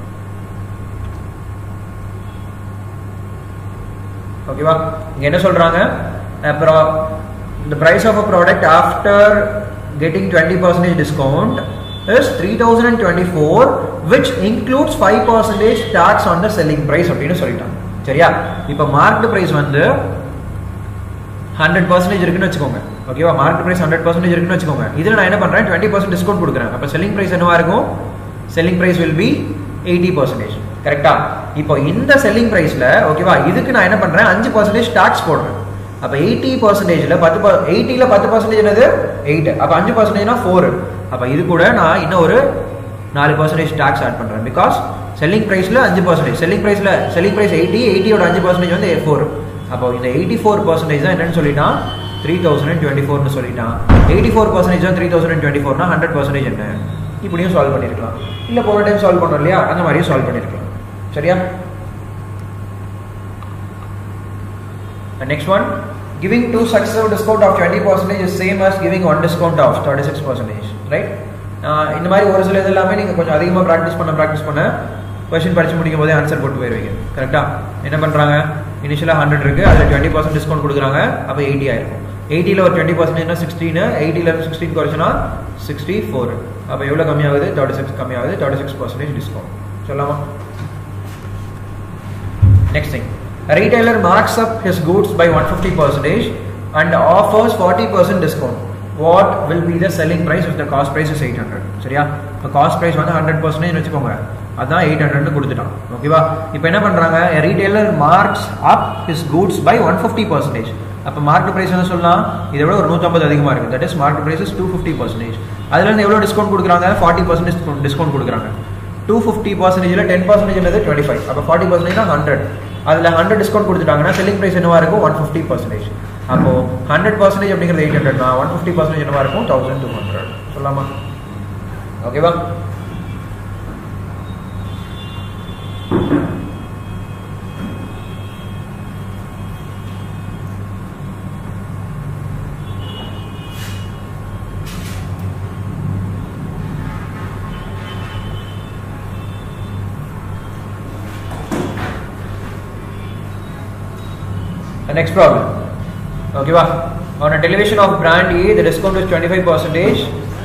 ஓகேவா இங்க என்ன சொல்றாங்க அப்புறம் the price of a product after getting 20 percentage discount is 3024 which includes 5 percentage tax on the selling price அப்படின்னு சொல்லிட்டாங்க சரியா இப்போ மார்க்டு பிரைஸ் வந்து ஹண்ட்ரட் பர்சன்டேஜ் இருக்குன்னு வச்சுக்கோங்க ஓகேவா மார்க்கெட் பிரைஸ் ஹண்ட்ரட் பர்சன்டேஜ் இருக்குன்னு வச்சுக்கோங்க இதில் நான் என்ன பண்ணுறேன் டுவெண்ட்டி பர்சன்ட் டிஸ்கவுண்ட் கொடுக்குறேன் அப்போ செல்லிங் பிரைஸ் என்னவா இருக்கும் selling price will be eighty percentage கரெக்டா இப்போ இந்த செல்லிங் பிரைஸ்ல ஓகேவா இதுக்கு நான் என்ன பண்றேன் அஞ்சு பர்சன்டேஜ் டாக்ஸ் போடுறேன் அப்போ எயிட்டி பர்சன்டேஜ்ல பத்து எயிட்டியில் பத்து பர்சன்டேஜ் என்னது எயிட் அப்போ அஞ்சு பர்சன்டேஜ்னா ஃபோர் அப்போ இது கூட நான் இன்னும் ஒரு நாலு பர்சன்டேஜ் டாக்ஸ் ஆட் பண்றேன் பிகாஸ் செல்லிங் பிரைஸ்ல அஞ்சு பர்சன்டேஜ் செல்லிங் பிரைஸ்ல செல்லிங் பிரைஸ் எயிட்டி எயிட்டியோட அஞ்சு பர்சன்டேஜ் வந்து ஃபோர் அப்போ இந்த எயிட்டி ஃபோர் பர்சன்டேஜ் தான் என்னன்னு சொல்லிட்டான் த்ரீ தௌசண்ட் டுவெண்ட்டி ஃபோர்னு சொல்லிட்டான் எயிட்டி ஃபோர் பர்சன்டேஜ் தான் த்ரீ தௌசண்ட் டுவெண்ட்டி ஃபோர்னா ஹண்ட்ரட் பர்சன்டேஜ் என்ன இப்படியும் சால்வ் பண்ணியிருக்கலாம் இல்லை போன டைம் சால்வ் பண்ணோம் இல்லையா அந்த மாதிரியும் சால்வ் பண்ணியிருக்கலாம் சரியா next one giving two successive discount of 20 percentage is same as giving one discount of 36 percentage right இந்த மாதிரி ஒரு சில இது எல்லாமே நீங்கள் கொஞ்சம் அதிகமாக ப்ராக்டிஸ் பண்ண ப்ராக்டிஸ் பண்ண கொஸ்டின் படிச்சு முடிக்கும் போதே ஆன்சர் போட்டு போயிருவீங்க கரெக்டாக என்ன பண்ணுறாங்க இனிஷியலாக ஹண்ட்ரட் இருக்குது அதில் டுவெண்ட்டி பர்சன்ட் டிஸ்கவுண்ட் கொடுக்குறாங்க அப்போ எயிட்டி ஆயிருக்கும் எயிட்டியில் ஒரு டுவெண்ட்டி பர்சன்டேஜ்னா சிக்ஸ்டீனு எயிட்டியில் சிக்ஸ்டீன் குறைச்சுனா சிக்ஸ்டி ஃபோர் அப்போ எவ்வளோ கம்மியாகுது தேர்ட்டி சிக்ஸ் கம்மியாகுது தேர்ட்டி சிக்ஸ் பர்சன்டேஜ் டிஸ்கவுண்ட் சொல்லாமா next thing A retailer marks up his goods by 150 percentage and offers 40 percent discount. What will be the selling price if the cost price is 800? சரியா இப்போ cost price வந்து hundred percentage வச்சுக்கோங்க அதான் eight ஹண்ட்ரட்னு கொடுத்துட்டான் ஓகேவா இப்போ என்ன பண்ணுறாங்க retailer marks up his goods by one fifty percentage அப்போ மார்க்கெட் ப்ரைஸ் என்ன சொல்லலாம் இதை விட ஒரு நூற்றம்பது அதிகமாக இருக்குது that is market price is two fifty percentage அதுலேருந்து எவ்வளோ டிஸ்கவுண்ட் கொடுக்குறாங்க ஃபார்ட்டி பர்சன்டேஜ் டிஸ்கவுண்ட் கொடுக்குறாங்க டூ ஃபிஃப்டி பர்சன்டேஜில் டென் பர்சன்டேஜ் என்னது டுவெண்ட்டி ஃபைவ் அப்போ ஃபார்ட்டி பர்சன்டேஜ் ஹண்ட்ரட் அதில் ஹண்ட்ரட் டிஸ்கவுண்ட் கொடுத்துட்டாங்கன்னா செல்லிங் ப்ரைஸ் என்னவா இருக்கும் ஒன் ஃபிஃப்டி பர்சன்டேஜ் அப்போ ஹண்ட்ரட் பர்சன்டேஜ் அப்படிங்கிறது எயிட் ஹண்ட்ரட்னா ஒன் ஃபிஃப்டி பர்சன்டேஜ் என்னவா இருக்கும் தௌசண்ட் டூ ஹண்ட்ரட் சொல்லாமா ஓகேவா The next problem. Okay, wow. On a television of brand A, the discount is 25 percentage,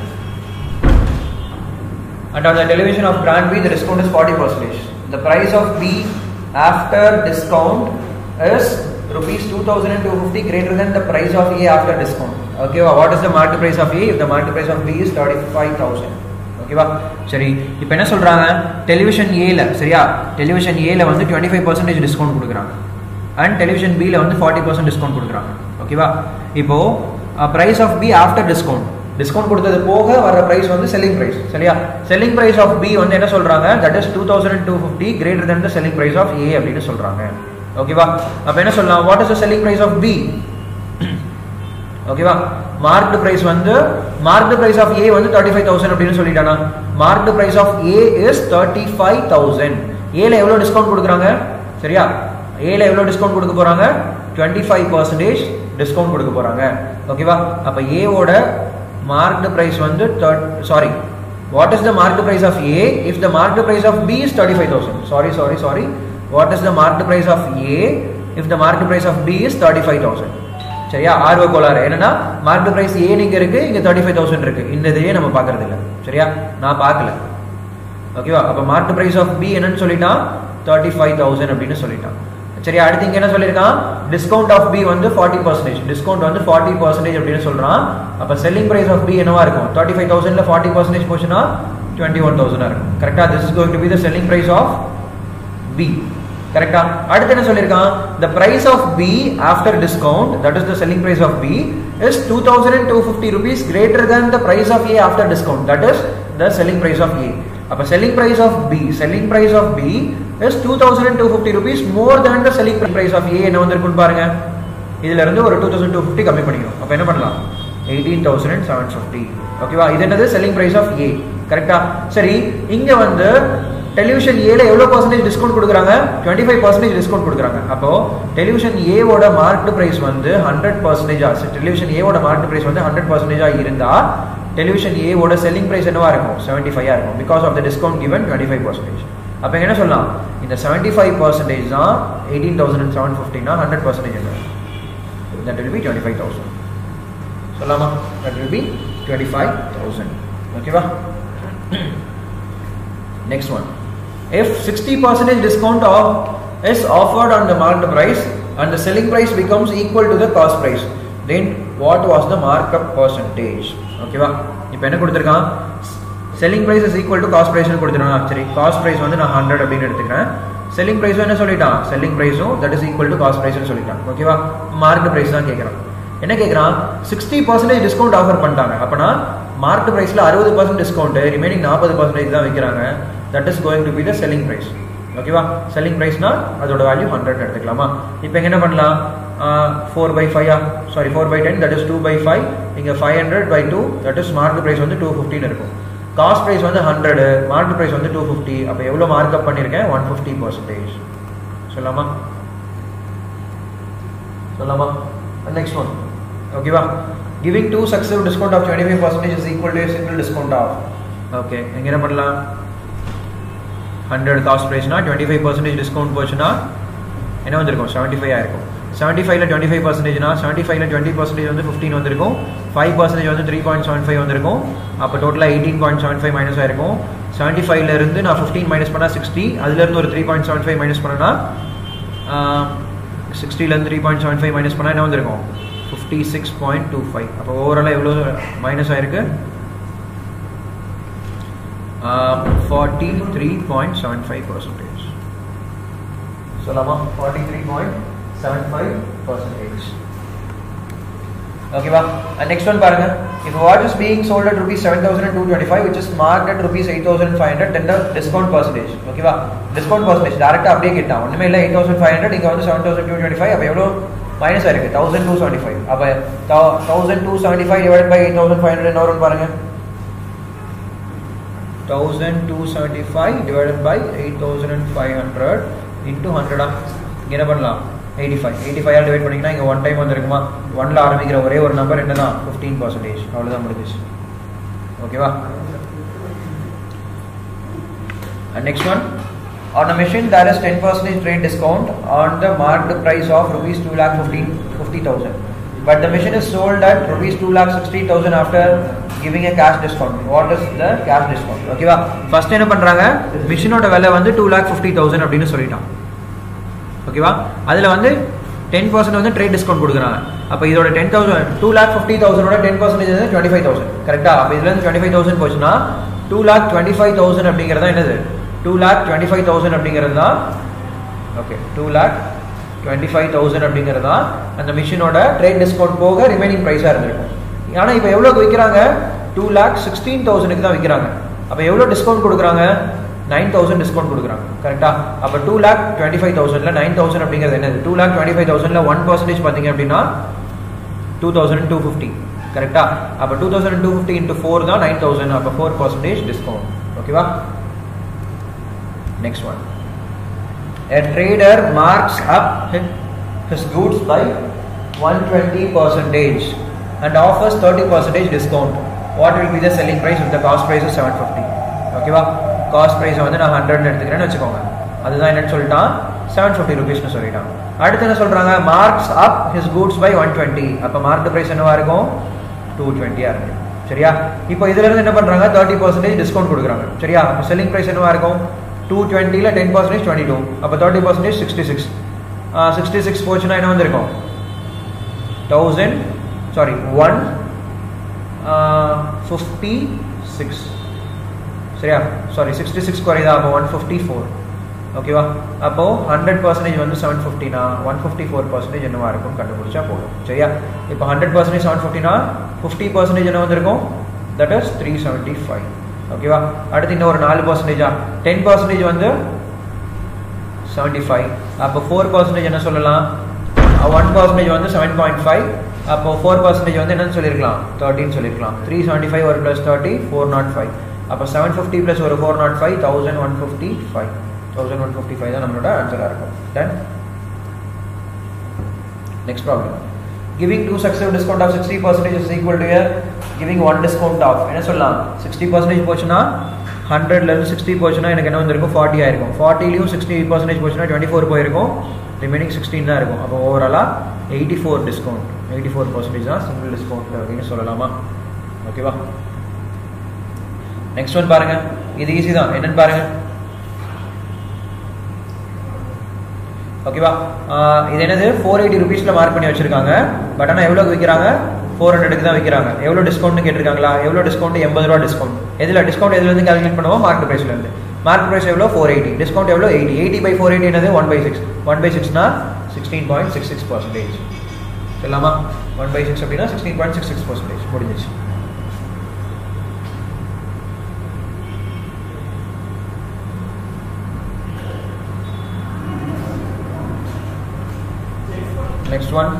and on the television of brand B, the discount is 40 percentage. The price of B after discount is rupees 2250 greater than the price of A after discount. Okay, wow. what is the market price of A? If the market price of B is 35,000. ஓகேவா சரி இப்போ என்ன சொல்றாங்க television ஏல சரியா television ஏல வந்து twenty five percentage discount கொடுக்குறாங்க அண்ட் டெலிவிஷன் பியில் வந்து ஃபார்ட்டி பர்சன்ட் டிஸ்கவுண்ட் கொடுக்குறாங்க ஓகேவா இப்போ price of B after discount discount கொடுத்தது போக வர ப்ரைஸ் வந்து செல்லிங் ப்ரைஸ் சரியா செல்லிங் ப்ரைஸ் ஆஃப் பி வந்து என்ன சொல்றாங்க that is two thousand two fifty greater than the selling price of A அப்படின்னு சொல்றாங்க ஓகேவா அப்போ என்ன சொல்லலாம் what is the selling price of B ஓகேவா மார்க்டு பிரைஸ் வந்து மார்க்டு பிரைஸ் ஆஃப் ஏ வந்து தேர்ட்டி ஃபைவ் தௌசண்ட் அப்படின்னு சொல்லிட்டானா marked price of A is thirty five thousand ஏல எவ்வளோ டிஸ்கவுண்ட் கொடுக்குறாங்க சரியா ஏல எவ்வளோ டிஸ்கவுண்ட் கொடுக்க போறாங்க டுவெண்ட்டி ஃபைவ் பர்சன்டேஜ் டிஸ்கவுண்ட் கொடுக்க போறாங்க ஓகேவா அப்ப ஏவோட மார்க்டு பிரைஸ் வந்து sorry what is the marked price of A if the marked price of B is thirty five thousand sorry sorry sorry what is the marked price of A if the marked price of B is thirty five thousand சரியா ஆர்வ கோளாறு என்னன்னா marked price ஏ இங்க இருக்கு இங்க thirty five thousand இருக்கு இந்த இதையே நம்ம பாக்குறது இல்ல சரியா நான் பார்க்கல ஓகேவா அப்ப மார்க்டு பிரைஸ் ஆஃப் பி என்னன்னு சொல்லிட்டான் தேர்ட்டி ஃபைவ் தௌசண்ட் அப்படின்னு சொல்லிட்டான் சரியா அடுத்து இங்க என்ன சொல்லியிருக்கான் டிஸ்கவுண்ட் ஆஃப் பி வந்து ஃபார்ட்டி பர்சன்டேஜ் டிஸ்கவுண்ட் வந்து ஃபார்ட்டி பர்சன்டேஜ் அப்படின்னு சொல்றான் அப்ப செல்லிங் பிரைஸ் ஆஃப் பி என்னவா இருக்கும் தேர்ட்டி ஃபைவ் தௌசண்ட்ல ஃபார்ட்டி பர்சன்டேஜ் போச்சுன்னா டுவெண்ட்டி ஒன் தௌசண்டா இருக்கும் கரெக்டா this is going to be the selling price of B கரெக்டா அடுத்து என்ன சொல்லியிருக்கான் the price of b after discount that is the selling price of b is 2250 rupees greater than the price of a after discount that is the selling price of a அப்ப selling price of b selling price of b is 2250 rupees more than the selling price of a என்ன வந்திருக்குன்னு பாருங்க இதுல இருந்து ஒரு 2250 கம்மி பண்ணிக்கணும் அப்ப என்ன பண்ணலாம் 18750 ஓகேவா இது என்னது செல்லிங் பிரைஸ் ஆஃப் ஏ கரெக்டா சரி இங்க வந்து டெலிவிஷன் ஏல எவ்வளவு பர்சன்டேஜ் டிஸ்கவுண்ட் கொடுக்குறாங்க டுவெண்ட்டி ஃபைவ் பர்சன்டேஜ் டிஸ்கவுண்ட் கொடுக்குறாங்க அப்போ டெலிவிஷன் ஏவோட மார்க்டு பிரைஸ் வந்து ஹண்ட்ரட் பர்சன்டேஜா டெலிவிஷன் ஏவோட மார்க்டு பிரைஸ் வந்து ஹண்ட்ரட் பர்சன்டேஜா இருந்தா டெலிவிஷன் ஏவோட செல்லிங் பிரைஸ் என்னவா இருக்கும் செவன்டி ஃபைவ் இருக்கும் because of the discount given twenty five percentage அப்போ என்ன சொல்லலாம் இந்த செவன்டி ஃபைவ் பர்சன்டேஜ் தான் எயிட்டீன் தௌசண்ட் அண்ட் செவன் ஃபிஃப்டினா ஹண்ட்ரட் பர்சன்டேஜ் என்ன that will be twenty five thousand சொல்லாமா that will be twenty five thousand ஓகேவா next one if 60% discount of is offered on the marked price and the selling price becomes equal to the cost price then what was the markup percentage ஓகேவா இப்போ என்ன கொடுத்துருக்கான் selling price is equal to cost பிரைஸ்னு கொடுத்துருக்கான் சரி cost price வந்து நான் hundred அப்படின்னு எடுத்துக்கிறேன் செல்லிங் பிரைஸும் என்ன சொல்லிட்டான் செல்லிங் பிரைஸும் that is equal to cost பிரைஸ்னு சொல்லிட்டான் ஓகேவா மார்க் பிரைஸ் தான் கேட்குறான் என்ன கேட்குறான் சிக்ஸ்டி பர்சன்டேஜ் டிஸ்கவுண்ட் ஆஃபர் பண்ணிட்டாங்க அப்போனா மார்க் பிரைஸில் அறுபது பர்சன்ட் டிஸ்கவுண்ட் ரிமைனிங் நாற்பது பர்சன்டேஜ் தான் வைக்கிறாங்க that is going to be the selling price ஓகேவா செல்லிங் ப்ரைஸ்னா அதோட வேல்யூ ஹண்ட்ரட் எடுத்துக்கலாமா இப்போ இங்கே என்ன பண்ணலாம் four by five sorry four by ten that is two by five இங்கே five hundred by two that is mark price வந்து டூ ஃபிஃப்டின்னு இருக்கும் காஸ்ட் ப்ரைஸ் வந்து ஹண்ட்ரடு மார்க் ப்ரைஸ் வந்து டூ ஃபிஃப்டி அப்போ எவ்வளோ மார்க் அப் பண்ணியிருக்கேன் ஒன் ஃபிஃப்டி பர்சன்டேஜ் சொல்லாமா சொல்லாமா நெக்ஸ்ட் ஒன் ஓகேவா giving two successive discount of twenty five percentage is equal to single discount of okay எங்கே என்ன பண்ணலாம் ஹண்ட்ரட் காஸ்ட் ப்ரைஸ்னா டுவெண்ட்டி ஃபைவ் பர்சன்டேஜ் டிஸ்கவுண்ட் போச்சுன்னா என்ன வந்திருக்கும் செவன்ட்டி ஃபைவ் ஆயிருக்கும் செவன்ட்டி ஃபைவ்ல டுவெண்ட்டி ஃபைவ் பர்சன்டேஜ்னா செவன்ட்டி ஃபைவ்ல டுவெண்ட்டி பர்சன்டேஜ் வந்து ஃபிஃப்டின் வந்திருக்கும் ஃபைவ் பர்சன்டேஜ் வந்து த்ரீ பாயிண்ட் செவன் ஃபைவ் வந்திருக்கும் அப்போ டோட்டலாக eighteen point seven five minus ஆயிருக்கும் செவன்ட்டி ஃபைவ்ல இருந்து நான் ஃபிஃப்டீன் மைனஸ் பண்ணால் சிக்ஸ்டி அதுலேருந்து ஒரு three point seven five minus பண்ணனா சிக்ஸ்டிலேருந்து three point seven five minus பண்ணால் என்ன வந்திருக்கும் fifty six point two five அப்போ ஓவராலாக எவ்வளோ மைனஸ் ஆயிருக்கு forty three point seven five percentage சொல்லாமா forty three point seven five percentage ஓகேவா நெக்ஸ்ட் ஒன் பாருங்க இப்போ what is being sold at rupees seven thousand two twenty five which is mark at rupees eight thousand five hundred ten discount percentage ஓகேவா discount percentage டேரக்டாக அப்படியே கேட்டான் ஒன்றுமே இல்லை eight thousand five hundred இங்கே வந்து seven thousand two twenty five அப்போ எவ்வளோ மைனஸ் ஆயிருக்கு தௌசண்ட் டூ செவன்ட்டி ஃபைவ் அப்போ thousand two seventy five divide by eight thousand five hundred என்ன வரும்னு பாருங்க thousand two seventy five divided by eight thousand and five hundred into ஹண்ட்ரடா இங்கே என்ன பண்ணலாம் eighty five eighty five divide பண்ணிங்கன்னா இங்கே ஒன் டைம் வந்துருக்குமா ஒன்ல ஆரம்பிக்கிற ஒரே ஒரு நம்பர் என்ன தான் ஃபிஃப்டீன் பர்சன்டேஜ் அவ்வளோதான் முடிஞ்சிச்சு ஓகேவா next one On a machine, there is 10% trade discount on the marked price of rupees 2 lakh 50,000. But the machine is sold at rupees 2 lakh 60,000 after giving a cash discount. What is the cash discount? ஓகேவா first என்ன பண்றாங்க மிஷினோட விலை வந்து two lakh fifty thousand அப்படின்னு சொல்லிட்டான் ஓகேவா அதில் வந்து டென் பர்சன்ட் வந்து ட்ரேட் டிஸ்கவுண்ட் கொடுக்குறாங்க அப்போ இதோட ten thousand two lakh fifty தௌசண்டோட டென் பர்சன்டேஜ் வந்து டுவெண்ட்டி ஃபைவ் தௌசண்ட் கரெக்டா அப்போ இதுல இருந்து டுவெண்ட்டி ஃபைவ் தௌசண்ட் போச்சுன்னா two lakh twenty five thousand அப்படிங்கிறதா என்னது two lakh twenty five thousand அப்படிங்கிறது தான் okay two lakh twenty five thousand அப்படிங்கிறது தான் அந்த மிஷினோட ட்ரேட் டிஸ்கவுண்ட் போக ரிமைனிங் ப்ரைஸாக இருந்திருக்கும் ஆனால் இப்போ எவ்வளோக்கு விற்கிறாங்க டூ லேக் சிக்ஸ்டீன் தௌசண்ட்க்கு தான் விற்கிறாங்க அப்போ எவ்வளோ டிஸ்கவுண்ட் கொடுக்குறாங்க நைன் தௌசண்ட் டிஸ்கவுண்ட் கொடுக்குறாங்க கரெக்டா அப்போ டூ லேக் டுவெண்ட்டி ஃபைவ் தௌசண்ட்ல நைன் தௌசண்ட் அப்படிங்கிறது என்னது டூ லேக் டுவெண்ட்டி ஃபைவ் தௌசண்ட்ல ஒன் பர்சன்டேஜ் பார்த்தீங்க அப்படின்னா டூ தௌசண்ட் டூ ஃபிஃப்டி கரெக்டா அப்போ two thousand two fifty into four தான் நைன் தௌசண்ட் அப்போ ஃபோர் பர்சன்டேஜ் டிஸ்கவுண்ட் ஓகேவா Next one. A trader marks up his goods by 120 percentage and offers 30 percentage discount what will be the selling price if the cost price is 750 ஓகேவா cost ப்ரைஸை வந்து நான் ஹண்ட்ரட்னு எடுத்துக்கிறேன்னு வச்சுக்கோங்க அதுதான் என்னன்னு சொல்லிட்டான் செவன் ஃபிஃப்டி ருபீஸ்னு சொல்லிட்டான் அடுத்து என்ன சொல்றாங்க marks up his goods by one twenty அப்போ மார்க் ப்ரைஸ் என்னவா இருக்கும் டூ டுவெண்ட்டியாக இருக்கு சரியா இப்போ இதுல இருந்து என்ன பண்றாங்க தேர்ட்டி பர்சன்டேஜ் டிஸ்கவுண்ட் கொடுக்குறாங்க சரியா அப்போ செல்லிங் ப்ரைஸ் என்னவா இருக்கும் டூ டுவெண்ட்டியில் டென் பர்சன்டேஜ் டுவெண்ட்டி டூ அப்போ thirty percentage sixty six sixty six போச்சுன்னா என்ன வந்திருக்கும் thousand sorry one fifty six சரியா சாரி சிக்ஸ்டி சிக்ஸ் குறையுதா அப்போ ஒன் ஃபிஃப்டி ஃபோர் ஓகேவா அப்போ ஹண்ட்ரட் பர்சன்டேஜ் வந்து செவன் ஃபிஃப்டினா ஒன் ஃபிஃப்டி ஃபோர் பர்சன்டேஜ் என்னவா இருக்கும் கண்டுபிடிச்சா போதும் சரியா இப்போ ஹண்ட்ரட் பர்சன்டேஜ் செவன் ஃபிஃப்டினா ஃபிஃப்டி பர்சன்டேஜ் என்ன வந்திருக்கும் that is three seventy five ஓகேவா அடுத்து இன்னும் ஒரு நாலு பர்சன்டேஜா டென் பர்சன்டேஜ் வந்து செவன்ட்டி ஃபைவ் அப்போ ஃபோர் பர்சன்டேஜ் என்ன சொல்லலாம் ஒன் பர்சன்டேஜ் வந்து செவன் பாயிண்ட் ஃபைவ் அப்போ ஃபோர் பர்சன்டேஜ் வந்து என்னன்னு சொல்லியிருக்கலாம் தேர்ட்டின்னு சொல்லியிருக்கலாம் த்ரீ செவன்ட்டி ஃபைவ் ஒரு plus thirty four not five அப்போ செவன் ஃபிஃப்டி ப்ளஸ் ஒரு four not five thousand one fifty five thousand one fifty five தான் நம்மளோட ஆன்சராக இருக்கும் done next problem giving two success discount of sixty percentage is equal to giving one discount of என்ன சொல்லலாம் sixty percentage போச்சுன்னா ஹண்ட்ரட்லேருந்து sixty போச்சுன்னா எனக்கு என்ன வந்திருக்கும் ஃபார்ட்டி ஆயிருக்கும் ஃபார்ட்டிலையும் சிக்ஸ்டி பர்சன்டேஜ் போச்சுன்னா டுவெண்ட்டி ஃபோர் போயிருக்கும் ரிமைனிங் சிக்ஸ்டீன் தான் இருக்கும் அப்போ ஓவராலாக eighty four discount eighty four percentage தான் சிங்கிள் டிஸ்கவுண்ட் அப்படின்னு சொல்லலாமா ஓகேவா நெக்ஸ்ட் ஒன் பாருங்க இது ஈஸி தான் என்னன்னு பாருங்க ஓகேவா இது என்னது ஃபோர் எயிட்டி ருபீஸில் மார்க் பண்ணி வச்சிருக்காங்க பட் ஆனால் எவ்வளோக்கு விற்கிறாங்க ஃபோர் ஹண்ட்ரடுக்கு தான் விற்கிறாங்க எவ்வளோ டிஸ்கவுண்ட் கேட்டிருக்காங்களா எவ்வளோ டிஸ்கவுண்ட் எண்பது ரூபா டிஸ்கவுண்ட் எதில் டிஸ்கவுண்ட் எதுலேருந்து கால்குலேட் பண்ணுவோம் மார்க் ப்ரைஸ்லேருந்து மார்க் ப்ரைஸ் எவ்வளோ ஃபோர் எயிட்டி டிஸ்கவுண்ட் எவ்வளோ eighty eighty by four eighty என்னது one by six one by சிக்ஸ்னா sixteen point six six percentage சொல்லாமா ஒன் பை சிக்ஸ் அப்படின்னா sixteen point six six percentage முடிஞ்சிச்சு next one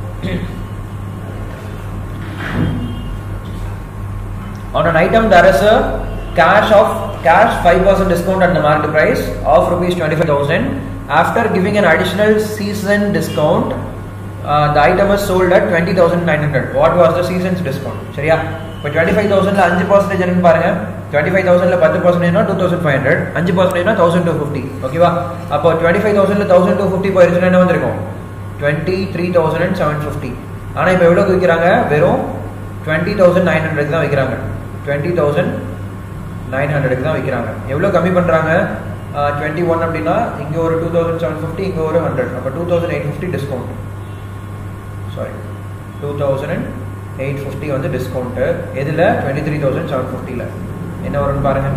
on an item there is a cash of cash 5% discount at the market price of rupees 25000 after giving an additional season discount uh, the item is sold at 20900 what was the season's discount சரியா இப்போ twenty five தௌசண்ட்ல அஞ்சு percentage என்னன்னு பாருங்க twenty five தௌசண்ட்ல பத்து பர்சன்டேஜ்னா two thousand five hundred அஞ்சு பர்சன்டேஜ்னா தௌசண்ட் டூ ஃபிஃப்டி ஓகேவா அப்போ டுவெண்ட்டி ஃபைவ் தௌசண்ட்ல தௌசண்ட் டூ ஃபிஃப்டி போயிருச்சுன்னா என்ன வந்திருக்கும் twenty three thousand and seven fifty ஆனால் இப்போ எவ்வளோக்கு விற்கிறாங்க வெறும் டுவெண்ட்டி தௌசண்ட் நைன் ஹண்ட்ரட் தான் விற்கிறாங்க டுவெண்ட்டி தௌசண்ட் நைன் ஹண்ட்ரடுக்கு தான் விற்கிறாங்க எவ்வளோ கம்மி பண்ணுறாங்க டுவெண்ட்டி ஒன் அப்படின்னா இங்கே ஒரு டூ தௌசண்ட் செவன் ஃபிஃப்டி இங்கே ஒரு ஹண்ட்ரட் அப்போ two thousand eight fifty discount sorry two thousand and eight fifty வந்து டிஸ்கவுண்ட்டு எதில் டுவெண்ட்டி த்ரீ தௌசண்ட் செவன் ஃபிஃப்டியில் என்ன வரும்னு பாருங்கள்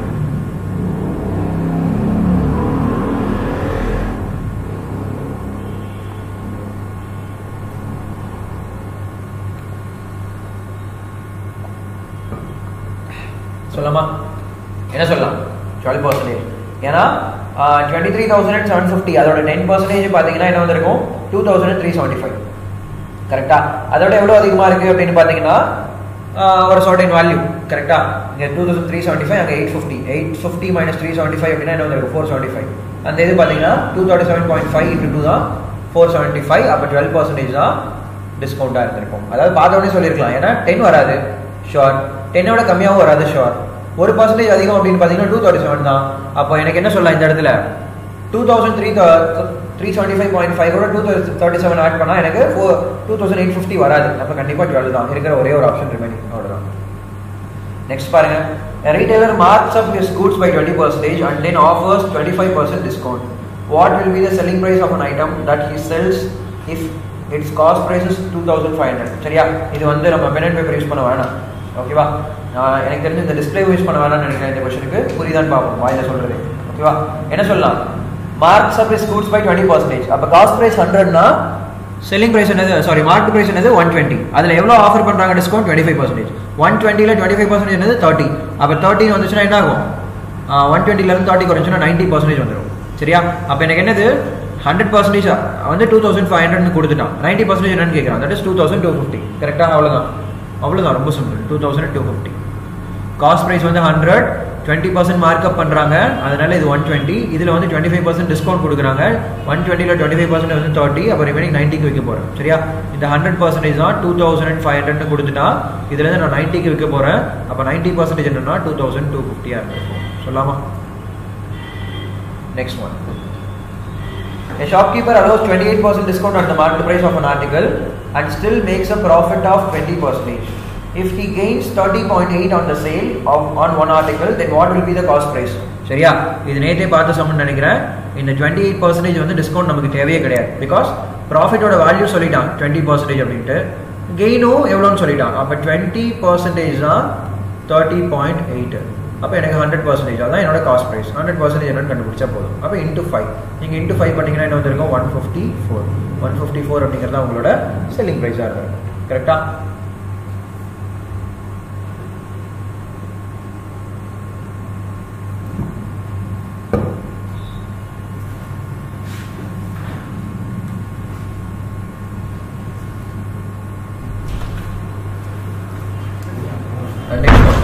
சொல்லலாமா என்ன சொல்லலாம் டுவெல் பர்சன்டேஜ் ஏன்னா twenty three thousand and seven fifty அதோட டென் பர்சன்டேஜ் பார்த்தீங்கன்னா என்ன வந்திருக்கும் two thousand three seventy five கரெக்டா அதோட எவ்வளோ அதிகமாக இருக்குது அப்படின்னு பார்த்தீங்கன்னா ஒரு சர்டன் வேல்யூ கரெக்டா இங்கே two thousand three seventy five அங்கே eight fifty eight fifty minus three seventy five அப்படின்னா என்ன வந்திருக்கும் ஃபோர் செவன்ட்டி ஃபைவ் அந்த இது பார்த்தீங்கன்னா two thirty seven point five into two தான் ஃபோர் செவன்ட்டி ஃபைவ் அப்போ டுவெல் பர்சன்டேஜ் தான் டிஸ்கவுண்ட்டாக இருந்திருக்கும் அதாவது பார்த்தோன்னே சொல்லியிருக்கலாம் ஏன்னா டென் வராது ஷோர் டென்னோட கம்மியாகவும் வராது ஷோர் ஒரு பர்சன்டேஜ் அதிகம் அப்படின்னு பார்த்தீங்கன்னா டூ தேர்ட்டி செவன் தான் அப்போ எனக்கு என்ன சொல்லலாம் இந்த இடத்துல two thousand three three seventy five point five கூட டூ தேர்ட்டி செவன் ஆட் பண்ணால் எனக்கு four two thousand eight fifty வராது அப்போ கண்டிப்பாக டுவெல் தான் இருக்கிற ஒரே ஒரு ஆப்ஷன் ரிமைனிங் அவ்வளோதான் நெக்ஸ்ட் பாருங்க retailer marks up his goods by twenty percentage and then offers twenty five percent discount what will be the selling price of an item that he sells if its cost prices two thousand five hundred சரியா இது வந்து நம்ம pen and paper use பண்ண வேணாம் ஓகேவா எனக்கு தெரிஞ்சு இந்த டிஸ்பிளே யூஸ் பண்ண வேணாம்னு நினைக்கிறேன் இந்த கொஸ்டினுக்கு புரியுதான்னு பார்ப்போம் வாயில சொல்றது ஓகேவா என்ன சொல்லலாம் marks up is goods by twenty percentage அப்போ காஸ்ட் ப்ரைஸ் ஹண்ட்ரட்னா செல்லிங் பிரைஸ் என்னது சாரி மார்க்கெட் பிரைஸ் என்னது ஒன் டுவெண்ட்டி அதில் எவ்வளோ ஆஃபர் பண்ணுறாங்க discount twenty five percentage one டுவெண்ட்டியில் டுவெண்ட்டி ஃபைவ் பர்சன்டேஜ் என்னது தேர்ட்டி அப்போ தேர்ட்டின் வந்துச்சுன்னா என்ன ஆகும் ஒன் டுவெண்ட்டிலேருந்து தேர்ட்டி குறைச்சுன்னா நைன்ட்டி பர்சன்டேஜ் வந்துடும் சரியா அப்போ எனக்கு என்னது ஹண்ட்ரட் பர்சன்டேஜ் வந்து டூ தௌசண்ட் ஃபைவ் ஹண்ட்ரட்னு கொடுத்துட்டான் நைன்ட்டி பர்சன்டேஜ் என்னன்னு கேட்குறான் that is two thousand two fifty கரெக்டாக அவ்வளோதான் அவ்வளோதான் ரொம்ப simple two thousand two fifty cost price வந்து ஹண்ட்ரட் டுவெண்ட்டி பர்சன்ட் மார்க்அப் பண்ணுறாங்க அதனால இது ஒன் டுவெண்ட்டி இதில் வந்து டுவெண்ட்டி ஃபைவ் பர்சன்ட் டிஸ்கவுண்ட் கொடுக்குறாங்க ஒன் டுவெண்ட்டியில் டுவெண்ட்டி ஃபைவ் பர்சன்ட் வந்து தேர்ட்டி அப்போ ரிமைனிங் நைன்ட்டிக்கு விற்க போகிறேன் சரியா இந்த ஹண்ட்ரட் பர்சன்டேஜ் தான் டூ தௌசண்ட் அண்ட் ஃபைவ் ஹண்ட்ரட்னு கொடுத்துட்டா இதுலேருந்து நான் நைன்ட்டிக்கு விற்க போகிறேன் அப்போ நைன்ட்டி பர்சன்டேஜ் என்னன்னா டூ தௌசண்ட் டூ ஃபிஃப்டியாக இருக்கும் சொல்லாமா next one A shopkeeper allows 28% discount on the market price of an article and still makes a profit of 20%. If he gains 30.8 on the sale of on one article, then what will be the cost price? சரியா இது நேத்தே பார்த்த சம்மன் நினைக்கிறேன் இந்த twenty eight percentage வந்து discount நமக்கு தேவையே கிடையாது பிகாஸ் ப்ராஃபிட்டோட வேல்யூ சொல்லிட்டான் டுவெண்ட்டி பர்சன்டேஜ் அப்படின்ட்டு கெயினும் எவ்வளோன்னு சொல்லிட்டான் அப்போ டுவெண்ட்டி பர்சன்டேஜ் தான் தேர்ட்டி பாயிண்ட் எயிட் அப்போ எனக்கு ஹண்ட்ரட் பர்சன்டேஜ் அதான் என்னோட காஸ்ட் ப்ரைஸ் ஹண்ட்ரட் பர்சன்டேஜ் என்னன்னு கண்டுபிடிச்சா போதும் அப்போ இன்ட்டு ஃபைவ் நீங்கள் இன்ட்டு ஃபைவ் பண்ணிங்கன்னா என்ன வந்திருக்கும் one fifty four one fifty four அப்படிங்கிறது தான் உங்களோட செல்லிங் ப்ரைஸாக இருக்கும் கரெக்டா next one.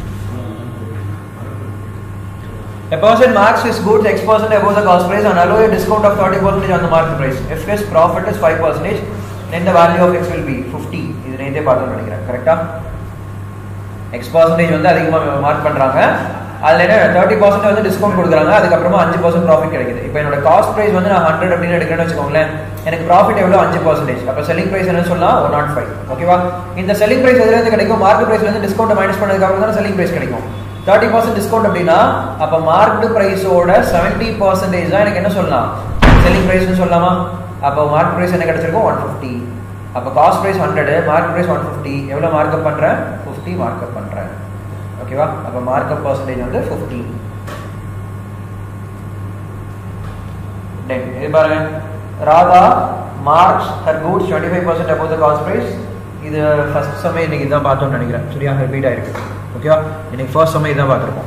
A person marks his goods X percent above the cost price and allow a discount of 30 percent on the market price. If his profit is 5 percent, then the value of X will be 50. இது நேத்தே பார்த்தோம்னு நினைக்கிறேன் கரெக்டா X percentage வந்து அதிகமாக mark பண்ணுறாங்க அதில் என்ன தேர்ட்டி பர்சன்ட் வந்து டிஸ்கவுண்ட் கொடுக்குறாங்க அதுக்கப்புறமா அஞ்சு பர்சன்ட் ப்ராஃபிட் கிடைக்குது இப்போ என்னோட காஸ்ட் ப்ரைஸ் வந்து நான் ஹண்ட்ரட் அப்படின்னு எடுக்கிறேன்னு வச்சுக்கோங்களேன் எனக்கு ப்ராஃபிட் எவ்வளோ அஞ்சு பர்சன்டேஜ் அப்போ செல்லிங் ப்ரைஸ் என்ன சொல்லலாம் ஒன் நாட் ஃபைவ் ஓகேவா இந்த செல்லிங் ப்ரைஸ் எதுலேருந்து கிடைக்கும் மார்க்கெட் ப்ரைஸ்லேருந்து டிஸ்கவுண்ட் மைனஸ் பண்ணதுக்கப்புறம் தான் செல்லிங் ப்ரைஸ் கிடைக்கும் தேர்ட்டி பர்சன்ட் டிஸ்கவுண்ட் அப்படின்னா அப்போ மார்க்கெட் ப்ரைஸோட செவன்ட்டி பர்சன்டேஜ் தான் எனக்கு என்ன சொல்லலாம் செல்லிங் ப்ரைஸ்னு சொல்லலாமா அப்போ மார்க்கெட் ப்ரைஸ் என்ன கிடைச்சிருக்கும் ஒன் ஃபிஃப்டி அப்போ cost price hundred market price one fifty எவ்வளோ மார்க்கப் பண்ணுறேன் ஃபிஃப்டி மார்க்கப் பண்ணுறேன் ஓகேவா அப்போ மார்க்கப் பர்சன்டேஜ் வந்து ஃபிஃப்டி தென் இது பாருங்க Radha marks her goods twenty five percent above the cost price இது ஃபர்ஸ்ட் சமயம் இன்னைக்கு இதான் பார்த்தோம்னு நினைக்கிறேன் சரியா ரிப்பீட் ஆயிருக்கு ஓகேவா இன்னைக்கு ஃபர்ஸ்ட் சமயம் இதான் பார்த்துருப்போம்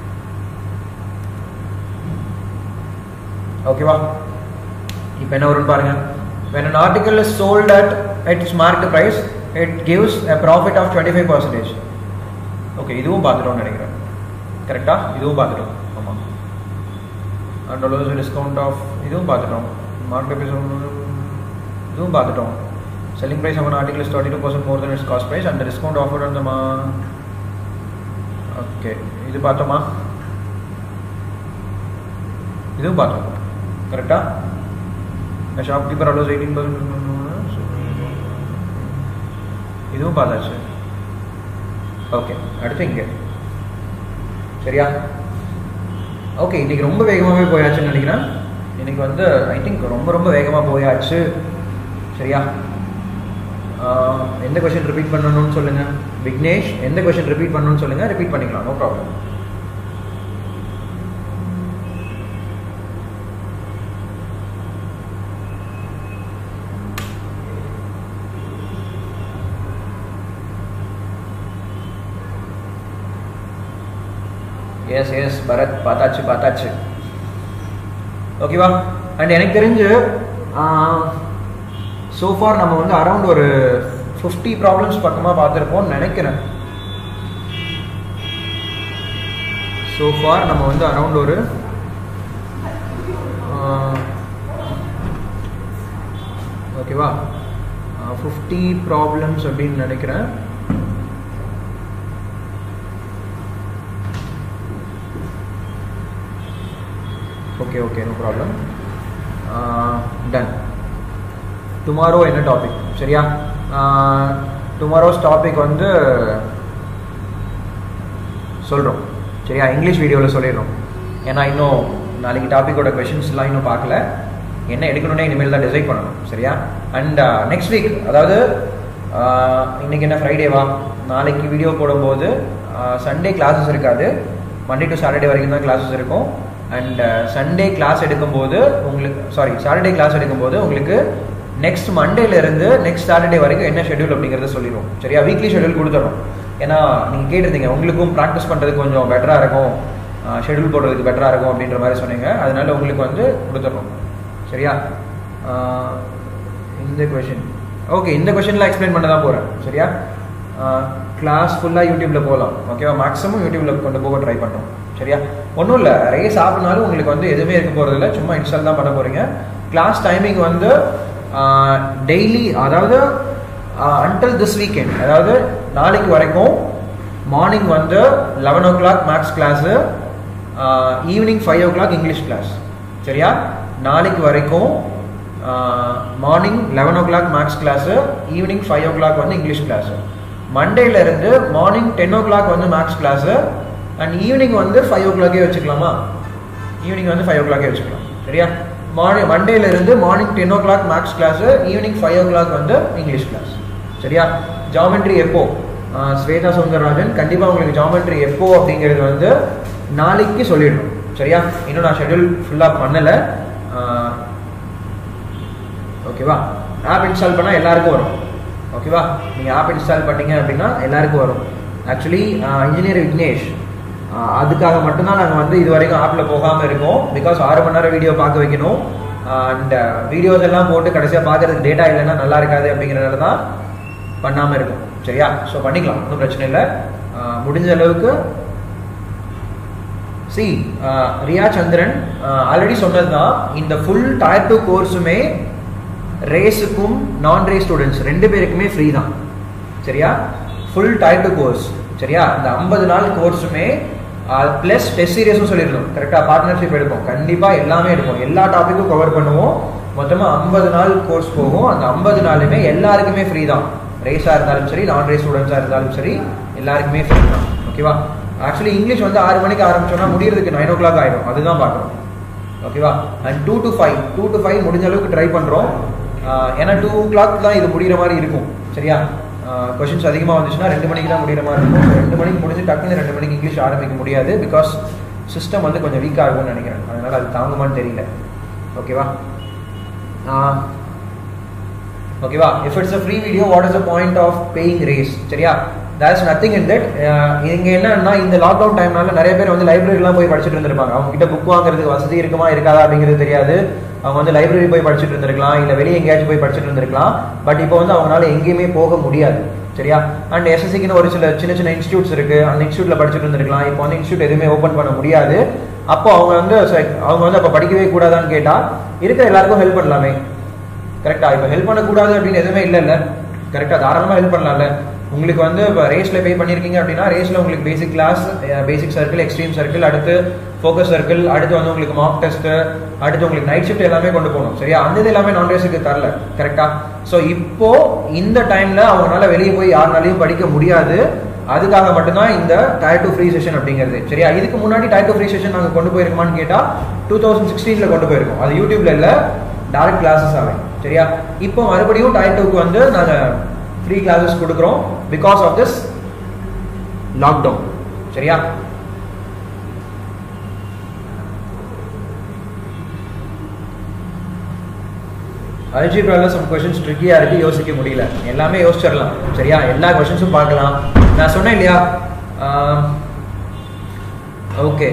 ஓகேவா இப்போ என்ன வரும்னு பாருங்க when an article is sold at its market price it gives a profit of 25 percentage okay இதுவும் பார்த்துட்டோம்னு நினைக்கிறேன் கரெக்டா இதுவும் பார்த்துட்டோம் ஆமாம் அண்ட் ஆல்சோ டிஸ்கவுண்ட் ஆஃப் இதுவும் பார்த்துட்டோம் மார்க்கெட் ப்ரைஸ் இதுவும் பார்த்துட்டோம் selling price of article is thirty two percent more then its cost price and discount offer அந்த மா ஓகே இது பார்த்தோமா இதுவும் பார்த்தோம் கரெக்டா ஷாப்கீப்பர் அலோஸ் எயிட்டீன் பர்சன்ட் இதுவும் பார்த்தாச்சு ஓகே அடுத்து இங்கே சரியா ஓகே இன்னைக்கு ரொம்ப வேகமாகவே போயாச்சுன்னு நினைக்கிறேன் இன்னைக்கு வந்து ஐ திங்க் ரொம்ப ரொம்ப வேகமாக போயாச்சு சரியா ஆஹ், எந்த கொஷின் ரிப்பீட் பண்ணணும்னு சொல்லுங்க விக்னேஷ் எந்த கொஷின் ரிப்பீட் பண்ணணும்னு சொல்லுங்க ரிப்பீட் பண்ணிக்கலாம் no problem yes yes Bharat பார்த்தாச்சு பார்த்தாச்சு ஓகேவா அண்ட் எனக்கு தெரிஞ்சு சோஃபார் நம்ம வந்து அரௌண்ட் ஒரு ஃபிஃப்டி ப்ராப்ளம்ஸ் பக்கமாக பார்த்துருப்போம்னு நினைக்கிறேன் சோஃபார் நம்ம வந்து அரௌண்ட் ஒரு ஓகேவா ஃபிஃப்டி ப்ராப்ளம்ஸ் அப்படின்னு நினைக்கிறேன் okay okay no problem done tomorrow என்ன டாபிக் சரியா டுமாரோஸ் டாபிக் வந்து சொல்கிறோம் சரியா இங்கிலீஷ் வீடியோவில் சொல்லிடுறோம் ஏன்னா இன்னும் நாளைக்கு டாப்பிக்கோட கொஷின்ஸ்லாம் இன்னும் பார்க்கல என்ன எடுக்கணும்னே இனிமேல் தான் டிசைட் பண்ணணும் சரியா அண்ட் நெக்ஸ்ட் வீக் அதாவது ஆஹ், இன்னைக்கு என்ன ஃப்ரைடேவா நாளைக்கு வீடியோ போடும்போது சண்டே கிளாஸஸ் இருக்காது மண்டே டு சாட்டர்டே வரைக்கும் தான் கிளாஸஸ் இருக்கும் அண்ட் சண்டே கிளாஸ் எடுக்கும்போது உங்களுக்கு சாரி சாட்டர்டே கிளாஸ் எடுக்கும்போது உங்களுக்கு நெக்ஸ்ட் மண்டேல இருந்து நெக்ஸ்ட் சாட்டர்டே வரைக்கும் என்ன ஷெட்யூல் அப்படிங்கிறத சொல்லிடுவோம் சரியா வீக்லி ஷெட்யூல் கொடுத்துறோம் ஏன்னா நீங்கள் கேட்டிருந்தீங்க உங்களுக்கும் ப்ராக்டிஸ் பண்ணுறதுக்கு கொஞ்சம் பெட்டராக இருக்கும் ஷெட்யூல் போடுறதுக்கு பெட்டராக இருக்கும் அப்படின்ற மாதிரி சொன்னீங்க அதனால உங்களுக்கு வந்து கொடுத்துட்றோம் சரியா ஆஹ் இந்த கொஷின் ஓகே இந்த கொஷின்லாம் எக்ஸ்பிளைன் பண்ண தான் போகிறேன் சரியா கிளாஸ் ஃபுல்லாக யூடியூப்பில் போகலாம் ஓகேவா மேக்ஸிமம் யூடியூப்பில் கொண்டு போக ட்ரை பண்ணுறோம் சரியா ஒன்றும் இல்லை ரேஸ் ஆப்னாலும் உங்களுக்கு வந்து எதுவுமே இருக்க போகிறது இல்லை சும்மா இன்ஸ்டால் தான் பண்ண போகிறீங்க கிளாஸ் டைமிங் வந்து டெய்லி அதாவது அன்டில் திஸ் வீக்கெண்ட் அதாவது நாளைக்கு வரைக்கும் மார்னிங் வந்து eleven o'clock maths class evening five o'clock English class சரியா நாளைக்கு வரைக்கும் morning eleven o'clock maths class evening five o'clock வந்து இங்கிலீஷ் கிளாஸு மண்டேலேருந்து மார்னிங் டென் ஓ கிளாக் வந்து மேக்ஸ் கிளாஸு அண்ட் ஈவினிங் வந்து five ஓ கிளாக்கே வச்சுக்கலாமா ஈவினிங் வந்து ஃபைவ் ஓ கிளாக்கே வச்சுக்கலாம் சரியா மார்னிங் மண்டேலேருந்து morning ten o'clock maths class evening five o'clock வந்து இங்கிலீஷ் கிளாஸ் சரியா ஜாமெட்ரி எப்போ ஸ்வேதா சௌந்தரராஜன் கண்டிப்பாக உங்களுக்கு ஜாமெட்ரி எப்போ அப்படிங்கிறது வந்து நாளைக்கு சொல்லிடணும் சரியா இன்னும் நான் ஷெட்யூல் ஃபுல்லாக பண்ணலை ஓகேவா ஆப் இன்ஸ்டால் பண்ணால் எல்லாருக்கும் வரும் ஓகேவா நீங்கள் ஆப் இன்ஸ்டால் பண்ணீங்க அப்படின்னா எல்லாருக்கும் வரும் ஆக்சுவலி இன்ஜினியர் விக்னேஷ் அதுக்காக மட்டும்தான் நாங்கள் வந்து இது வரைக்கும் ஆப்பில் போகாமல் இருக்கோம் பிகாஸ் ஆறு மணி நேரம் வீடியோ பார்க்க வைக்கணும் அண்ட் வீடியோஸ் எல்லாம் போட்டு கடைசியாக பார்க்கறதுக்கு டேட்டா இல்லைன்னா நல்லா இருக்காது அப்படிங்கிறனால தான் பண்ணாமல் இருக்கும் சரியா ஸோ பண்ணிக்கலாம் ஒன்றும் பிரச்சனை இல்லை முடிஞ்ச அளவுக்கு சி ரியா சந்திரன் ஆல்ரெடி சொன்னது தான் இந்த ஃபுல் டயர் டூ கோர்ஸுமே ரேஸுக்கும் நான் ரேஸ் ஸ்டூடெண்ட்ஸ் ரெண்டு பேருக்குமே ஃப்ரீ தான் சரியா ஃபுல் டயர் டூ கோர்ஸ் சரியா இந்த ஐம்பது நாள் கோர்ஸுமே ப்ளஸ் டெஸ்ட் சீரியஸும் சொல்லியிருந்தோம் கரெக்டாக பார்ட்னர்ஷிப் எடுப்போம் கண்டிப்பாக எல்லாமே எடுப்போம் எல்லா டாப்பிக்கும் கவர் பண்ணுவோம் மொத்தமாக ஐம்பது நாள் கோர்ஸ் போகும் அந்த ஐம்பது நாளுமே எல்லாருக்குமே ஃப்ரீ தான் ரேஸாக இருந்தாலும் சரி நான் ரேஸ் ஸ்டூடெண்ட்ஸாக இருந்தாலும் சரி எல்லாருக்குமே ஃப்ரீ தான் ஓகேவா ஆக்சுவலி இங்கிலீஷ் வந்து ஆறு மணிக்கு ஆரம்பிச்சோம்னா முடியறதுக்கு நைன் ஓ கிளாக் ஆகிடும் அதுதான் பார்க்குறோம் ஓகேவா and two to five two to five முடிஞ்ச அளவுக்கு ட்ரை பண்ணுறோம் ஏன்னா டூ ஓ கிளாக் தான் இது முடிகிற மாதிரி இருக்கும் சரியா கொஷின்ஸ் அதிகமாக வந்துச்சுன்னா ரெண்டு மணிக்கு தான் முடிகிற மாதிரி இருக்கும் ரெண்டு மணிக்கு முடிஞ்சு டக்குன்னு ரெண்டு மணிக்கு இங்கிலீஷ் ஆரம்பிக்க முடியாது பிகாஸ் சிஸ்டம் வந்து கொஞ்சம் வீக்காக இருக்கும்னு நினைக்கிறேன் அதனால் அது தாங்குமான்னு தெரியல ஓகேவா ஓகேவா if it's a free video what is a point of paying Race சரியா there is nothing in that இங்கே என்னன்னா இந்த லாக்டவுன் டைம்னால நிறைய பேர் வந்து லைப்ரரிலாம் போய் படிச்சுட்டு இருந்திருப்பாங்க அவங்க கிட்ட புக் வாங்குறதுக்கு வசதி இருக்குமா இருக்காதா அப்படிங்கிறது தெரியாது அவங்க வந்து லைப்ரரி போய் படிச்சுட்டு இருந்திருக்கலாம் இல்லை வெளியே எங்கேயாச்சும் போய் படிச்சுட்டு இருந்திருக்கலாம் பட் இப்போ வந்து அவங்களால எங்கேயுமே போக முடியாது சரியா அண்ட் எஸ்எஸ்சிக்குன்னு ஒரு சில சின்ன சின்ன இன்ஸ்டியூட்ஸ் இருக்கு அந்த இன்ஸ்டியூட்ல படிச்சுட்டு இருந்திருக்கலாம் இப்போ வந்து இன்ஸ்டியூட் எதுவுமே ஓப்பன் பண்ண முடியாது அப்போ அவங்க வந்து அவங்க வந்து அப்போ படிக்கவே கூடாதான்னு கேட்டா இருக்கிற எல்லாருக்கும் ஹெல்ப் பண்ணலாமே கரெக்டா இப்போ ஹெல்ப் பண்ணக்கூடாது அப்படின்னு எதுவுமே இல்லை இல்லை கரெக்டாக தாராளமாக ஹெல்ப் பண்ணலாம்ல உங்களுக்கு வந்து இப்போ ரேஸில் பே பண்ணியிருக்கீங்க அப்படின்னா ரேஸில் உங்களுக்கு basic class basic circle extreme circle அடுத்து ஃபோக்கஸ் சர்க்கிள் அடுத்து வந்து உங்களுக்கு மார்க் டெஸ்ட் அடுத்து உங்களுக்கு நைட் ஷிஃப்ட் எல்லாமே கொண்டு போகணும் சரியா அந்த இது எல்லாமே நான் ரேஸுக்கு தரல கரெக்டா ஸோ இப்போ இந்த டைம்ல அவங்களால வெளியே போய் யாருனாலையும் படிக்க முடியாது அதுக்காக மட்டும்தான் இந்த டயர் டூ ஃப்ரீ செஷன் அப்படிங்கிறது சரியா இதுக்கு முன்னாடி டயர் டூ ஃப்ரீ செஷன் நாங்கள் கொண்டு போயிருக்கோமான்னு கேட்டால் டூ தௌசண்ட் சிக்ஸ்டீனில் கொண்டு போயிருக்கோம் அது யூடியூப்ல இல்லை டேரக்ட் கிளாஸஸ் ஆகும் சரியா இப்போ மறுபடியும் டயர் டூக்கு வந்து நாங்கள் ஃப்ரீ கிளாஸஸ் கொடுக்குறோம் பிகாஸ் ஆஃப் திஸ் லாக்டவுன் சரியா அல்ஜிப்ரால சம் கொஷின்ஸ் ட்ரிக்கியாக இருக்குது யோசிக்க முடியல எல்லாமே யோசிச்சிடலாம் சரியா எல்லா கொஷின்ஸும் பார்க்கலாம் நான் சொன்னேன் இல்லையா ஓகே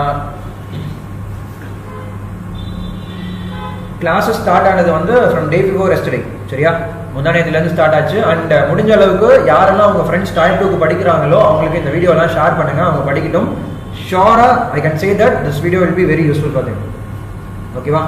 கிளாஸஸ் ஸ்டார்ட் ஆனது வந்து ஃப்ரம் டே பிஃபோர் எஸ்டே சரியா முந்தானயத்துலேருந்து ஸ்டார்ட் ஆச்சு அண்ட் முடிஞ்ச அளவுக்கு யாரெல்லாம் உங்கள் ஃப்ரெண்ட்ஸ் டைம் டூக்கு படிக்கிறாங்களோ அவங்களுக்கு இந்த வீடியோலாம் ஷேர் பண்ணுங்க அவங்க படிக்கட்டும் ஷோரா I can say that this video will be very useful for them ஓகேவா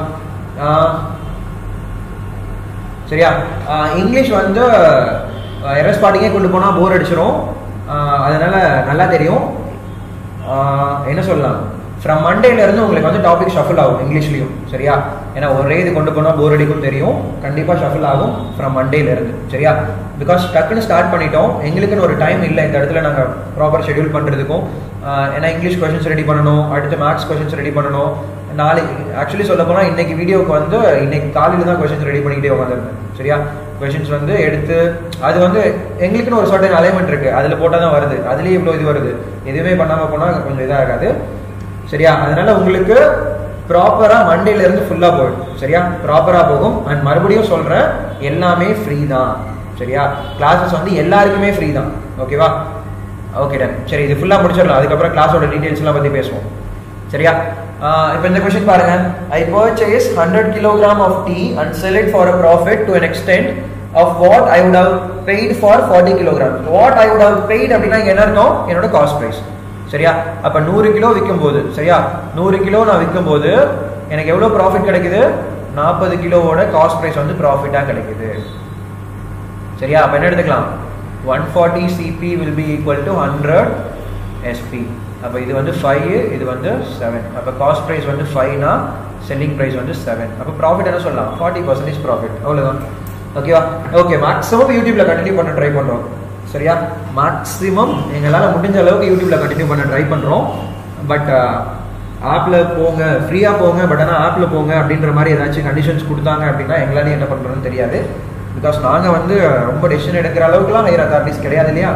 சரியா இங்கிலீஷ் வந்து எரஸ் பாட்டிங்கே கொண்டு போனால் போர் அடிச்சிடும் அதனால நல்லா தெரியும் என்ன சொல்லலாம் ஃப்ரம் மண்டேல இருந்து உங்களுக்கு வந்து டாபிக் ஷஃபில் ஆகும் இங்கிலீஷ்லயும் சரியா ஏன்னா ஒரே இது கொண்டு போனால் போர் அடிக்கும் தெரியும் கண்டிப்பாக ஷஃபில் ஆகும் ஃப்ரம் மண்டேல இருந்து சரியா பிகாஸ் டக்குன்னு ஸ்டார்ட் பண்ணிட்டோம் எங்களுக்குன்னு ஒரு டைம் இல்லை இந்த இடத்துல நாங்கள் ப்ராப்பர் ஷெடியூல் பண்ணுறதுக்கும் ஏன்னா இங்கிலீஷ் கொஷின்ஸ் ரெடி பண்ணணும் அடுத்து மேக்ஸ் கொஷின்ஸ் ரெடி பண்ணணும் நாளைக்கு ஆக்சுவலி சொல்ல போனால் இன்னைக்கு வீடியோக்கு வந்து இன்னைக்கு காலையில் தான் கொஷின்ஸ் ரெடி பண்ணிக்கிட்டே உட்காந்துருந்தேன் சரியா கொஷின்ஸ் வந்து எடுத்து அது வந்து எங்களுக்குன்னு ஒரு சர்டன் அலைன்மெண்ட் இருக்கு அதில் போட்டால் தான் வருது அதுலேயே இவ்வளோ இது வருது எதுவுமே பண்ணாமல் போனால் கொஞ்சம் இதாக இருக்காது சரியா அதனால உங்களுக்கு ப்ராப்பரா மண்டேல இருந்து ஃபுல்லா போயிடும் சரியா ப்ராப்பரா போகும் அண்ட் மறுபடியும் சொல்றேன் எல்லாமே ஃப்ரீ தான் சரியா கிளாஸஸ் வந்து எல்லாருக்குமே ஃப்ரீ தான் ஓகேவா ஓகே டன் சரி இது ஃபுல்லா முடிச்சிடலாம் அதுக்கப்புறம் கிளாஸோட டீடைல்ஸ் எல்லாம் பத்தி பேசுவோம் சரியா இப்போ இந்த கொஸ்டின் பாருங்க I purchase hundred kilogram of tea and sell it for a profit to an extent of what I would have paid for forty kilogram what I would have paid அப்படின்னா இங்க என்ன அர்த்தம் என்னோட காஸ்ட் ப்ரைஸ் சரியா அப்ப நூறு kilo விற்கும் போது சரியா நூறு கிலோ நான் விற்கும் போது எனக்கு எவ்வளவு ப்ராஃபிட் கிடைக்குது நாற்பது கிலோவோட காஸ்ட் ப்ரைஸ் வந்து ப்ராஃபிட்டா கிடைக்குது சரியா அப்ப என்ன எடுத்துக்கலாம் one forty CP will be equal to hundred SP அப்போ இது வந்து ஃபைவ் இது வந்து செவன் அப்போ காஸ்ட் ப்ரைஸ் வந்து ஃபைவ்னா செல்லிங் ப்ரைஸ் வந்து செவன் அப்போ ப்ராஃபிட் என்ன சொல்லலாம் ஃபார்ட்டி பர்சன்டேஜ் ப்ராஃபிட் அவ்வளோதான் ஓகேவா ஓகே மேக்ஸிமம் யூடியூப்ல கண்டினியூ பண்ண ட்ரை பண்ணுறோம் சரியா மேக்ஸிமம் எங்களால் முடிஞ்ச அளவுக்கு யூடியூப்ல கண்டினியூ பண்ண ட்ரை பண்ணுறோம் பட் ஆப்பில் போங்க ஃப்ரீயாக போங்க பட் ஆனால் ஆப்பில் போங்க அப்படின்ற மாதிரி ஏதாச்சும் கண்டிஷன்ஸ் கொடுத்தாங்க அப்படின்னா எங்களாலையும் என்ன பண்ணுறோன்னு தெரியாது பிகாஸ் நாங்கள் வந்து ரொம்ப டெசிஷன் எடுக்கிற அளவுக்குலாம் ஹையர் அத்தாரிட்டிஸ் கிடையாது இல்லையா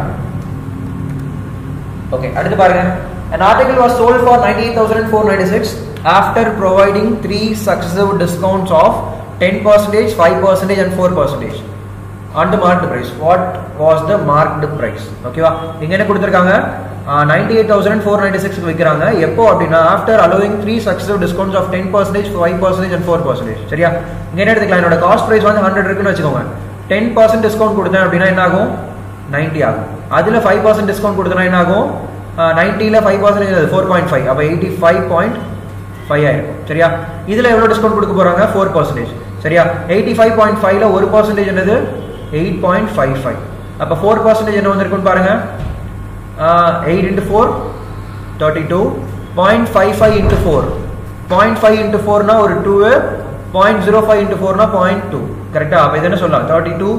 ஓகே அடுத்து பாருங்க an article was sold for 98496 after providing three successive discounts of 10% 5% and 4% on the marked price what was the marked price ஓகேவா இங்க என்ன கொடுத்திருக்காங்க ninety eight thousand four ninety சிக்ஸ்க்கு விற்கிறாங்க எப்போ அப்படின்னா after allowing three successive discounts of ten percentage five percentage and four percentage சரியா இங்க என்ன எடுத்துக்கலாம் என்னோட காஸ்ட் ப்ரைஸ் வந்து ஹண்ட்ரட் இருக்குன்னு வச்சுக்கோங்க டென் பர்சன்ட் டிஸ்கவுண்ட் கொடுத்தேன் அப்படின்னா என்ன ஆகும் நைன்டி ஆகும் அதுல ஃபைவ் பர்சன்ட் டிஸ்கவுண்ட் கொடுத்தனா என்ன ஆகும் நைன்ட்டியில் five percentage four point five அப்போ எயிட்டி ஃபைவ் பாயிண்ட் ஃபைவ் ஆயிருக்கும் சரியா இதில் எவ்வளோ டிஸ்கவுண்ட் கொடுக்க போகிறாங்க ஃபோர் பர்சன்டேஜ் சரியா எயிட்டி ஃபைவ் பாயிண்ட் ஃபைவ்ல ஒரு பர்சன்டேஜ் என்னது எயிட் பாயிண்ட் ஃபைவ் ஃபைவ் அப்போ ஃபோர் பர்சன்டேஜ் என்ன வந்திருக்குன்னு பாருங்க eight into four thirty two point five five into four point five into ஃபோர்னா ஒரு two point zero five into ஃபோர்னா பாயிண்ட் டூ கரெக்டா அப்போ இது என்ன சொல்லலாம் thirty two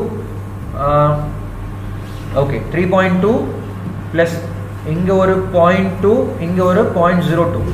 okay three point two plus இங்கே ஒரு பாயிண்ட் டூ இங்கே ஒரு பாயிண்ட் ஜீரோ டூ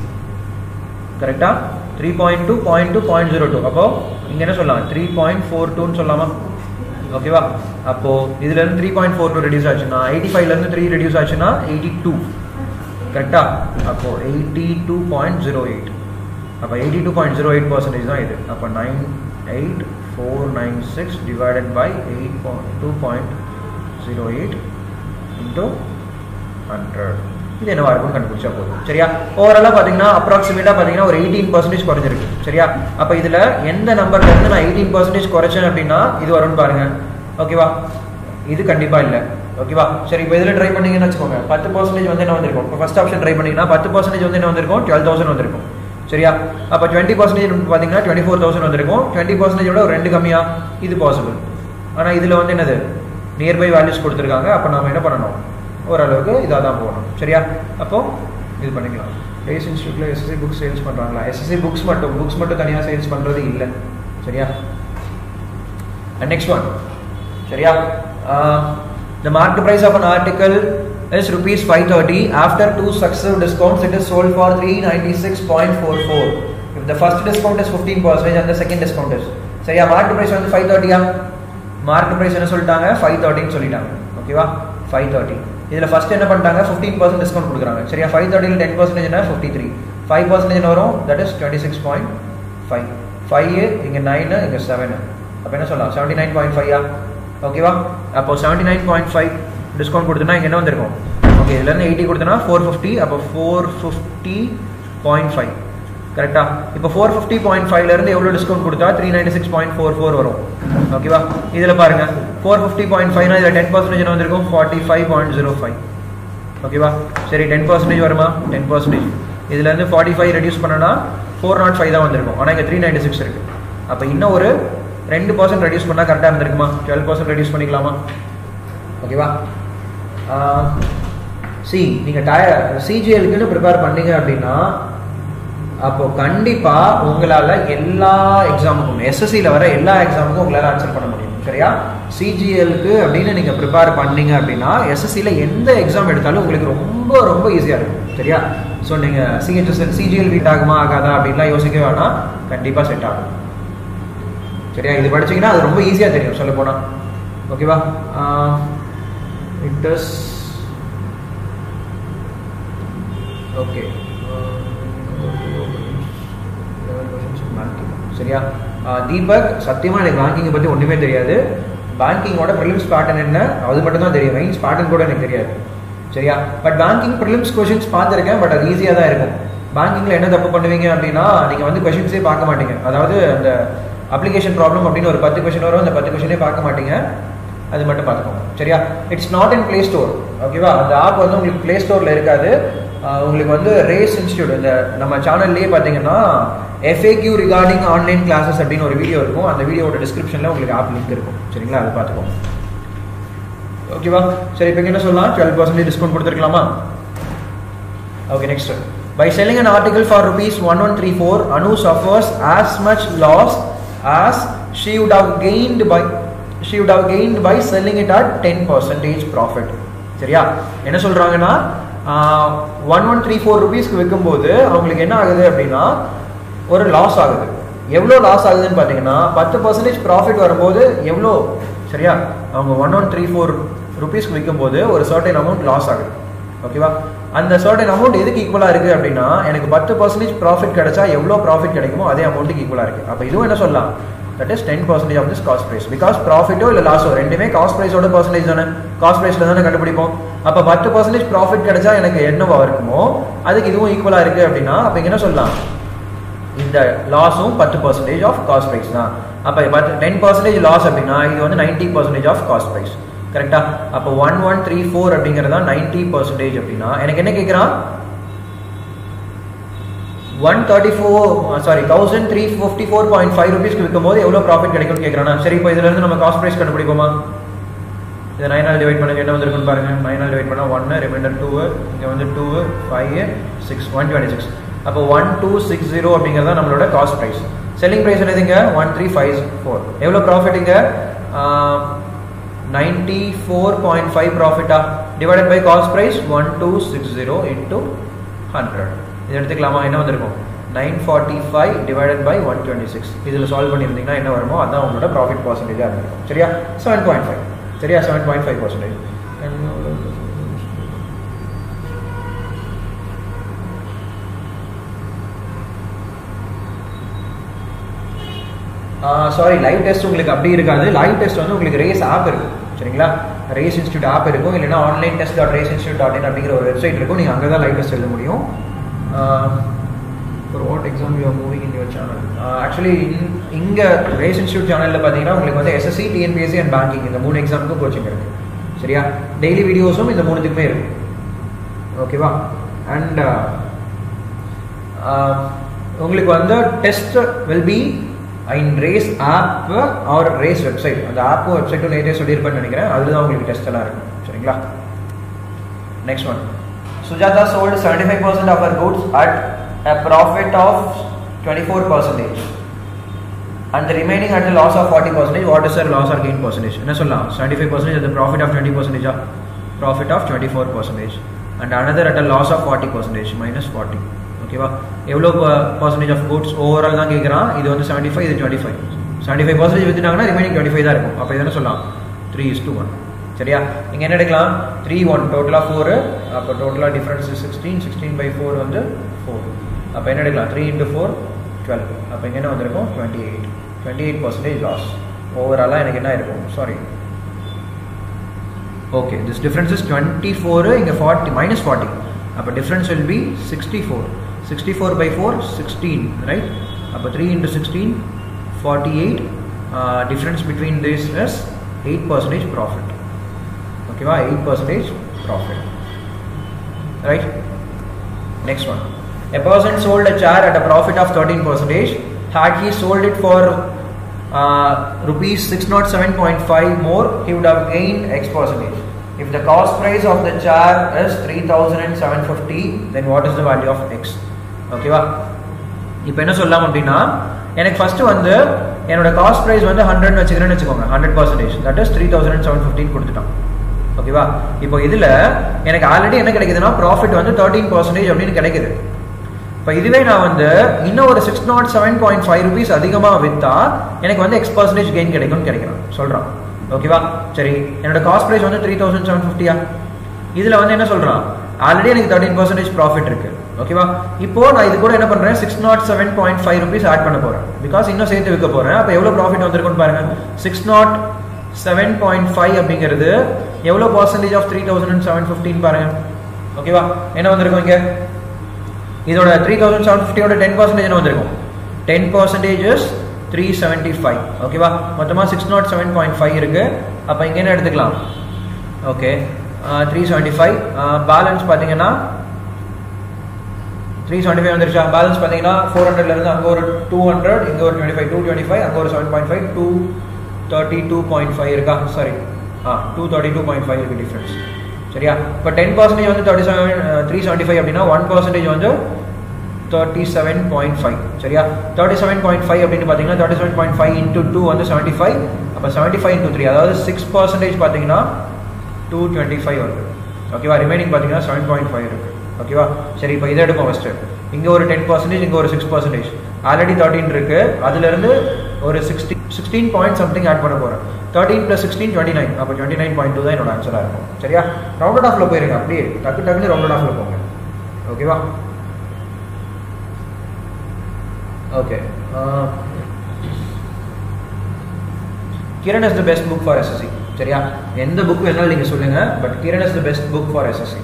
கரெக்டா three point two point two point zero two அப்போ இங்கே என்ன சொல்லலாம் த்ரீ பாயிண்ட் ஃபோர் டூன்னு சொல்லலாமா ஓகேவா அப்போ இதுல இருந்து three point four two reduce ஆச்சுன்னா எயிட்டி ஃபைவ்ல இருந்து த்ரீ ரெடியூஸ் ஆச்சுன்னா எயிட்டி டூ கரெக்டா அப்போ eighty two point zero eight அப்போ eighty two point zero eight percentage தான் இது அப்போ nine eight four nine six divided by eight two point zero eight into hundred இது என்னவா இருக்கும் கண்டுபிடிச்சா போதும் சரியா ஓவராலாக பார்த்தீங்கன்னா அப்ராக்சிமேட்டாக பார்த்தீங்கன்னா ஒரு எயிட்டீன் பர்சன்டேஜ் குறைஞ்சிருக்கு சரியா அப்போ இதில் எந்த நம்பர்ல இருந்து நான் எயிட்டீன் பர்சன்டேஜ் குறைச்சேன் அப்படின்னா இது வரும்னு பாருங்க ஓகேவா இது கண்டிப்பா இல்லை ஓகேவா சரி இப்போ இதில் ட்ரை பண்ணீங்கன்னு வச்சுக்கோங்க பத்து பர்சன்டேஜ் வந்து என்ன வந்திருக்கும் இப்போ ஃபர்ஸ்ட் ஆப்ஷன் ட்ரை பண்ணீங்கன்னா பத்து பர்சன்டேஜ் வந்து என்ன வந்திருக்கும் டுவெல் தௌசண்ட் வந்திருக்கும் சரியா அப்போ டுவெண்ட்டி பர்சன்டேஜ் பார்த்தீங்கன்னா டுவெண்ட்டி ஃபோர் தௌசண்ட் வந்திருக்கும் டுவெண்ட்டி பர்சன்டேஜோட ஒரு ரெண்டு கம்மியா இது பாசிபிள் ஆனால் இதில் வந்து என்னது நியர்பை வேல்யூஸ் கொடுத்துருக்காங்க அப்போ நம்ம என்ன பண்ணணும் ஓரளவுக்கு இதாக தான் போகணும் சரியா அப்போ இது பண்ணிக்கலாம் ரேஸ் இன்ஸ்டியூட்டில் எஸ்எஸ்சி புக்ஸ் சேல்ஸ் பண்ணுறாங்களா எஸ்எஸ்சி புக்ஸ் மட்டும் புக்ஸ் மட்டும் தனியாக சேல்ஸ் பண்ணுறது இல்லை சரியா நெக்ஸ்ட் ஒன் சரியா the market price of an article is rupees 530 after two successive discounts it is sold for 396.44 if the first discount is 15 percentage and the second discount is சரியா market price வந்து 530 யா market price என்ன சொல்லிட்டாங்க five தேர்ட்டின்னு சொல்லிட்டாங்க ஓகேவா five thirty இதில் first என்ன பண்ணிட்டாங்க fifteen percent discount கொடுக்குறாங்க சரியா ஃபைவ் தேர்ட்டியில் டென் பர்சன்டேஜ்னா ஃபிஃப்டி த்ரீ ஃபைவ் பர்சன்டேஜ் வரும் that is twenty six point five five இங்கே நைனு இங்கே செவனு அப்போ என்ன சொல்லலாம் செவன்ட்டி நைன் பாயிண்ட் ஃபைவா ஓகேவா அப்போ seventy nine point five discount கொடுத்தனா இங்கே என்ன வந்திருக்கும் ஓகே இதுலேருந்து எயிட்டி கொடுத்தனா ஃபோர் ஃபிஃப்டி அப்போ ஃபோர் ஃபிஃப்டி பாயிண்ட் ஃபைவ் கரெக்டா இப்போ ஃபோர் ஃபிஃப்டி பாயிண்ட் ஃபைவ்ல இருந்து எவ்வளோ டிஸ்கவுண்ட் கொடுத்தா three ninety six point four four வரும் ஓகேவா இதில் பாருங்க ஃபோர் ஃபிஃப்டி பாயிண்ட் ஃபைவ்னா இதில் டென் பர்சன்டேஜ் வந்திருக்கும் forty five point zero five ஓகேவா சரி டென் பர்சன்டேஜ் வருமா டென் பர்சன்டேஜ் இதுல இருந்து ஃபார்ட்டி ஃபைவ் ரெடியூஸ் பண்ணனா ஃபோர் நாட் ஃபைவ் தான் வந்திருக்கும் ஆனால் இங்கே த்ரீ நைன்டி சிக்ஸ் இருக்கு அப்போ இன்னும் ஒரு ரெண்டு பர்சன்ட் ரெடியூஸ் பண்ணால் கரெக்டாக இருந்திருக்குமா டுவெல் பர்சன்ட் ரெடியூஸ் பண்ணிக்கலாமா ஓகேவா சி நீங்கள் டயர் சிஜிஎலுக்குன்னு ப்ரிப்பேர் பண்ணீங்க அப்படின்னா அப்போ கண்டிப்பா உங்களால எல்லா எக்ஸாமுக்கும் எஸ்எஸ்சியில் வர எல்லா எக்ஸாமுக்கும் உங்களால ஆன்சர் பண்ண முடியும் சரியா சிஜிஎலுக்கு அப்படின்னு நீங்க ப்ரிப்பேர் பண்ணீங்க அப்படின்னா எஸ்எஸ்சியில் எந்த எக்ஸாம் எடுத்தாலும் உங்களுக்கு ரொம்ப ரொம்ப ஈஸியாக இருக்கும் சரியா ஸோ நீங்க சிஹெச்எஸ் சிஜிஎல் வீட் ஆகுமா ஆகாதா அப்படின்லாம் யோசிக்க வேணாம் கண்டிப்பா செட் ஆகும் சரியா இது படிச்சீங்கன்னா அது ரொம்ப ஈஸியாக தெரியும் சொல்ல போனா ஓகேவா இட் இஸ் ஓகே சரியா தீபக் சத்தியமா எனக்கு பேங்கிங்கை பத்தி ஒண்ணுமே தெரியாது பேங்கிங்கோட ப்ரிலிம்ஸ் பேட்டர்ன் என்ன அது மட்டும் தான் தெரியும் மெயின்ஸ் பேட்டர்ன் கூட எனக்கு தெரியாது சரியா பட் பேங்கிங் ப்ரிலிம்ஸ் கொஷின்ஸ் பார்த்துருக்கேன் பட் அது ஈஸியாக தான் இருக்கும் பேங்கிங்ல என்ன தப்பு பண்ணுவீங்க அப்படின்னா நீங்க வந்து கொஷின்ஸே பார்க்க மாட்டீங்க அதாவது அந்த அப்ளிகேஷன் ப்ராப்ளம் அப்படின்னு ஒரு பத்து கொஷின் வரும் அந்த பத்து கொஷினே பார்க்க மாட்டீங்க அது மட்டும் பார்த்துக்கோங்க சரியா it's not in Play Store ஓகேவா அந்த ஆப் வந்து உங்களுக்கு ப்ளே ஸ்டோரில் இருக்காது ஆஹ் உங்களுக்கு வந்து ரேஸ் இன்ஸ்டியூட் இந்த நம்ம சேனல்லையே பார்த்தீங்கன்னா எஃப்ஏக்யூ ரிகார்டிங் ஆன்லைன் கிளாஸஸ் அப்படின்னு ஒரு வீடியோ இருக்கும் அந்த வீடியோட டிஸ்கிரிப்ஷனில் உங்களுக்கு ஆப் லிங்க் இருக்கும் சரிங்களா அது பார்த்துக்கோங்க ஓகேவா சரி இப்போ என்ன சொல்லலாம் டுவெல் பர்சன்டேஜ் டிஸ்கவுண்ட் கொடுத்துருக்கலாமா okay next by selling an article for rupees 1134 anu suffers as much loss as she would have gained by she would have gained by selling it at 10 percentage profit சரியா என்ன சொல்றாங்கன்னா one one three four ருபீஸ்க்கு விற்கும்போது அவங்களுக்கு என்ன ஆகுது அப்படின்னா ஒரு லாஸ் ஆகுது எவ்வளோ லாஸ் ஆகுதுன்னு பார்த்தீங்கன்னா பத்து பர்சன்டேஜ் ப்ராஃபிட் வரும்போது எவ்வளோ சரியா அவங்க ஒன் ஒன் த்ரீ ஃபோர் ருபீஸ்க்கு விற்கும்போது ஒரு சர்டைன் அமௌண்ட் லாஸ் ஆகுது ஓகேவா அந்த சர்டன் அமௌண்ட் எதுக்கு ஈக்குவலாக இருக்குது அப்படின்னா எனக்கு பத்து பர்சன்டேஜ் ப்ராஃபிட் கிடைச்சா எவ்வளோ ப்ராஃபிட் கிடைக்குமோ அதே அமௌண்ட்டுக்கு ஈக்குவலாக இருக்குது அப்போ இதுவும் என்ன சொல்லலாம் that is ten percentage of this cost price because ப்ராஃபிட்டோ இல்லை லாஸோ ரெண்டுமே காஸ்ட் ப்ரைஸோட பர்சன்டேஜ் தானே காஸ்ட் ப்ரைஸில் தானே கண்டுபிடிப்போம் அப்போ பத்து பர்சன்டேஜ் ப்ராஃபிட் கிடைச்சா எனக்கு என்னவா இருக்குமோ அதுக்கு இதுவும் ஈக்குவலாக இருக்குது அப்படின்னா அப்போ இங்க என்ன சொல்லலாம் இந்த லாஸும் பத்து பர்சன்டேஜ் ஆஃப் காஸ்ட் ப்ரைஸ் தான் அப்போ பத்து டென் பர்சன்டேஜ் லாஸ் அப்படின்னா இது வந்து ninety percentage of cost price கரெக்டா அப்போ ஒன் ஒன் த்ரீ ஃபோர் அப்படிங்கிறதா நைன்டி பர்சன்டேஜ் அப்படின்னா எனக்கு என்ன கேட்குறான் one thirty four sorry thousand three fifty four point five ருபீஸ்க்கு விற்கும் போது எவ்வளோ ப்ராஃபிட் கிடைக்கும்னு கேட்குறானா சரி இப்போ இதுல இருந்து நம்ம காஸ்ட் ப்ரைஸ் கண்டுபிடிப்போமா இதை நைனால் டிவைட் பண்ணுங்க என்ன வந்திருக்குன்னு பாருங்க நைனால் டிவைட் பண்ணால் ஒன்று ரிமைண்டர் டூ இங்கே வந்து two five six one twenty six அப்போ ஒன் டூ சிக்ஸ் ஜீரோ அப்படிங்கிறது தான் நம்மளோட காஸ்ட் ப்ரைஸ் செல்லிங் ப்ரைஸ் என்னதுங்க ஒன் த்ரீ ஃபைவ் ஃபோர் எவ்வளோ ப்ராஃபிட் இங்கே நைன்டி ஃபோர் பாயிண்ட் ஃபைவ் ப்ராஃபிட்டா divided by cost price one two six zero into hundred இது எடுத்துக்கலாமா என்ன வந்திருக்கும் nine forty five divided by one twenty six இதில் solve பண்ணியிருந்தீங்கன்னா என்ன வருமோ அதான் உங்களோட ப்ராஃபிட் பர்சன்டேஜாக இருந்திருக்கும் சரியா செவன் பாயிண்ட் ஃபைவ் சரியா seven point five percentage sorry live test உங்களுக்கு அப்படி இருக்காது லைவ் டெஸ்ட் வந்து உங்களுக்கு ரேஸ் ஆப் இருக்கும் சரிங்களா ரேஸ் இன்ஸ்டியூட் ஆப் இருக்கும் இல்லைன்னா online test dot race institute dot in அப்படிங்கிற ஒரு வெப்சைட் இருக்கும் நீங்கள் அங்கே தான் லைவ் டெஸ்ட் எழுத முடியும் for what exam you are moving in your channel actually இங்கே ரேஸ் இன்ஸ்டியூட் சேனலில் பார்த்தீங்கன்னா உங்களுக்கு வந்து எஸ்எஸ்சி டிஎன்பிஎஸ்சி அண்ட் பேங்கிங் இந்த மூணு எக்ஸாமுக்கும் கோச்சிங் இருக்குது சரியா டெய்லி வீடியோஸும் இந்த மூணுத்துக்குமே இருக்கு ஓகேவா அண்ட் உங்களுக்கு வந்து test will be in race app or race website அந்த ஆப்பும் வெப்சைட்டும் நேரே சொல்லியிருப்பேன்னு நினைக்கிறேன் அதில் தான் உங்களுக்கு டெஸ்ட் எல்லாம் இருக்கும் சரிங்களா next one Sujatha sold seventy five percent of her goods at a profit of 24 percentage and the remaining at a loss of 40 percentage what is their loss or gain percentage என்ன சொல்லலாம் 75 percentage at the profit of 20 percentage profit of 24 percentage and another at a loss of 40 percentage minus 40 ஓகேவா எவ்வளோ percentage of goods overall தான் கேட்குறான் இது வந்து seventy five இது twenty five seventy five percentage வித்துட்டாங்கன்னா ரிமைனிங் டுவெண்ட்டி ஃபைவ் தான் இருக்கும் அப்போ என்ன சொல்லலாம் த்ரீ இஸ் டூ ஒன் சரியா இங்கே என்ன எடுக்கலாம் த்ரீ ஒன் டோட்டலாக ஃபோரு அப்போ டோட்டலாக difference sixteen sixteen by four வந்து ஃபோர் அப்போ என்ன எடுக்கலாம் த்ரீ இன்ட்டு ஃபோர் டுவெல் அப்போ இங்கே என்ன வந்திருக்கும் twenty eight twenty eight percentage loss ஓவராலாக எனக்கு என்ன இருக்கும் sorry okay this difference is twenty four இங்கே ஃபார்ட்டி மைனஸ் ஃபார்ட்டி அப்போ difference will be sixty four sixty four by four sixteen right அப்போ three into sixteen forty eight difference between this is eight percentage profit ஓகேவா eight percentage profit right next one A person sold a chair at a profit of 13 percentage. Had he sold it for uh, rupees 607.5 more, he would have gained X percentage. If the cost price of the chair is 3750, then what is the value of X? ஓகேவா இப்போ என்ன சொல்லலாம் அப்படின்னா எனக்கு first வந்து என்னோட cost price வந்து hundred வச்சுக்கிறேன்னு வச்சுக்கோங்க hundred percentage that is three thousand seven fifteen கொடுத்துட்டான் ஓகேவா இப்போ இதில் எனக்கு ஆல்ரெடி என்ன கிடைக்குதுன்னா ப்ராஃபிட் வந்து தேர்ட்டீன் பர்சன்டேஜ் அப்படின்னு கிடைக்குது இப்போ இதுவே நான் வந்து இன்னும் ஒரு six nought seven point five rupees அதிகமாக விற்றா எனக்கு வந்து எக்ஸ் பர்சன்டேஜ் கெயின் கிடைக்கும்னு கிடைக்கிறான் சொல்கிறான் ஓகேவா சரி என்னோட காஸ்ட் ப்ரைஸ் வந்து த்ரீ தௌசண்ட் செவன் ஃபிஃப்டியா இதில் வந்து என்ன சொல்கிறான் ஆல்ரெடி எனக்கு தேர்ட்டின் பர்சன்டேஜ் ப்ராஃபிட் இருக்கு ஓகேவா இப்போ நான் இது கூட என்ன பண்ணுறேன் six nought seven point five rupees add பண்ண போகிறேன் பிகாஸ் இன்னும் சேர்த்து விற்க போகிறேன் அப்போ எவ்வளோ ப்ராஃபிட் வந்திருக்குன்னு பாருங்க six nought seven point five அப்படிங்கிறது எவ்வளோ percentage of three thousand seven fifteen பாருங்க ஓகேவா என்ன வந்திருக்கும் இங்கே இதோட த்ரீ தௌசண்ட் செவன் ஃபிஃப்டியோட டென் பர்சன்டேஜ் வந்திருக்கும் ten percentages three seventy five ஓகேவா மொத்தமாக six nought seven point five இருக்கு அப்போ இங்கே என்ன எடுத்துக்கலாம் okay three seventy five balance பார்த்தீங்கன்னா த்ரீ செவன்ட்டி ஃபைவ் வந்துருச்சா பேலன்ஸ் பார்த்தீங்கன்னா ஃபோர் ஹண்ட்ரட்லேருந்து அங்கே ஒரு டூ ஹண்ட்ரட் இங்கே ஒரு twenty five two twenty five அங்கே ஒரு seven point five two thirty two point five இருக்கா sorry ah two thirty two point five இருக்குது டிஃப்ரென்ஸ் சரியா இப்போ டென் பர்சன்டேஜ் வந்து thirty seven three seventy five அப்படின்னா ஒன் பர்சன்டேஜ் வந்து தேர்ட்டி செவன் பாயிண்ட் ஃபைவ் சரியா தேர்ட்டி செவன் பாயிண்ட் ஃபைவ் அப்படின்னு பார்த்தீங்கன்னா thirty seven point five into two வந்து செவன்ட்டி ஃபைவ் அப்போ செவன்ட்டி ஃபைவ் இன்ட்டு த்ரீ அதாவது சிக்ஸ் பர்சன்டேஜ் பார்த்தீங்கன்னா டூ டுவெண்ட்டி ஃபைவ் வருது ஓகேவா ரிமைனிங் பார்த்தீங்கன்னா செவன் பாயிண்ட் ஃபைவ் இருக்குது ஓகேவா சரி இப்போ இதை எடுப்போம் ஃபஸ்ட்டு இங்கே ஒரு டென் பர்சன்டேஜ் இங்கே ஒரு சிக்ஸ் பர்சன்டேஜ் ஆல்ரெடி தேர்ட்டின் இருக்குது அதுலேருந்து ஒரு sixty sixteen point something add பண்ண போகிறேன் thirteen plus sixteen twenty nine அப்போ டுவெண்ட்டி நைன் பாயிண்ட் டூ தான் என்னோட ஆன்சராக இருக்கும் சரியா ரவுண்டட் ஆஃபில் போயிருங்க அப்படியே டக்கு டக்குன்னு ரவுண்டட் ஆஃபில் போங்க ஓகேவா okay Kiran is the best book for SSC சரியா எந்த புக் வேணாலும் நீங்கள் சொல்லுங்கள் but Kiran is the best book for SSC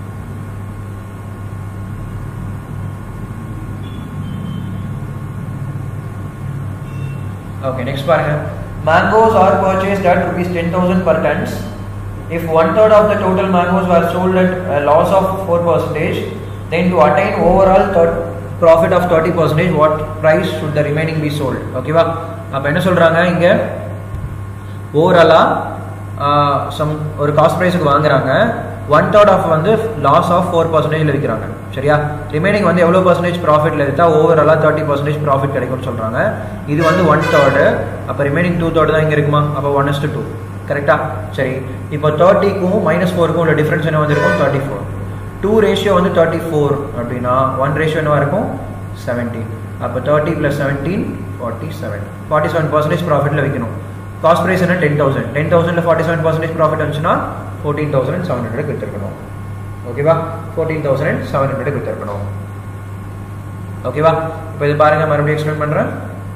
Okay, next பாருங்க mangoes are purchased at rupees 10000 per tons if one third of the total mangoes were sold at a loss of 4 percentage then to attain overall third profit of 30 percentage what price should the remaining be sold ஓகேவா அப்ப என்ன சொல்றாங்க இங்க ஓவராலா some ஒரு cost ப்ரைஸுக்கு வாங்குறாங்க one third of வந்து லாஸ் ஆஃப் ஃபோர் பர்சன்டேஜில் விற்கிறாங்க சரியா ரிமைனிங் வந்து எவ்வளோ பர்சன்டேஜ் ப்ராஃபிட்டில் விற்றா ஓவராலாக தேர்ட்டி பர்சன்டேஜ் ப்ராஃபிட் கிடைக்கும்னு சொல்கிறாங்க இது வந்து ஒன் தேர்டு அப்போ ரிமைனிங் டூ தேர்டு தான் இங்கே இருக்குமா அப்போ ஒன் இஸ்டு டூ கரெக்டா சரி இப்போ தேர்ட்டிக்கும் மைனஸ் ஃபோருக்கும் உள்ள டிஃப்ரென்ஸ் என்ன வந்திருக்கும் தேர்ட்டி ஃபோர் டூ ரேஷியோ வந்து தேர்ட்டி ஃபோர் அப்படின்னா ஒன் ரேஷியோ என்னவா இருக்கும் செவன்டீன் அப்போ thirty plus seventeen forty seven forty seven percentage ப்ராஃபிட்டில் விற்கணும் காஸ்ட் ப்ரைஸ் என்ன டென் தௌசண்ட் டென் தௌசண்டில் ஃபார்ட்டி செவன் பர்சன்டேஜ் ப்ராஃபிட் வந்துச்சுன்னா ஃபோர்டீன் தௌசண்ட் செவன் ஹண்ட்ரட் விற்றுருக்கணும் ஓகேவா ஃபோர்டீன் தௌசண்ட் செவன் ஹண்ட்ரட் விற்றுருக்கணும் ஓகேவா இப்போ இது பாருங்க மறுபடியும் எக்ஸ்பிளைன் பண்ணுறேன்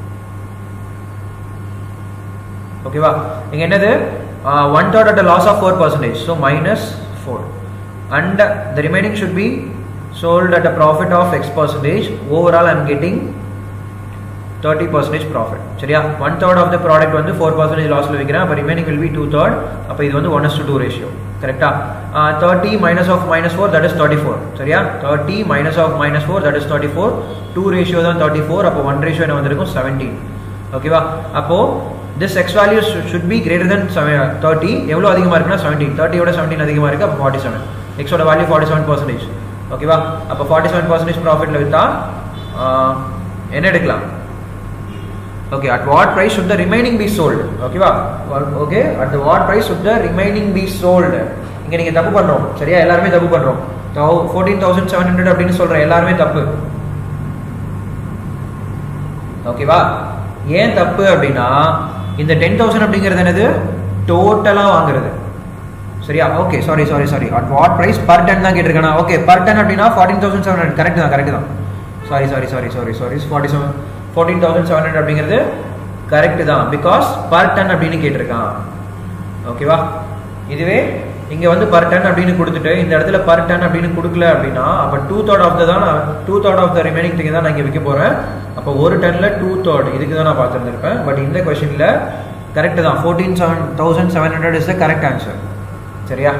ஓகேவா இங்கே என்னது one third at loss of four percentage so minus four and the remaining should be sold at a profit of X percentage. Overall, I'm getting 30 percentage profit. சரியா one third of the product வந்து four percentage லாஸ்ல விற்கிறேன் அப்போ remaining will be two third அப்போ இது வந்து one is two ratio கரெக்டா thirty minus of minus four that is thirty four சரியா thirty minus of minus four that is thirty four two ratio தான் thirty four அப்போ one ratio என்ன வந்திருக்கும் seventeen ஓகேவா அப்போ this x value should be greater than thirty எவ்வளோ அதிகமாக இருக்குன்னா செவன்டீன் தேர்ட்டியோட செவன்டீன் அதிகமாக இருக்குது அப்போ ஃபார்ட்டி செவன் எக்ஸோட வேல்யூ ஃபார்ட்டி செவன் பர்சன்டேஜ் ஓகேவா அப்போ ஃபார்ட்டி செவன் பர்சன்டேஜ் ப்ராஃபிட்டில் விற்றா என்ன எடுக்கலாம் okay at what price should the remaining be sold ஓகேவா okay at what price should the remaining be sold இங்க நீங்க தப்பு பண்றோம் சரியா எல்லாருமே தப்பு பண்றோம் ஃபோர்டீன் தௌசண்ட் செவன் ஹண்ட்ரட் அப்படின்னு சொல்றேன் எல்லாருமே தப்பு ஓகேவா ஏன் தப்பு அப்படின்னா இந்த டென் தௌசண்ட் அப்படிங்கிறது என்னது டோட்டலா வாங்குறது சரியா okay sorry sorry sorry at what price per ton தான் கேட்டிருக்கேனா ஓகே பர் டன் அப்படின்னா fourteen thousand seven hundred correct தான் கரெக்ட் தான் sorry sorry sorry sorry sorry forty seven fourteen thousand seven hundred அப்படிங்கிறது கரெக்ட் தான் பிகாஸ் பர் டன் அப்படின்னு கேட்டிருக்கான் ஓகேவா இதுவே இங்க வந்து பர் டன் அப்படின்னு கொடுத்துட்டு இந்த இடத்துல பர் டன் அப்படின்னு கொடுக்கல அப்படின்னா அப்ப டூ தேர்ட் ஆஃப் தான் two third of the remaining thing தான் நான் இங்க விற்க போறேன் அப்போ ஒரு டன்ல டூ தேர்ட் இதுக்கு தான் நான் பார்த்துருந்துருப்பேன் பட் இந்த கொஸ்டின்ல கரெக்ட் தான் fourteen seven thousand seven hundred is the correct answer சரியா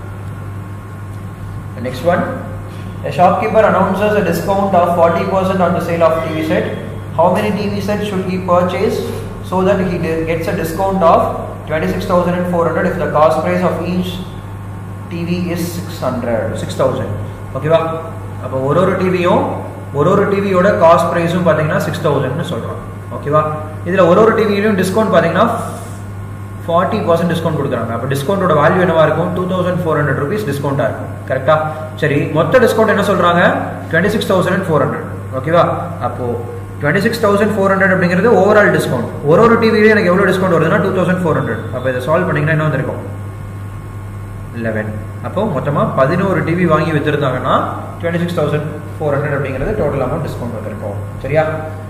next one A shopkeeper announces a discount of 40% on the sale of TV set. How many TV sets should he purchase so that he gets a discount of 26,400 if the cost price of each TV is 600 6000 ஓகேவா அப்போ ஒரு ஒரு டிவியும் ஒரு ஒரு டிவியோட cost ப்ரைஸும் பார்த்தீங்கன்னா சிக்ஸ் தௌசண்ட்னு சொல்கிறோம் ஓகேவா இதில் ஒரு ஒரு டிவிலையும் டிஸ்கவுண்ட் பார்த்தீங்கன்னா ஃபார்ட்டி பர்சன்ட் டிஸ்கவுண்ட் கொடுக்குறாங்க அப்போ டிஸ்கவுண்டோட வேல்யூ என்னவா இருக்கும் two thousand four hundred rupees டிஸ்கவுண்டாக இருக்கும் கரெக்டா சரி மொத்த டிஸ்கவுண்ட் என்ன சொல்கிறாங்க twenty six thousand four hundred ஓகேவா அப்போது twenty six thousand four hundred அப்படிங்கிறது ஓவரால் டிஸ்கவுண்ட் ஒரு ஒரு டிவிலையும் எனக்கு எவ்வளோ டிஸ்கவுண்ட் வருதுன்னா டூ தௌசண்ட் ஃபோர் ஹண்ட்ரட் அப்போ இதை சால்வ் பண்ணிங்கன்னா என்ன வந்திருக்கும் லெவன் அப்போ மொத்தமாக பதினோரு டிவி வாங்கி வித்துருந்தாங்கன்னா twenty six thousand four hundred அப்படிங்கிறது டோட்டல் அமௌண்ட் டிஸ்கவுண்ட் வந்திருக்கும் சரியா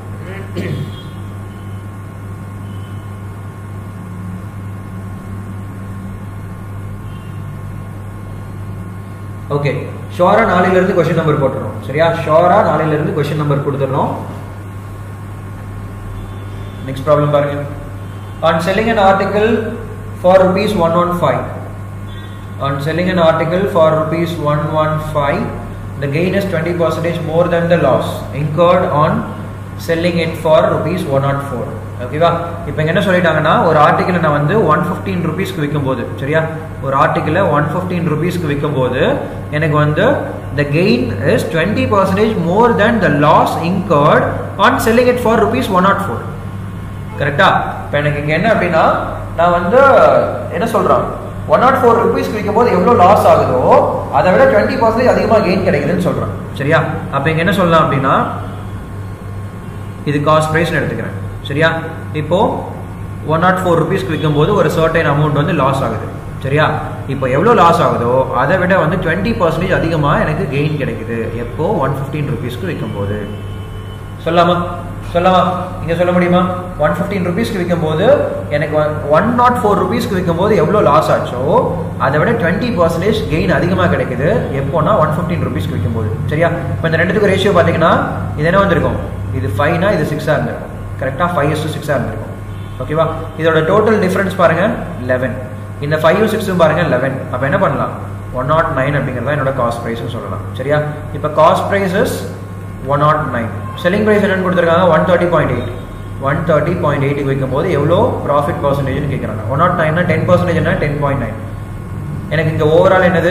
ஓகே ஷோரா நாளையிலிருந்து கொஸ்டின் நம்பர் போட்டுறோம் சரியா ஷோரா நாளையிலிருந்து கொஸ்டின் நம்பர் கொடுத்துடணும் நெக்ஸ்ட் ப்ராப்ளம் பாருங்க on selling an article for rupees 115 on selling an article for rupees 115 the gain is 20 percentage more than the loss incurred on selling it for rupees 104 ஓகேவா இப்போ இங்கே என்ன சொல்லிட்டாங்கன்னா ஒரு ஆர்டிக்கிளை நான் வந்து ஒன் ஃபிஃப்டீன் ருபீஸ்க்கு விற்கும்போது சரியா ஒரு ஆர்டிக்கிளை ஒன் ஃபிஃப்டீன் ருபீஸ்க்கு விற்கும்போது எனக்கு வந்து the gain is twenty percentage more than the loss incurred on selling it for rupees one nought four கரெக்டா இப்போ எனக்கு இங்கே என்ன அப்படின்னா நான் வந்து என்ன சொல்கிறேன் ஒன் நாட் ஃபோர் ருபீஸ்க்கு விற்கும் போது எவ்வளோ லாஸ் ஆகுதோ அதை விட டுவெண்ட்டி பர்சன்டேஜ் அதிகமாக கெயின் கிடைக்குதுன்னு சொல்கிறேன் சரியா அப்போ இங்கே என்ன சொல்லலாம் அப்படின்னா இது காஸ்ட் ப்ரைஸ்னு எடுத்துக்கிறேன் சரியா இப்போ ஒன் நாட் ஃபோர் ருபீஸ்க்கு விற்கும் போது ஒரு சர்டைன் அமௌண்ட் வந்து லாஸ் ஆகுது சரியா இப்போ எவ்வளோ லாஸ் ஆகுதோ அதை விட வந்து டுவெண்ட்டி பர்சன்டேஜ் அதிகமாக எனக்கு கெயின் கிடைக்குது எப்போ ஒன் ஃபிஃப்டீன் ருபீஸ்க்கு விற்கும் போது சொல்லாமா சொல்லவா இங்க சொல்ல முடியுமா ஒன் ஃபிஃப்டீன் ருபீஸ்க்கு விற்கும் போது எனக்கு ஒன் நாட் ஃபோர் ருபீஸ்க்கு விற்கும் போது எவ்வளோ லாஸ் ஆச்சோ அதை விட டுவெண்ட்டி பர்சன்டேஜ் கெயின் அதிகமாக கிடைக்குது எப்போனா ஒன் ஃபிஃப்டீன் ருபீஸ்க்கு விற்கும் போது சரியா இப்போ இந்த ரெண்டுத்துக்கு ரேஷியோ பார்த்தீங்கன்னா இது என்ன வந்திருக்கும் இது ஃபைவ்னா இது சிக்ஸாக இருந்திருக்கும் கரெக்டாக ஃபைவ் இஸ் சிக்ஸாக இருந்திருக்கும் ஓகேவா இதோட டோட்டல் டிஃபரன்ஸ் பாருங்க லெவன் இந்த ஃபைவ் சிக்ஸும் பாருங்க லெவன் அப்போ என்ன பண்ணலாம் ஒன் நாட் நைன் அப்படிங்கிறதா என்னோட காஸ்ட் ப்ரைஸ்னு சொல்லலாம் சரியா இப்போ cost prices one nought nine selling price என்னன்னு கொடுத்துருக்காங்க one thirty point eight one thirty point எயிட்டுக்கு வைக்கும் போது எவ்வளோ ப்ராஃபிட் பர்சன்டேஜ்னு கேட்குறாங்க ஒன் நாட் நைன்னா டென் பர்சன்டேஜ் என்ன டென் பாயிண்ட் நைன் எனக்கு இங்கே ஓவரால் என்னது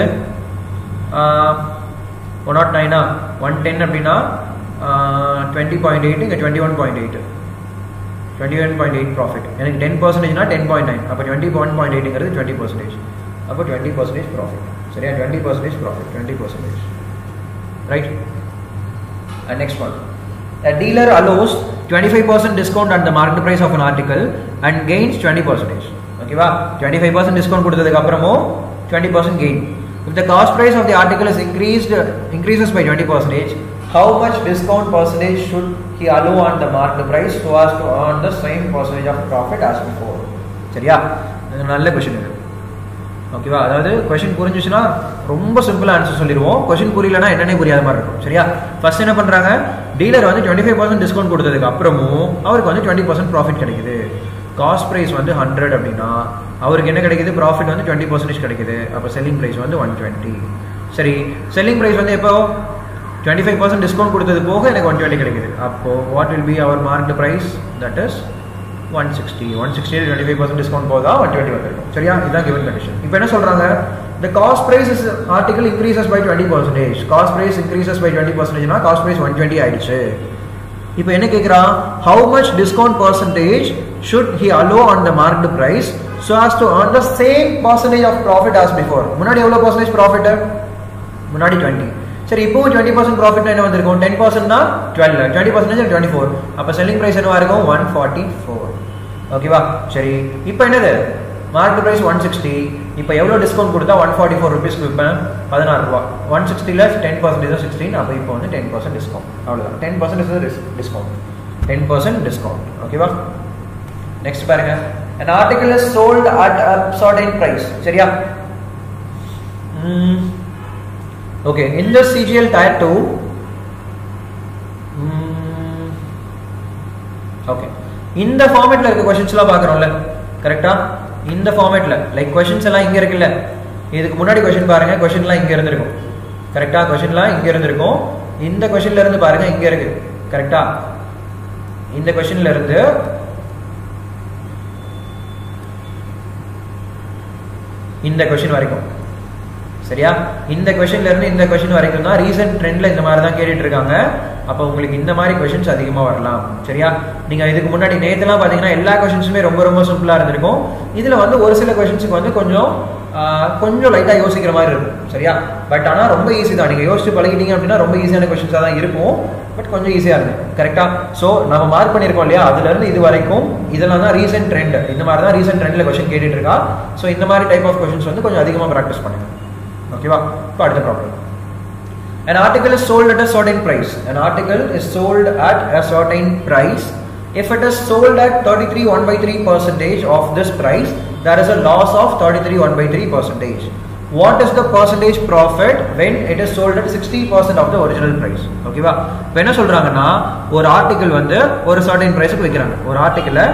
ஒன் நாட் நைனா ஒன் டென் அப்படின்னா டுவெண்ட்டி பாயிண்ட் எயிட் இங்கே twenty one point eight twenty one point eight profit எனக்கு டென் பர்சன்டேஜ்னா டென் பாயிண்ட் நைன் அப்போ twenty one point எயிட்டுங்கிறது twenty percentage அப்போ டுவெண்ட்டி பர்சன்டேஜ் ப்ராஃபிட் சரியா twenty percentage profit twenty percentage right And next one. A dealer allows 25% discount at the market price of an article and gains 20%. ஓகேவா 25% discount கொடுத்ததுக்கு அப்புறமும் 20% gain. If the cost price of the article is increased increases by 20%, how much discount percentage should he allow on the market price so as to earn the same percentage of profit as before? சரியா இது நல்ல question இது ஓகேவா அதாவது question புரிஞ்சுச்சுன்னா ரொம்ப simple answer சொல்லிடுவோம் question புரியலனா என்னன்னே புரியாத மாதிரி இருக்கும் சரியா ஃபர்ஸ்ட் என்ன பண்ணுறாங்க டீலர் வந்து டுவெண்ட்டி ஃபைவ் பர்சன்ட் டிஸ்கவுண்ட் கொடுத்ததுக்கு அப்புறமும் அவருக்கு வந்து டுவெண்ட்டி பர்சன்ட் ப்ராஃபிட் கிடைக்குது காஸ்ட் ப்ரைஸ் வந்து ஹண்ட்ரட் அப்படின்னா அவருக்கு என்ன கிடைக்குது ப்ராஃபிட் வந்து டுவெண்ட்டி பர்சன்டேஜ் கிடைக்குது அப்போ செல்லிங் ப்ரைஸ் வந்து ஒன் டுவெண்ட்டி சரி செல்லிங் ப்ரைஸ் வந்து எப்போ டுவெண்ட்டி ஃபைவ் பர்சன்ட் டிஸ்கவுண்ட் கொடுத்தது போக எனக்கு ஒன் டுவெண்ட்டி கிடைக்குது அப்போ what will be our market price that is one sixty one sixty twenty five percent discount போதா ஒன் டுவெண்ட்டி வந்துருக்கும் சரியா இதுதான் கிவன் கண்டிஷன் இப்போ என்ன சொல்றாங்க the cost price is article increases by 20 percentage cost price increases by 20 percentage னா cost price 120 ஆயிடுச்சு இப்போ என்ன கேக்குறான் how much discount percentage should he allow on the market price so as to earn the same percentage of profit as before முன்னாடி எவ்வளவு percentage profit முன்னாடி 20 சரி இப்போவும் டுவெண்ட்டி பர்சன்ட் ப்ராஃபிட் என்ன வந்திருக்கும் டென் பர்சன்ட்னா twelve twenty percentage twenty four அப்போ selling price என்னவா இருக்கும் ஒன் ஃபார்ட்டி ஃபோர் ஓகேவா சரி இப்போ என்னது மார்க்கெட் ப்ரைஸ் ஒன் சிக்ஸ்டி இப்போ எவ்வளோ டிஸ்கவுண்ட் கொடுத்தா ஒன் ஃபார்ட்டி ஃபோர் ருபீஸ்க்கு விற்பேன் பதினாறு ரூபா ஒன் சிக்ஸ்டியில் டென் பர்சன்டேஜ் சிக்ஸ்டீன் அப்போ இப்போ வந்து டென் பர்சன்ட் டிஸ்கவுண்ட் அவ்வளோதான் ten percentage discount ten percent discount ஓகேவா நெக்ஸ்ட் பாருங்க an article is sold at a certain price சரியா okay in the CGL tier 2 okay இந்த ஃபார்மேட்ல இருக்க கொஸ்டின்ஸ்லாம் பார்க்குறோம்ல கரெக்டா இந்த ஃபார்மேட்ல லைக் கொஸ்டின்ஸ் எல்லாம் இங்க இருக்குல்ல இதுக்கு முன்னாடி கொஸ்டின் பாருங்க கொஸ்டின்லாம் இங்க இருந்திருக்கும் கரெக்டா கொஸ்டின்லாம் இங்க இருந்திருக்கும் இந்த கொஸ்டின்ல இருந்து பாருங்க இங்க இருக்கு கரெக்டா இந்த கொஸ்டின்ல இருந்து இந்த கொஸ்டின் வரைக்கும் சரியா இந்த கொஸ்டின்ல இருந்து இந்த கொஸ்டின் வரைக்கும் தான் ரீசெண்ட் ட்ரெண்ட்ல இந்த மாதிரி தான் கேட்டுட்டு இருக்காங்க அப்போ உங்களுக்கு இந்த மாதிரி கொஸ்டின்ஸ் அதிகமா வரலாம் சரியா நீங்க இதுக்கு முன்னாடி நேத்துலாம் பாத்தீங்கன்னா எல்லா கொஸ்டின்ஸுமே ரொம்ப ரொம்ப சிம்பிளா இருந்திருக்கும் இதுல வந்து ஒரு சில கொஸ்டின்ஸுக்கு வந்து கொஞ்சம் ஆஹ், கொஞ்சம் லைட்டா யோசிக்கிற மாதிரி இருக்கும் சரியா பட் ஆனா ரொம்ப ஈஸி தான் நீங்க யோசிச்சு பழகிட்டீங்க அப்படின்னா ரொம்ப ஈஸியான கொஸ்டின்ஸா தான் இருக்கும் பட் கொஞ்சம் ஈஸியா இருக்கும் கரெக்டா சோ நம்ம மார்க் பண்ணிருக்கோம் இல்லையா அதுல இருந்து இது வரைக்கும் இதெல்லாம் தான் ரீசெண்ட் ட்ரெண்ட் இந்த மாதிரி தான் ரீசெண்ட் ட்ரெண்ட்ல கொஸ்டின் கேட்டுட்டு இருக்கா சோ இந்த மாதிரி டைப் ஆஃப் கொஸ்டின்ஸ் வந்து கொஞ்சம் அதிகமா ப்ராக்டிஸ் பண்ணுங்க ஓகேவா இப்போ அடுத்த problem An article is sold at a certain price. An article is sold at a certain price. If it is sold at 33 1 by 3 percentage of this price, there is a loss of 33 1 by 3 percentage. What is the percentage profit when it is sold at 60% of the original price? ஓகேவா இப்போ என்ன சொல்றாங்கன்னா ஒரு article வந்து ஒரு certain பிரைஸுக்கு விற்கிறாங்க ஒரு ஆர்டிக்கலை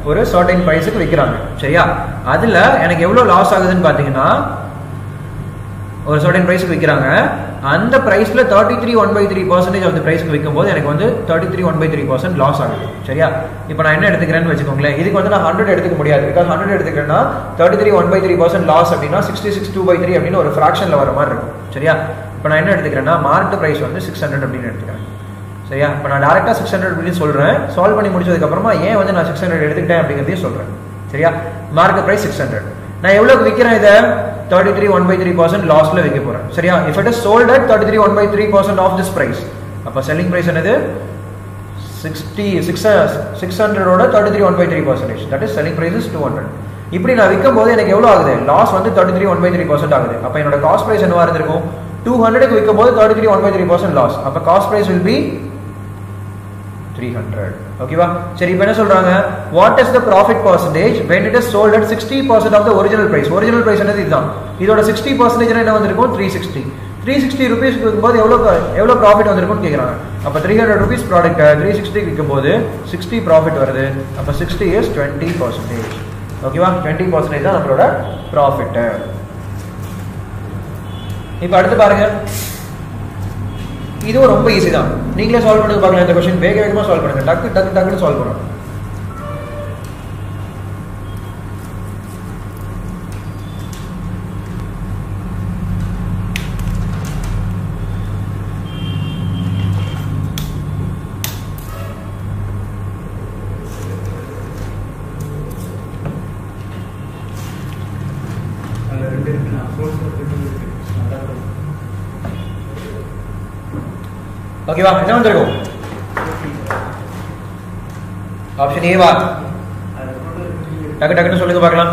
ஒரு சர்டைன் ப்ரைஸுக்கு விற்கிறாங்க சரியா அதில் எனக்கு எவ்வளோ லாஸ் ஆகுதுன்னு பார்த்தீங்கன்னா ஒரு சர்டன் ப்ரைஸ்க்கு விற்கிறாங்க அந்த ப்ரைஸில் thirty three one by three percentage அந்த ப்ரைஸ்க்கு விற்கும்போது எனக்கு வந்து thirty three one by three percent loss ஆகுது சரியா இப்போ நான் என்ன எடுத்துக்கிறேன்னு வச்சுக்கோங்களேன் இதுக்கு வந்து நான் ஹண்ட்ரட் எடுத்துக்க முடியாது பிகாஸ் ஹண்ட்ரட் எடுத்துக்கிறேன்னா thirty three one by three percent loss அப்படின்னா sixty six two by three அப்படின்னு ஒரு ஃப்ராக்ஷனில் வர மாதிரி இருக்கும் சரியா இப்போ நான் என்ன எடுத்துக்கிறேன்னா மார்க் ப்ரைஸ் வந்து சிக்ஸ் ஹண்ட்ரட் அப்படின்னு எடுத்துக்கிறேன் சரியா இப்போ நான் டேரெக்டாக சிக்ஸ் ஹண்ட்ரட் அப்படின்னு சொல்கிறேன் சால்வ் பண்ணி முடிச்சதுக்கப்புறமா ஏன் வந்து நான் சிக்ஸ் ஹண்ட்ரட் எடுத்துக்கிட்டேன் அப்படிங்கிறதையும் சொல்கிறேன் சரியா மார்க் ப்ரைஸ் சிக்ஸ் ஹண்ட்ரட் நான் எவ்வளோக்கு விற்கிறேன் இதை thirty three one by three percent லாஸ்ல விற்க போறேன் சரியா if it is sold at thirty three one by three percent of this price அப்போ செல்லிங் பிரைஸ் என்னது சிக்ஸ்டி சிக்ஸ் சிக்ஸ் ஹண்ட்ரடோட thirty three one by three percentage that is selling price is two hundred இப்படி நான் விற்கும் போது எனக்கு எவ்வளோ ஆகுது லாஸ் வந்து thirty three one by three percent ஆகுது அப்போ என்னோட காஸ்ட் பிரைஸ் என்னவா இருந்திருக்கும் டூ ஹண்ட்ரடுக்கு விற்கும் போது thirty three one by three percent loss அப்போ cost price will be three hundred ஓகேவா சரி இப்போ என்ன சொல்றாங்க what is the profit percentage when it is sold at sixty percent of the original price original price என்னது இதுதான் இதோட sixty percentage என்ன வந்திருக்கும் three sixty three sixty rupees விற்கும்போது எவ்வளோ எவ்வளோ ப்ராஃபிட் வந்திருக்கும்னு கேட்குறாங்க அப்போ three hundred rupees product three sixty விற்கும்போது சிக்ஸ்டி ப்ராஃபிட் வருது அப்போ சிக்ஸ்டி இஸ் டுவெண்ட்டி பர்சன்டேஜ் ஓகேவா டுவெண்ட்டி பர்சன்டேஜ் தான் நம்மளோட ப்ராஃபிட்டு இப்போ அடுத்து பாருங்க இதுவும் ரொம்ப ஈஸி தான் நீங்களே சால்வ் பண்ணி பார்க்கலாம் இந்த கொஸ்டின் வேக வேகமாக சால்வ் பண்ணுங்க டக்கு டக்கு டக்குன்னு சால்வ் பண்ணணும்
அதில் ரெண்டு இருக்கு நான் ஃபோர்ஸ் இருக்கு நல்லா இருக்கும்
ஓகேவா என்ன வந்திருக்கும் ஆப்ஷன் ஏவா
அது போட்டு
டக்கு டக்குன்னு சொல்லுங்க பார்க்கலாம்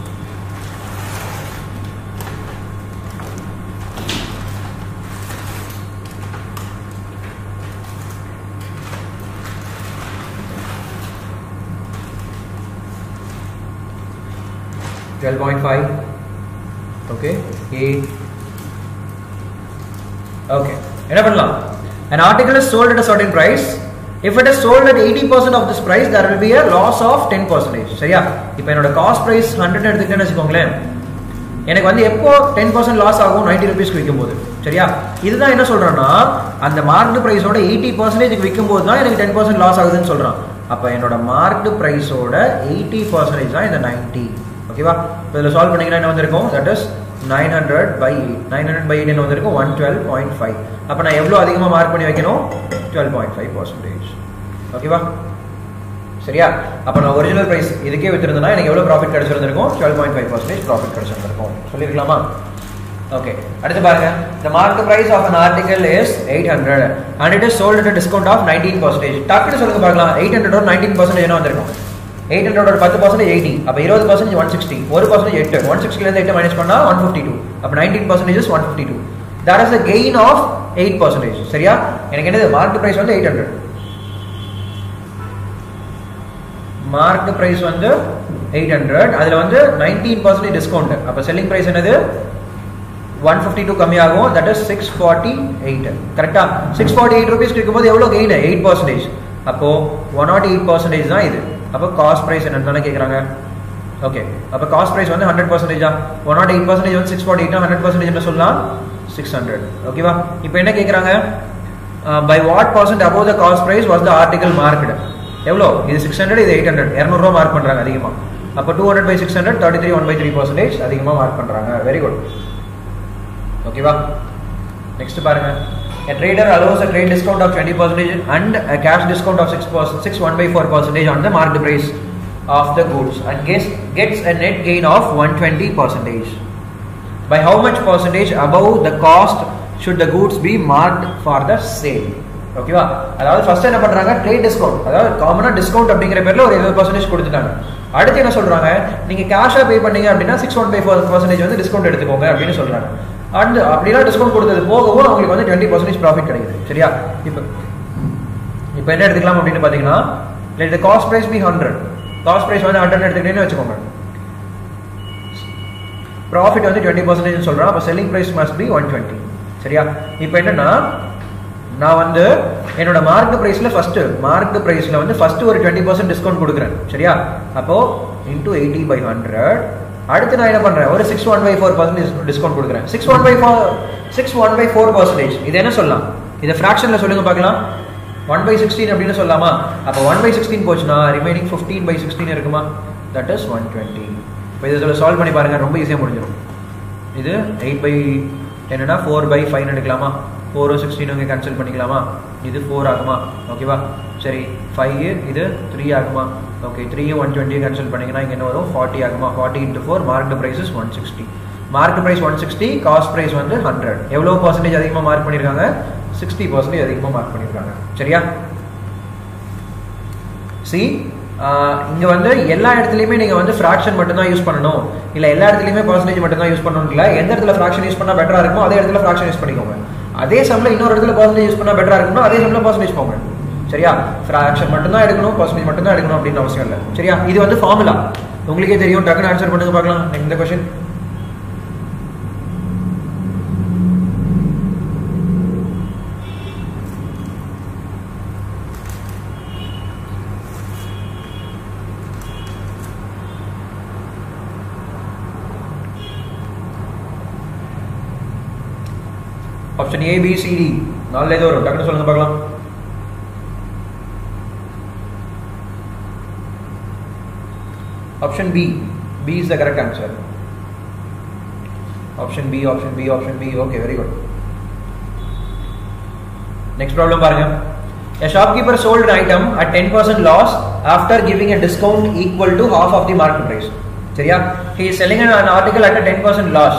Twelve point five. Okay. A. Okay. என்ன பண்ணலாம் an article is sold at a certain price if it is sold at 80% of this price there will be a loss of 10 percentage சரியா இப்போ என்னோட காஸ்ட் பிரைஸ் 100 எடுத்துக்கிட்டேன்னு வச்சுக்கோங்களேன் எனக்கு வந்து எப்போ ten percent loss ஆகும் நைன்டி ருபீஸ்க்கு விற்கும்போது சரியா இதுதான் என்ன சொல்றேன்னா அந்த மார்க்டு ப்ரைஸோட எயிட்டி பர்சன்டேஜ் விற்கும்போது தான் எனக்கு டென் பர்சன்ட் லாஸ் ஆகுதுன்னு சொல்றான் அப்போ என்னோட மார்க்டு ப்ரைஸோட எயிட்டி பர்சன்டேஜ் தான் இந்த நைன்டி ஓகேவா இப்போ இதில் சால்வ் பண்ணிங்கன்னா என்ன வந்திருக்கும் that is nine hundred by nine hundred by என்ன வந்திருக்கும் ஒன் டுவெல் பாயிண்ட் ஃபைவ் அப்போ நான் எவ்வளோ அதிகமாக மார்க் பண்ணி வைக்கணும் டுவெல் பாயிண்ட் ஃபைவ் பர்சன்டேஜ் ஓகேவா சரியா அப்போ நான் ஒரிஜினல் பிரைஸ் இதுக்கே வித்திருந்தேன்னா எனக்கு எவ்வளோ ப்ராஃபிட் கிடைச்சிருந்திருக்கும் twelve point five percentage profit கிடைச்சிருந்திருக்கும் சொல்லிருக்கலாமா ஓகே அடுத்து பாருங்க the market price of an article is 800 and it is sold at a discount of 19 percentage டக்குனு சொல்லுங்க பார்க்கலாம் 800 ஒரு 19 percentage என்ன வந்திருக்கும் 800 ஒரு 10 பர்சன்டேஜ் எயிட்டி அப்போ இருபது பர்சன்டேஜ் ஒன் சிக்ஸ்டி ஒரு பர்சன்டேஜ் எட்டு ஒன் சிக்ஸ்டிலேருந்து எட்டு மைனஸ் பண்ணால் ஒன் ஃபிஃப்டி டூ அப்போ nineteen percentage one fifty two that is a gain of eight percentage சரியா எனக்கு என்னது மார்க்கெட் ப்ரைஸ் வந்து எயிட் ஹண்ட்ரட் மார்க் பிரைஸ் வந்து எயிட் ஹண்ட்ரட் அதில் வந்து நைன்டீன் பர்சன்டேஜ் டிஸ்கவுண்ட் அப்போ செல்லிங் பிரைஸ் என்னது ஒன் ஃபிஃப்டி டூ கம்மியாகும் that is six forty eight கரெக்டா சிக்ஸ் ஃபார்ட்டி எயிட் ருபீஸ் இருக்கும்போது எவ்வளோ கெயின் எயிட் பர்சன்டேஜ் அப்போ ஒன் நாட் எயிட் பர்சன்டேஜ் தான் இது அப்போ காஸ்ட் ப்ரைஸ் என்னன்னு தானே கேட்குறாங்க ஓகே அப்போ காஸ்ட் ப்ரைஸ் வந்து ஹண்ட்ரட் பர்சன்டேஜா ஒன் நாட் எயிட் பர்சன்டேஜ் வந்து சிக்ஸ் ஃபார்ட்டி எயிட்னா ஹண்ட்ரட் பர்சன்டேஜ் என்ன சொல்லலாம் சிக்ஸ் ஹண்ட்ரட் ஓகேவா இப்போ என்ன கேட்குறாங்க by what percent above the cost price was the article market எவ்வளோ இது சிக்ஸ் ஹண்ட்ரட் இது எயிட் ஹண்ட்ரட் இரநூறுவா மார்க் பண்ணுறாங்க அதிகமாக அப்போ two hundred by six hundred thirty three one by three percentage அதிகமாக மார்க் பண்ணுறாங்க வெரி குட் ஓகேவா நெக்ஸ்ட் பாருங்க A trader allows a trade discount of 20% and a cash discount of 6 6 1 by 4 percentage on the marked price of the goods and gets, gets a net gain of 120 percentage. By how much percentage above the cost should the goods be marked for the sale? ஓகேவா அதாவது first என்ன பண்றாங்க trade discount அதாவது காமனா discount அப்படிங்கிற பேர்ல ஒரு இருபது பர்சன்டேஜ் கொடுத்துட்டாங்க அடுத்து என்ன சொல்றாங்க நீங்க கேஷா பே பண்ணீங்க அப்படின்னா six one by four percentage வந்து டிஸ்கவுண்ட் எடுத்துக்கோங்க அப்படின்னு சொல்றாங்க அண்ட் அப்படிலாம் டிஸ்கவுண்ட் கொடுத்தது போகவும் அவங்களுக்கு வந்து டுவெண்ட்டி பர்சன்டேஜ் ப்ராஃபிட் கிடைக்குது சரியா இப்போ இப்போ என்ன எடுத்துக்கலாம் அப்படின்னு பார்த்தீங்கன்னா let the cost price be hundred cost price வந்து ஹண்ட்ரட் எடுத்துக்கிட்டேன்னு வச்சுக்கோங்க ப்ராஃபிட் வந்து டுவெண்ட்டி பர்சன்டேஜ் சொல்கிறோம் அப்போ selling price must be one twenty சரியா இப்போ என்னன்னா நான் வந்து என்னோட மார்க் பிரைஸ்ல ஃபர்ஸ்ட் மார்க் பிரைஸ்ல வந்து ஃபர்ஸ்ட் ஒரு டுவெண்ட்டி பர்சன்ட் டிஸ்கவுண்ட் கொடுக்குறேன் சரியா அப்போ இன்டூ எயிட்டி பை ஹண்ட்ரட் அடுத்து நான் என்ன பண்றேன் ஒரு six one by four percentage discount கொடுக்குறேன் six one by four six one by four percentage இது என்ன சொல்லலாம் இதை ஃப்ராக்ஷன்ல சொல்லுங்க பார்க்கலாம் ஒன் பை சிக்ஸ்டீன் அப்படின்னு சொல்லலாமா அப்போ ஒன் பை சிக்ஸ்டீன் போச்சுன்னா ரிமைனிங் ஃபிஃப்டீன் பை சிக்ஸ்டீன் இருக்குமா தட் இஸ் ஒன் டுவெண்ட்டி இப்போ இதில் சால்வ் பண்ணி பாருங்க ரொம்ப ஈஸியாக முடிஞ்சிடும் இது எயிட் பை என்னன்னா ஃபோர் பை ஃபைவ் எடுக்கலாமா ஃபோரும் சிக்ஸ்டீன் இங்கே கேன்சல் பண்ணிக்கலாமா இது ஃபோர் ஆகுமா ஓகேவா சரி ஃபைவ் இது த்ரீ ஆகுமா ஓகே த்ரீயும் ஒன் டுவெண்ட்டி கேன்சல் பண்ணிங்கன்னா இங்கே என்ன வரும் ஃபார்ட்டி ஆகுமா forty into four mark price is one sixty mark price one sixty cost price வந்து ஹண்ட்ரட் எவ்வளோ பர்சன்டேஜ் அதிகமாக மார்க் பண்ணியிருக்காங்க சிக்ஸ்டி பர்சன்டேஜ் அதிகமாக மார்க் பண்ணியிருக்காங்க சரியா சி இங்க வந்து எல்லா இடத்துலயுமே நீங்க வந்து ஃபிராக்ஷன் மட்டும் தான் யூஸ் பண்ணணும் இல்ல எல்லா இடத்துலயுமே பர்சன்டேஜ் மட்டும் தான் யூஸ் பண்ணணும் இல்ல எந்த இடத்துல ஃபிராக்ஷன் யூஸ் பண்ணா பெட்டரா இருக்குமோ அதே இடத்துல ஃபிராக்ஷன் யூஸ் பண்ணிக்கோங்க அதே சம்ல இன்னொரு இடத்துல பர்சன்டேஜ் யூஸ் பண்ணா பெட்டரா இருக்குமோ அதே சம்ல பர்சன்டேஜ் போங்க சரியா ஃபிராக்ஷன் மட்டும் தான் எடுக்கணும் பர்சன்டேஜ் மட்டும் தான் எடுக்கணும் அப்படின்னு அவசியம் இல்லை சரியா இது வந்து ஃபார்முலா உங்களுக்கே தெரியும் டக்குன்னு ஆன்சர் பண்ணுங்க பார்க்கலாம் இந்த question option A B C D நாலுல ஏதோ வரும் டக்குனு சொல்லுங்க பார்க்கலாம் option B B is the correct answer option B option B option B okay very good next problem பாருங்க A shopkeeper sold an item at 10% loss after giving a discount equal to half of the market price. சரியா he is selling an article at a 10% loss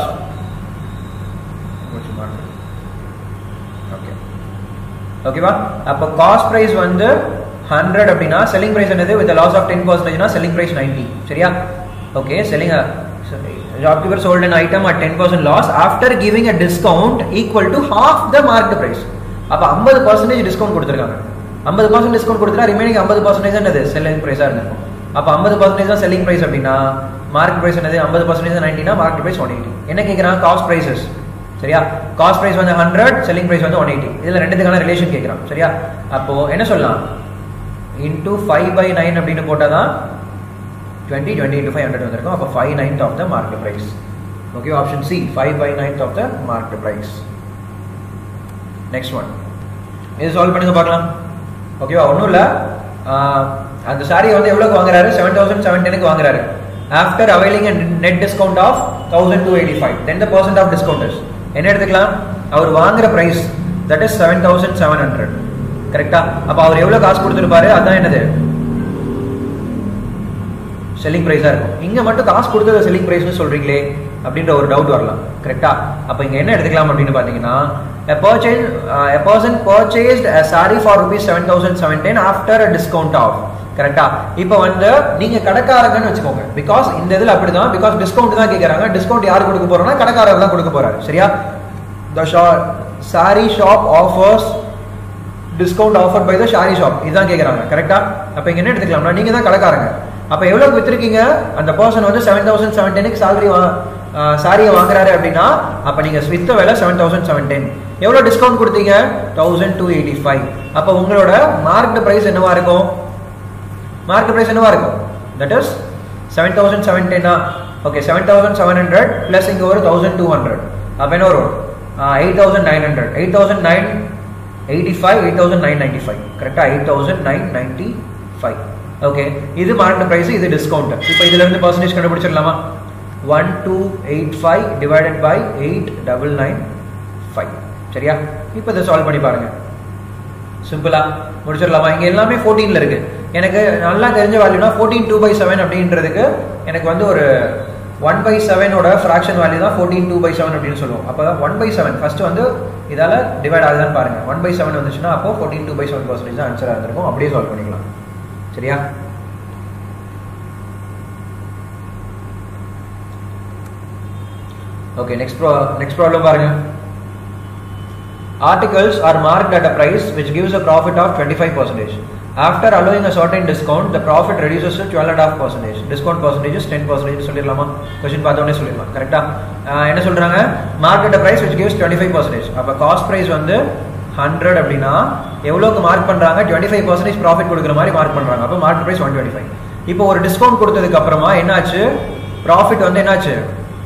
okay ஓகேவா அப்போ cost price வந்து hundred அப்படின்னா selling price என்னது with loss of ten பர்சன்டேஜ்னா selling price ninety சரியா okay selling shopkeeper sold an item at 10% loss after giving a discount equal to half the market price அப்ப 50% percentage discount கொடுத்துருக்காங்க 50% percent discount கொடுத்தா remaining 50% percentage என்னது selling பிரைஸா இருந்திருக்கும் அப்ப 50% percentage தான் செல்லிங் பிரைஸ் அப்படின்னா மார்க்கெட் பிரைஸ் என்னது 50% பர்சன்டேஜ் நைன்டினா மார்க்கெட் பிரைஸ் ஒன் எயிட்டி என்ன கேட்குறான் காஸ்ட் பிரைசஸ் சரியா காஸ்ட் பிரைஸ் வந்து ஹண்ட்ரட் செல்லிங் பிரைஸ் வந்து ஒன் எயிட்டி இதுல ரெண்டுத்துக்கான ரிலேஷன் கேட்குறான் சரியா அப்போ என்ன சொல்லலாம் இன்டூ ஃபைவ் பை நைன் அப்படின்னு போட்டால் தான் twenty twenty into five hundred வந்திருக்கும் அப்போ five ninth of the market price okay option C five by ninth of the market price next one இது சால்வ் பண்ணுங்க பார்க்கலாம் ஓகேவா ஒன்றும் இல்லை அந்த சாரியை வந்து எவ்வளோக்கு வாங்குறாரு செவன் தௌசண்ட் செவன் டெனுக்கு வாங்குறாரு after availing net discount of thousand two eighty five ten the percent of discounters என்ன எடுத்துக்கலாம் அவர் வாங்குற price that is seven thousand seven hundred கரெக்டா அப்போ அவர் எவ்வளோ காசு கொடுத்துருப்பாரு அதான் என்னது செல்லிங் ப்ரைஸாக இருக்கும் இங்கே மட்டும் காசு கொடுத்தது செல்லிங் ப்ரைஸ்னு சொல்கிறீங்களே அப்படின்ற ஒரு டவுட் வரலாம் கரெக்டா அப்போ இங்கே என்ன எடுத்துக்கலாம் அப்படின்னு பார்த்தீங்கன்னா a purchase uh, a person purchased a saree for rupees 7710 after a discount off கரெக்டா இப்போ வந்து நீங்க கடைக்காரங்கன்னு வச்சுக்கோங்க பிகாஸ் இந்த இதுல அப்படிதான் பிகாஸ் டிஸ்கவுண்ட் தான் கேக்குறாங்க டிஸ்கவுண்ட் யார் கொடுக்க போறோம்னா கடைக்காரர் தான் கொடுக்க போறாரு சரியா த ஷா sari shop offers discount offer by the sari shop இதுதான் கேக்குறாங்க கரெக்டா அப்ப இங்க என்ன எடுத்துக்கலாம்னா நீங்க தான் கடைக்காரங்க அப்ப எவ்வளவு வித்திருக்கீங்க அந்த பர்சன் வந்து செவன் தௌசண்ட் செவன் டெனுக்கு சாலரி சாரியை வாங்குறாரு அப்படின்னா அப்ப நீங்க வித்த விலை செவன் தௌசண்ட் செவன் டென் எவ்வளவு டிஸ்கவுண்ட் கொடுத்தீங்க தௌசண்ட் டூ எயிட்டி ஃபைவ் அப்ப உங்களோட மார்க்கெட் பிரைஸ் என்னவா இருக்கும் மார்க்கெட் பிரைஸ் என்னவா இருக்கும் that is seven thousand seven டென்னா okay seven thousand seven hundred plus இங்க ஒரு தௌசண்ட் டூ ஹண்ட்ரட் அப்ப என்ன வரும் eight thousand nine hundred eight thousand nine eighty five eight thousand nine ninety five கரெக்டா eight thousand nine ninety five okay இது market price இது discount இப்போ இதுல இருந்து பர்சன்டேஜ் கண்டுபிடிச்சிடலாமா one two eight five divided by eight double nine five சரியா இப்போ இதை சால்வ் பண்ணி பாருங்க சிம்பிளா முடிச்சிடலாமா இங்க எல்லாமே ஃபோர்டீன்ல இருக்கு எனக்கு நல்லா தெரிஞ்ச வேல்யூனா ஃபோர்டீன் டூ பை செவன் அப்படின்றதுக்கு எனக்கு வந்து ஒரு ஒன் பை செவனோட ஃப்ராக்ஷன் வேல்யூ தான் ஃபோர்டீன் டூ பை செவன் அப்படின்னு சொல்லுவோம் அப்போ ஒன் பை செவன் ஃபர்ஸ்ட் வந்து இதால டிவைட் ஆகுதான்னு பாருங்க ஒன் பை செவன் வந்துச்சுன்னா அப்போ fourteen two by seven percentage தான் ஆன்சராக இருந்திருக்கும் அப்படியே சால்வ் பண்ணிக்கலாம் சரியா ஓகே நெக்ஸ்ட் ப்ரா நெக்ஸ்ட் ப்ராப்ளம் பாருங்க articles are marked at a price which gives a profit of 25 percentage after allowing a certain discount the profit reduces to 12 and half percentage discount percentage is 10 percentage சொல்லிடலாமா question பார்த்தோன்னே சொல்லிடலாம் கரெக்டா என்ன சொல்றாங்க market price which gives 25 percentage அப்ப cost price வந்து hundred அப்படின்னா எவ்வளோக்கு மார்க் பண்ணுறாங்க டுவெண்ட்டி ஃபைவ் பர்சன்டேஜ் ப்ராஃபிட் கொடுக்குற மாதிரி மார்க் பண்ணுறாங்க அப்போ market price one twenty five இப்போ ஒரு டிஸ்கவுண்ட் கொடுத்ததுக்கு அப்புறமா என்னாச்சு ப்ராஃபிட் வந்து என்னாச்சு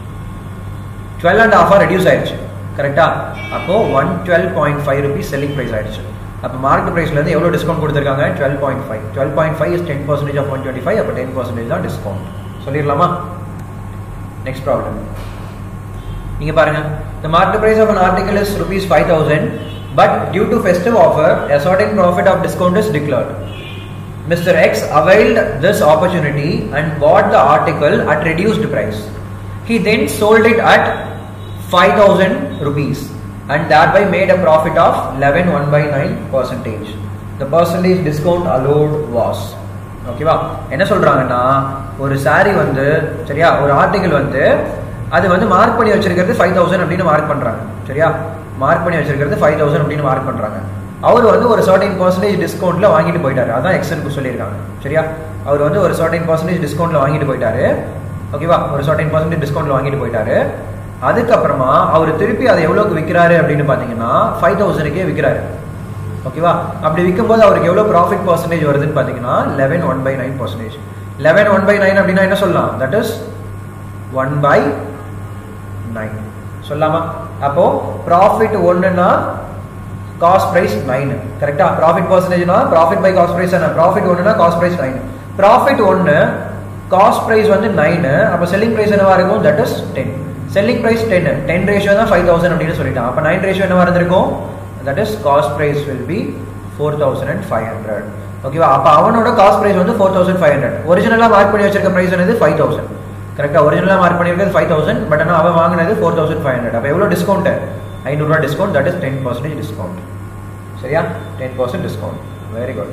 டுவெல் அண்ட் ஹாஃபாக ரெடியூஸ் ஆயிடுச்சு கரெக்டா அப்போ one twelve point five rupees selling price ஆயிடுச்சு அப்போ மார்க்கெட் ப்ரைஸ்லேருந்து எவ்வளோ டிஸ்கவுண்ட் கொடுத்துருக்காங்க twelve point five twelve point five is ten percentage of one twenty five அப்போ டென் பர்சன்டேஜ் தான் டிஸ்கவுண்ட் சொல்லிடலாமா நெக்ஸ்ட் ப்ராப்ளம் நீங்க பாருங்க the market price of an article is rupees 5000 but due to festive offer a certain profit of discount is declared mr x availed this opportunity and bought the article at reduced price he then sold it at 5000 rupees and thereby made a profit of 11 1 by 9 percentage the percentage discount allowed was ஓகேவா என்ன சொல்றாங்கன்னா ஒரு sorry வந்து சரியா ஒரு article வந்து அது வந்து மார்க் பண்ணி வச்சிருக்கிறது ஃபைவ் தௌசண்ட் அப்படின்னு மார்க் பண்றாங்க சரியா மார்க் பண்ணி வச்சிருக்கிறது ஃபைவ் தௌசண்ட் அப்படின்னு மார்க் பண்றாங்க அவர் வந்து ஒரு சர்டைன் பர்சன்டேஜ் டிஸ்கவுண்ட்ல வாங்கிட்டு போயிட்டாரு அதான் எக்ஸனுக்கு சொல்லியிருக்காங்க சரியா அவர் வந்து ஒரு சர்டைன் பர்சன்டேஜ் டிஸ்கவுண்ட்ல வாங்கிட்டு போயிட்டாரு ஓகேவா ஒரு சர்டைன் பர்சன்டேஜ் டிஸ்கவுண்ட்ல வாங்கிட்டு போயிட்டாரு அதுக்கப்புறமா அவர் திருப்பி அதை எவ்வளவுக்கு விற்கிறாரு அப்படின்னு பாத்தீங்கன்னா ஃபைவ் தௌசண்ட்க்கே விற்கிறாரு ஓகேவா அப்படி விற்கும்போது அவருக்கு எவ்வளோ ப்ராஃபிட் பர்சன்டேஜ் வருதுன்னு பார்த்தீங்கன்னா eleven one by nine percentage eleven one by nine அப்படின்னா என்ன சொல்லலாம் that is one by nine சொல்லாமா அப்போ ப்ராஃபிட் ஒன்றுனா காஸ்ட் ப்ரைஸ் நைன் கரெக்டா ப்ராஃபிட் பர்சன்டேஜ்னா ப்ராஃபிட் பை காஸ்ட் ப்ரைஸ் என்ன ப்ராஃபிட் ஒன்றுனா காஸ்ட் ப்ரைஸ் நைன் ப்ராஃபிட் ஒன்று காஸ்ட் ப்ரைஸ் வந்து நைனு அப்போ செல்லிங் ப்ரைஸ் என்னவா இருக்கும் that is ten selling price ten ten ratio தான் ஃபைவ் தௌசண்ட் அப்படின்னு சொல்லிட்டான் அப்போ நைன் ரேஷியோ என்னவா இருந்திருக்கும் that is cost price will be four thousand and five hundred ஓகேவா அப்போ அவனோட காஸ்ட் ப்ரைஸ் வந்து ஃபோர் தௌசண்ட் ஃபைவ் ஹண்ட்ரட் ஒரிஜினலாக மார்க் பண்ணி வச்சிருக்க ப்ரைஸ் என்னது ஃபைவ் தௌசண்ட் கரெக்டாக ஒரிஜினலாக மார்க் பண்ணியிருக்கிறது ஃபைவ் தௌசண்ட் பட் ஆனால் அவன் வாங்கினது ஃபோர் தௌசண்ட் ஃபைவ் ஹண்ட்ரட் அப்போ எவ்வளோ டிஸ்கவுண்ட் ஐநூறுரூவா discount that is ten percentage discount சரியா ten percent discount very good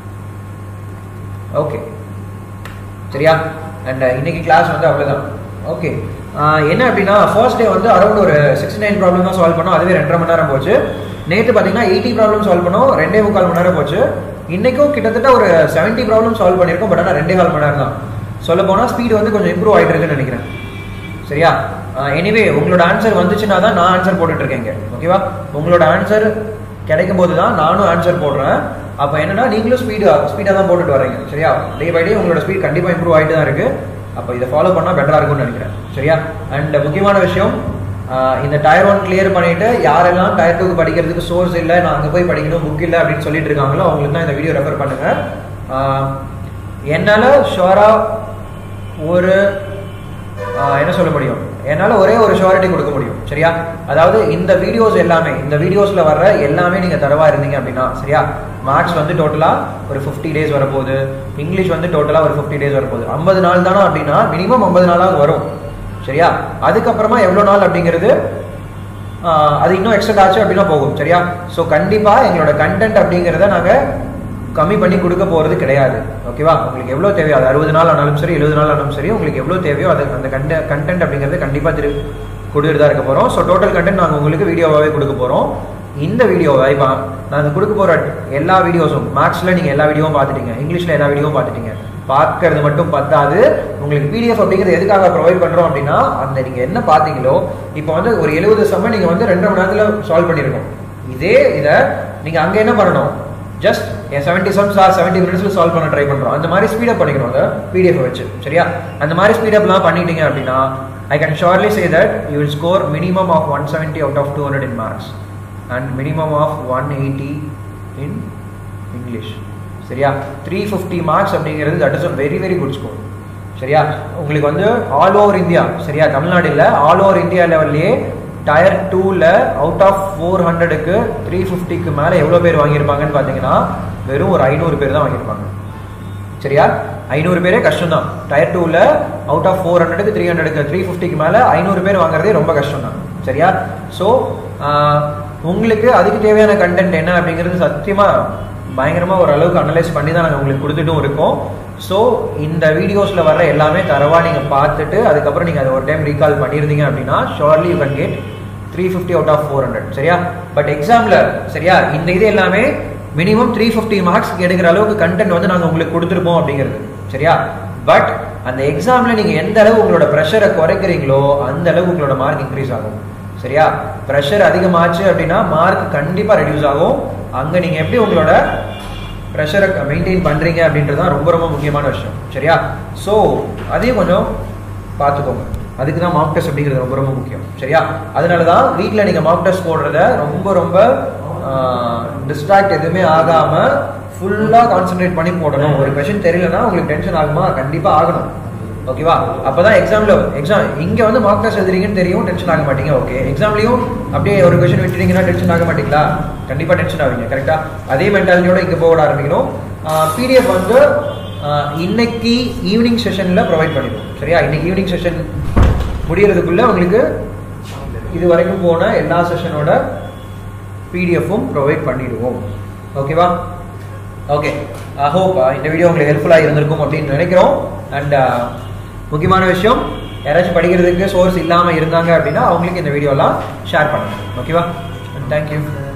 okay சரியா அண்ட் இன்னைக்கு கிளாஸ் வந்து அவ்வளோதான் ஓகே என்ன அப்படின்னா ஃபர்ஸ்ட் டே வந்து அரௌண்ட் ஒரு சிக்ஸ்டி நைன் ப்ராப்ளம் தான் சால்வ் பண்ணோம் அதுவே ரெண்டரை மணி நேரம் போச்சு நேற்று பார்த்தீங்கன்னா எயிட்டி ப்ராப்ளம் சால்வ் பண்ணோம் ரெண்டே முக்கால் மணி நேரம் போச்சு இன்னைக்கும் கிட்டத்தட்ட ஒரு செவன்ட்டி ப்ராப்ளம் சால்வ் பண்ணியிருக்கோம் பட் ஆனால் ரெண்டே கால் மணி நேரம் தான் சொல்ல போனால் ஸ்பீடு வந்து கொஞ்சம் இம்ப்ரூவ் ஆகிட்டு இருக்குன்னு நினைக்கிறேன் சரியா எனிவே உங்களோட ஆன்சர் வந்துச்சுன்னா தான் நான் ஆன்சர் போட்டுட்டு இருக்கேங்க ஓகேவா உங்களோட ஆன்சர் கிடைக்கும் போது தான் நானும் ஆன்சர் போடுறேன் அப்போ என்னன்னா நீங்களும் ஸ்பீடு ஸ்பீடாக தான் போட்டுட்டு வரீங்க சரியா டே பை டே உங்களோட ஸ்பீட் கண்டிப்பாக இம்ப்ரூவ் ஆகிட்டு தான் இருக்கு அப்போ இதை ஃபாலோ பண்ணால் பெட்டராக இருக்கும்னு நினைக்கிறேன் சரியா அண்ட் முக்கியமான விஷயம் இந்த டயர் ஒன் கிளியர் பண்ணிட்டு யாரெல்லாம் டயர் டூக்கு படிக்கிறதுக்கு சோர்ஸ் இல்லை நான் அங்கே போய் படிக்கணும் புக் இல்லை அப்படின்னு சொல்லிட்டு இருக்காங்களோ அவங்களுக்கு தான் இந்த வீடியோ ரெஃபர் பண்ணுங்க என்னால் ஷுவராக ஒரு என்ன சொல்ல முடியும் என்னால் ஒரே ஒரு ஷுவாரிட்டி கொடுக்க முடியும் சரியா அதாவது இந்த வீடியோஸ் எல்லாமே இந்த வீடியோஸில் வர்ற எல்லாமே நீங்கள் தரவா இருந்தீங்க அப்படின்னா சரியா மேக்ஸ் வந்து டோட்டலாக ஒரு ஃபிஃப்டி டேஸ் வரப்போகுது இங்கிலீஷ் வந்து டோட்டலாக ஒரு ஃபிஃப்டி டேஸ் வரப்போகுது ஐம்பது நாள் தானே அப்படின்னா மினிமம் ஐம்பது நாளாக வரும் சரியா அதுக்கப்புறமா எவ்வளோ நாள் அப்படிங்கிறது அது இன்னும் எக்ஸ்டெண்ட் ஆச்சு அப்படின்னா போகும் சரியா ஸோ கண்டிப்பாக எங்களோட கண்டென்ட் அப்படிங்கிறத நாங்கள் கம்மி பண்ணி கொடுக்க போகிறது கிடையாது ஓகேவா உங்களுக்கு எவ்வளோ தேவையோ அது அறுபது நாள் ஆனாலும் சரி எழுபது நாள் ஆனாலும் சரி உங்களுக்கு எவ்வளோ தேவையோ அது அந்த கண்ட கண்டென்ட் அப்படிங்கிறது கண்டிப்பாக திரு கொடுத்துட்டு தான் இருக்க போகிறோம் ஸோ டோட்டல் கண்டென்ட் நாங்கள் உங்களுக்கு வீடியோவாகவே கொடுக்க போகிறோம் இந்த வீடியோவை இப்போ நாங்கள் கொடுக்க போகிற எல்லா வீடியோஸும் மேக்ஸில் நீங்கள் எல்லா வீடியோவும் பார்த்துட்டீங்க இங்கிலீஷில் எல்லா வீடியோவும் பார்த்துட்டீங்க பார்க்கறது மட்டும் பத்தாது உங்களுக்கு பிடிஎஃப் அப்படிங்கிறது எதுக்காக ப்ரொவைட் பண்ணுறோம் அப்படின்னா அந்த நீங்கள் என்ன பார்த்தீங்களோ இப்போ வந்து ஒரு எழுபது செம்ம நீங்கள் வந்து ரெண்டு மணி நேரத்தில் சால்வ் பண்ணியிருக்கோம் இதே இதை நீங்கள் அங்கே என்ன பண்ணணும் ஜஸ்ட் என் செவன்ட்டி சம்ஸ் ஆர் செவன்ட்டி மினிட்ஸில் சால்வ் பண்ண ட்ரை பண்ணுறோம் அந்த மாதிரி ஸ்பீடப் பண்ணிக்கணும் அந்த பிடிஎஃப் வச்சு சரியா அந்த மாதிரி ஸ்பீடப்லாம் பண்ணிட்டீங்க அப்படின்னா I can surely say that you will score minimum of one seventy out of two hundred in marks and minimum of one eighty in English சரியா த்ரீ ஃபிஃப்டி மார்க்ஸ் அப்படிங்கிறது that is a very very good score சரியா உங்களுக்கு வந்து all over India சரியா தமிழ்நாடு இல்லை all over India லெவல்லையே tier டூவில் out of four ஹண்ட்ரடுக்கு த்ரீ ஃபிஃப்டிக்கு மேலே எவ்வளோ பேர் வாங்கியிருப்பாங்கன்னு பார்த்தீங்கன்னா வெறும் ஒரு ஐநூறு பேர் தான் வாங்கியிருப்பாங்க சரியா ஐநூறு பேரே கஷ்டம் தான் டயர் டூவில் அவுட் ஆஃப் ஃபோர் ஹண்ட்ரடுக்கு த்ரீ ஹண்ட்ரடுக்கு த்ரீ ஃபிஃப்டிக்கு மேலே ஐநூறு பேர் வாங்குறதே ரொம்ப கஷ்டம் தான் சரியா ஸோ உங்களுக்கு அதுக்கு தேவையான கண்டென்ட் என்ன அப்படிங்கிறது சத்தியமாக பயங்கரமாக ஓரளவுக்கு அனலைஸ் பண்ணி தான் நாங்கள் உங்களுக்கு கொடுத்துட்டும் இருக்கோம் ஸோ இந்த வீடியோஸில் வர எல்லாமே தரவாக நீங்கள் பார்த்துட்டு அதுக்கப்புறம் நீங்கள் அதை ஒரு டைம் ரீகால் பண்ணியிருந்தீங்க அப்படின்னா surely you can get three fifty out of four hundred சரியா பட் எக்ஸாமில் சரியா இந்த இது எல்லாமே மினிமம் த்ரீ ஃபிஃப்டி மார்க்ஸ்க்கு எடுக்கிற அளவுக்கு கண்டென்ட் வந்து நாங்கள் உங்களுக்கு கொடுத்துருப்போம் அப்படிங்கிறது சரியா பட் அந்த எக்ஸாமில் நீங்கள் எந்த அளவு உங்களோட ப்ரெஷரை குறைக்கிறீங்களோ அந்த அளவு உங்களோட மார்க் இன்க்ரீஸ் ஆகும் சரியா ப்ரெஷர் அதிகமாச்சு அப்படின்னா மார்க் கண்டிப்பா ரெடியூஸ் ஆகும் அங்க நீங்க எப்படி உங்களோட ப்ரெஷரை மெயின்டைன் பண்றீங்க அப்படின்றது தான் ரொம்ப ரொம்ப முக்கியமான விஷயம் சரியா ஸோ அதையும் கொஞ்சம் பார்த்துக்கோங்க அதுக்கு தான் மார்க் டெஸ்ட் அப்படிங்கிறது ரொம்ப ரொம்ப முக்கியம் சரியா அதனால தான் வீட்டில் நீங்கள் மார்க் டெஸ்ட் போடுறத ரொம்ப ரொம்ப டிஸ்ட்ராக்ட் எதுவுமே ஆகாம ஃபுல்லாக கான்சென்ட்ரேட் பண்ணி போடணும் ஒரு கொஷின் தெரியலனா உங்களுக்கு டென்ஷன் ஆகுமா கண்டிப்பாக ஆகணும் ஓகேவா அப்பதான் எக்ஸாம்ல எக்ஸாம் இங்க வந்து மார்க் டெஸ்ட் எழுதுறீங்கன்னு தெரியும் டென்ஷன் ஆக மாட்டீங்க ஓகே எக்ஸாம்லயும் அப்படியே ஒரு கொஸ்டின் விட்டுட்டீங்கன்னா டென்ஷன் ஆக மாட்டீங்களா கண்டிப்பா டென்ஷன் ஆவீங்க கரெக்டா அதே மென்டாலிட்டியோட இங்க போக ஆரம்பிக்கணும் பிடிஎஃப் வந்து ஆஹ், இன்னைக்கு ஈவினிங் செஷன்ல ப்ரொவைட் பண்ணிடுவோம் சரியா இன்னைக்கு ஈவினிங் செஷன் முடியறதுக்குள்ள உங்களுக்கு இது வரைக்கும் போன எல்லா செஷனோட பிடிஎஃப்பும் ப்ரொவைட் பண்ணிடுவோம் ஓகேவா ஓகே ஹோப் இந்த வீடியோ உங்களுக்கு ஹெல்ப்ஃபுல்லாக இருந்திருக்கும் அப்படின்னு நினைக்கிறோம் அண்ட் முக்கியமான விஷயம் யாராச்சும் படிக்கிறதுக்கு சோர்ஸ் இல்லாமல் இருந்தாங்க அப்படின்னா அவங்களுக்கு இந்த வீடியோலாம் ஷேர் பண்ணுங்க ஓகேவா தேங்க்யூ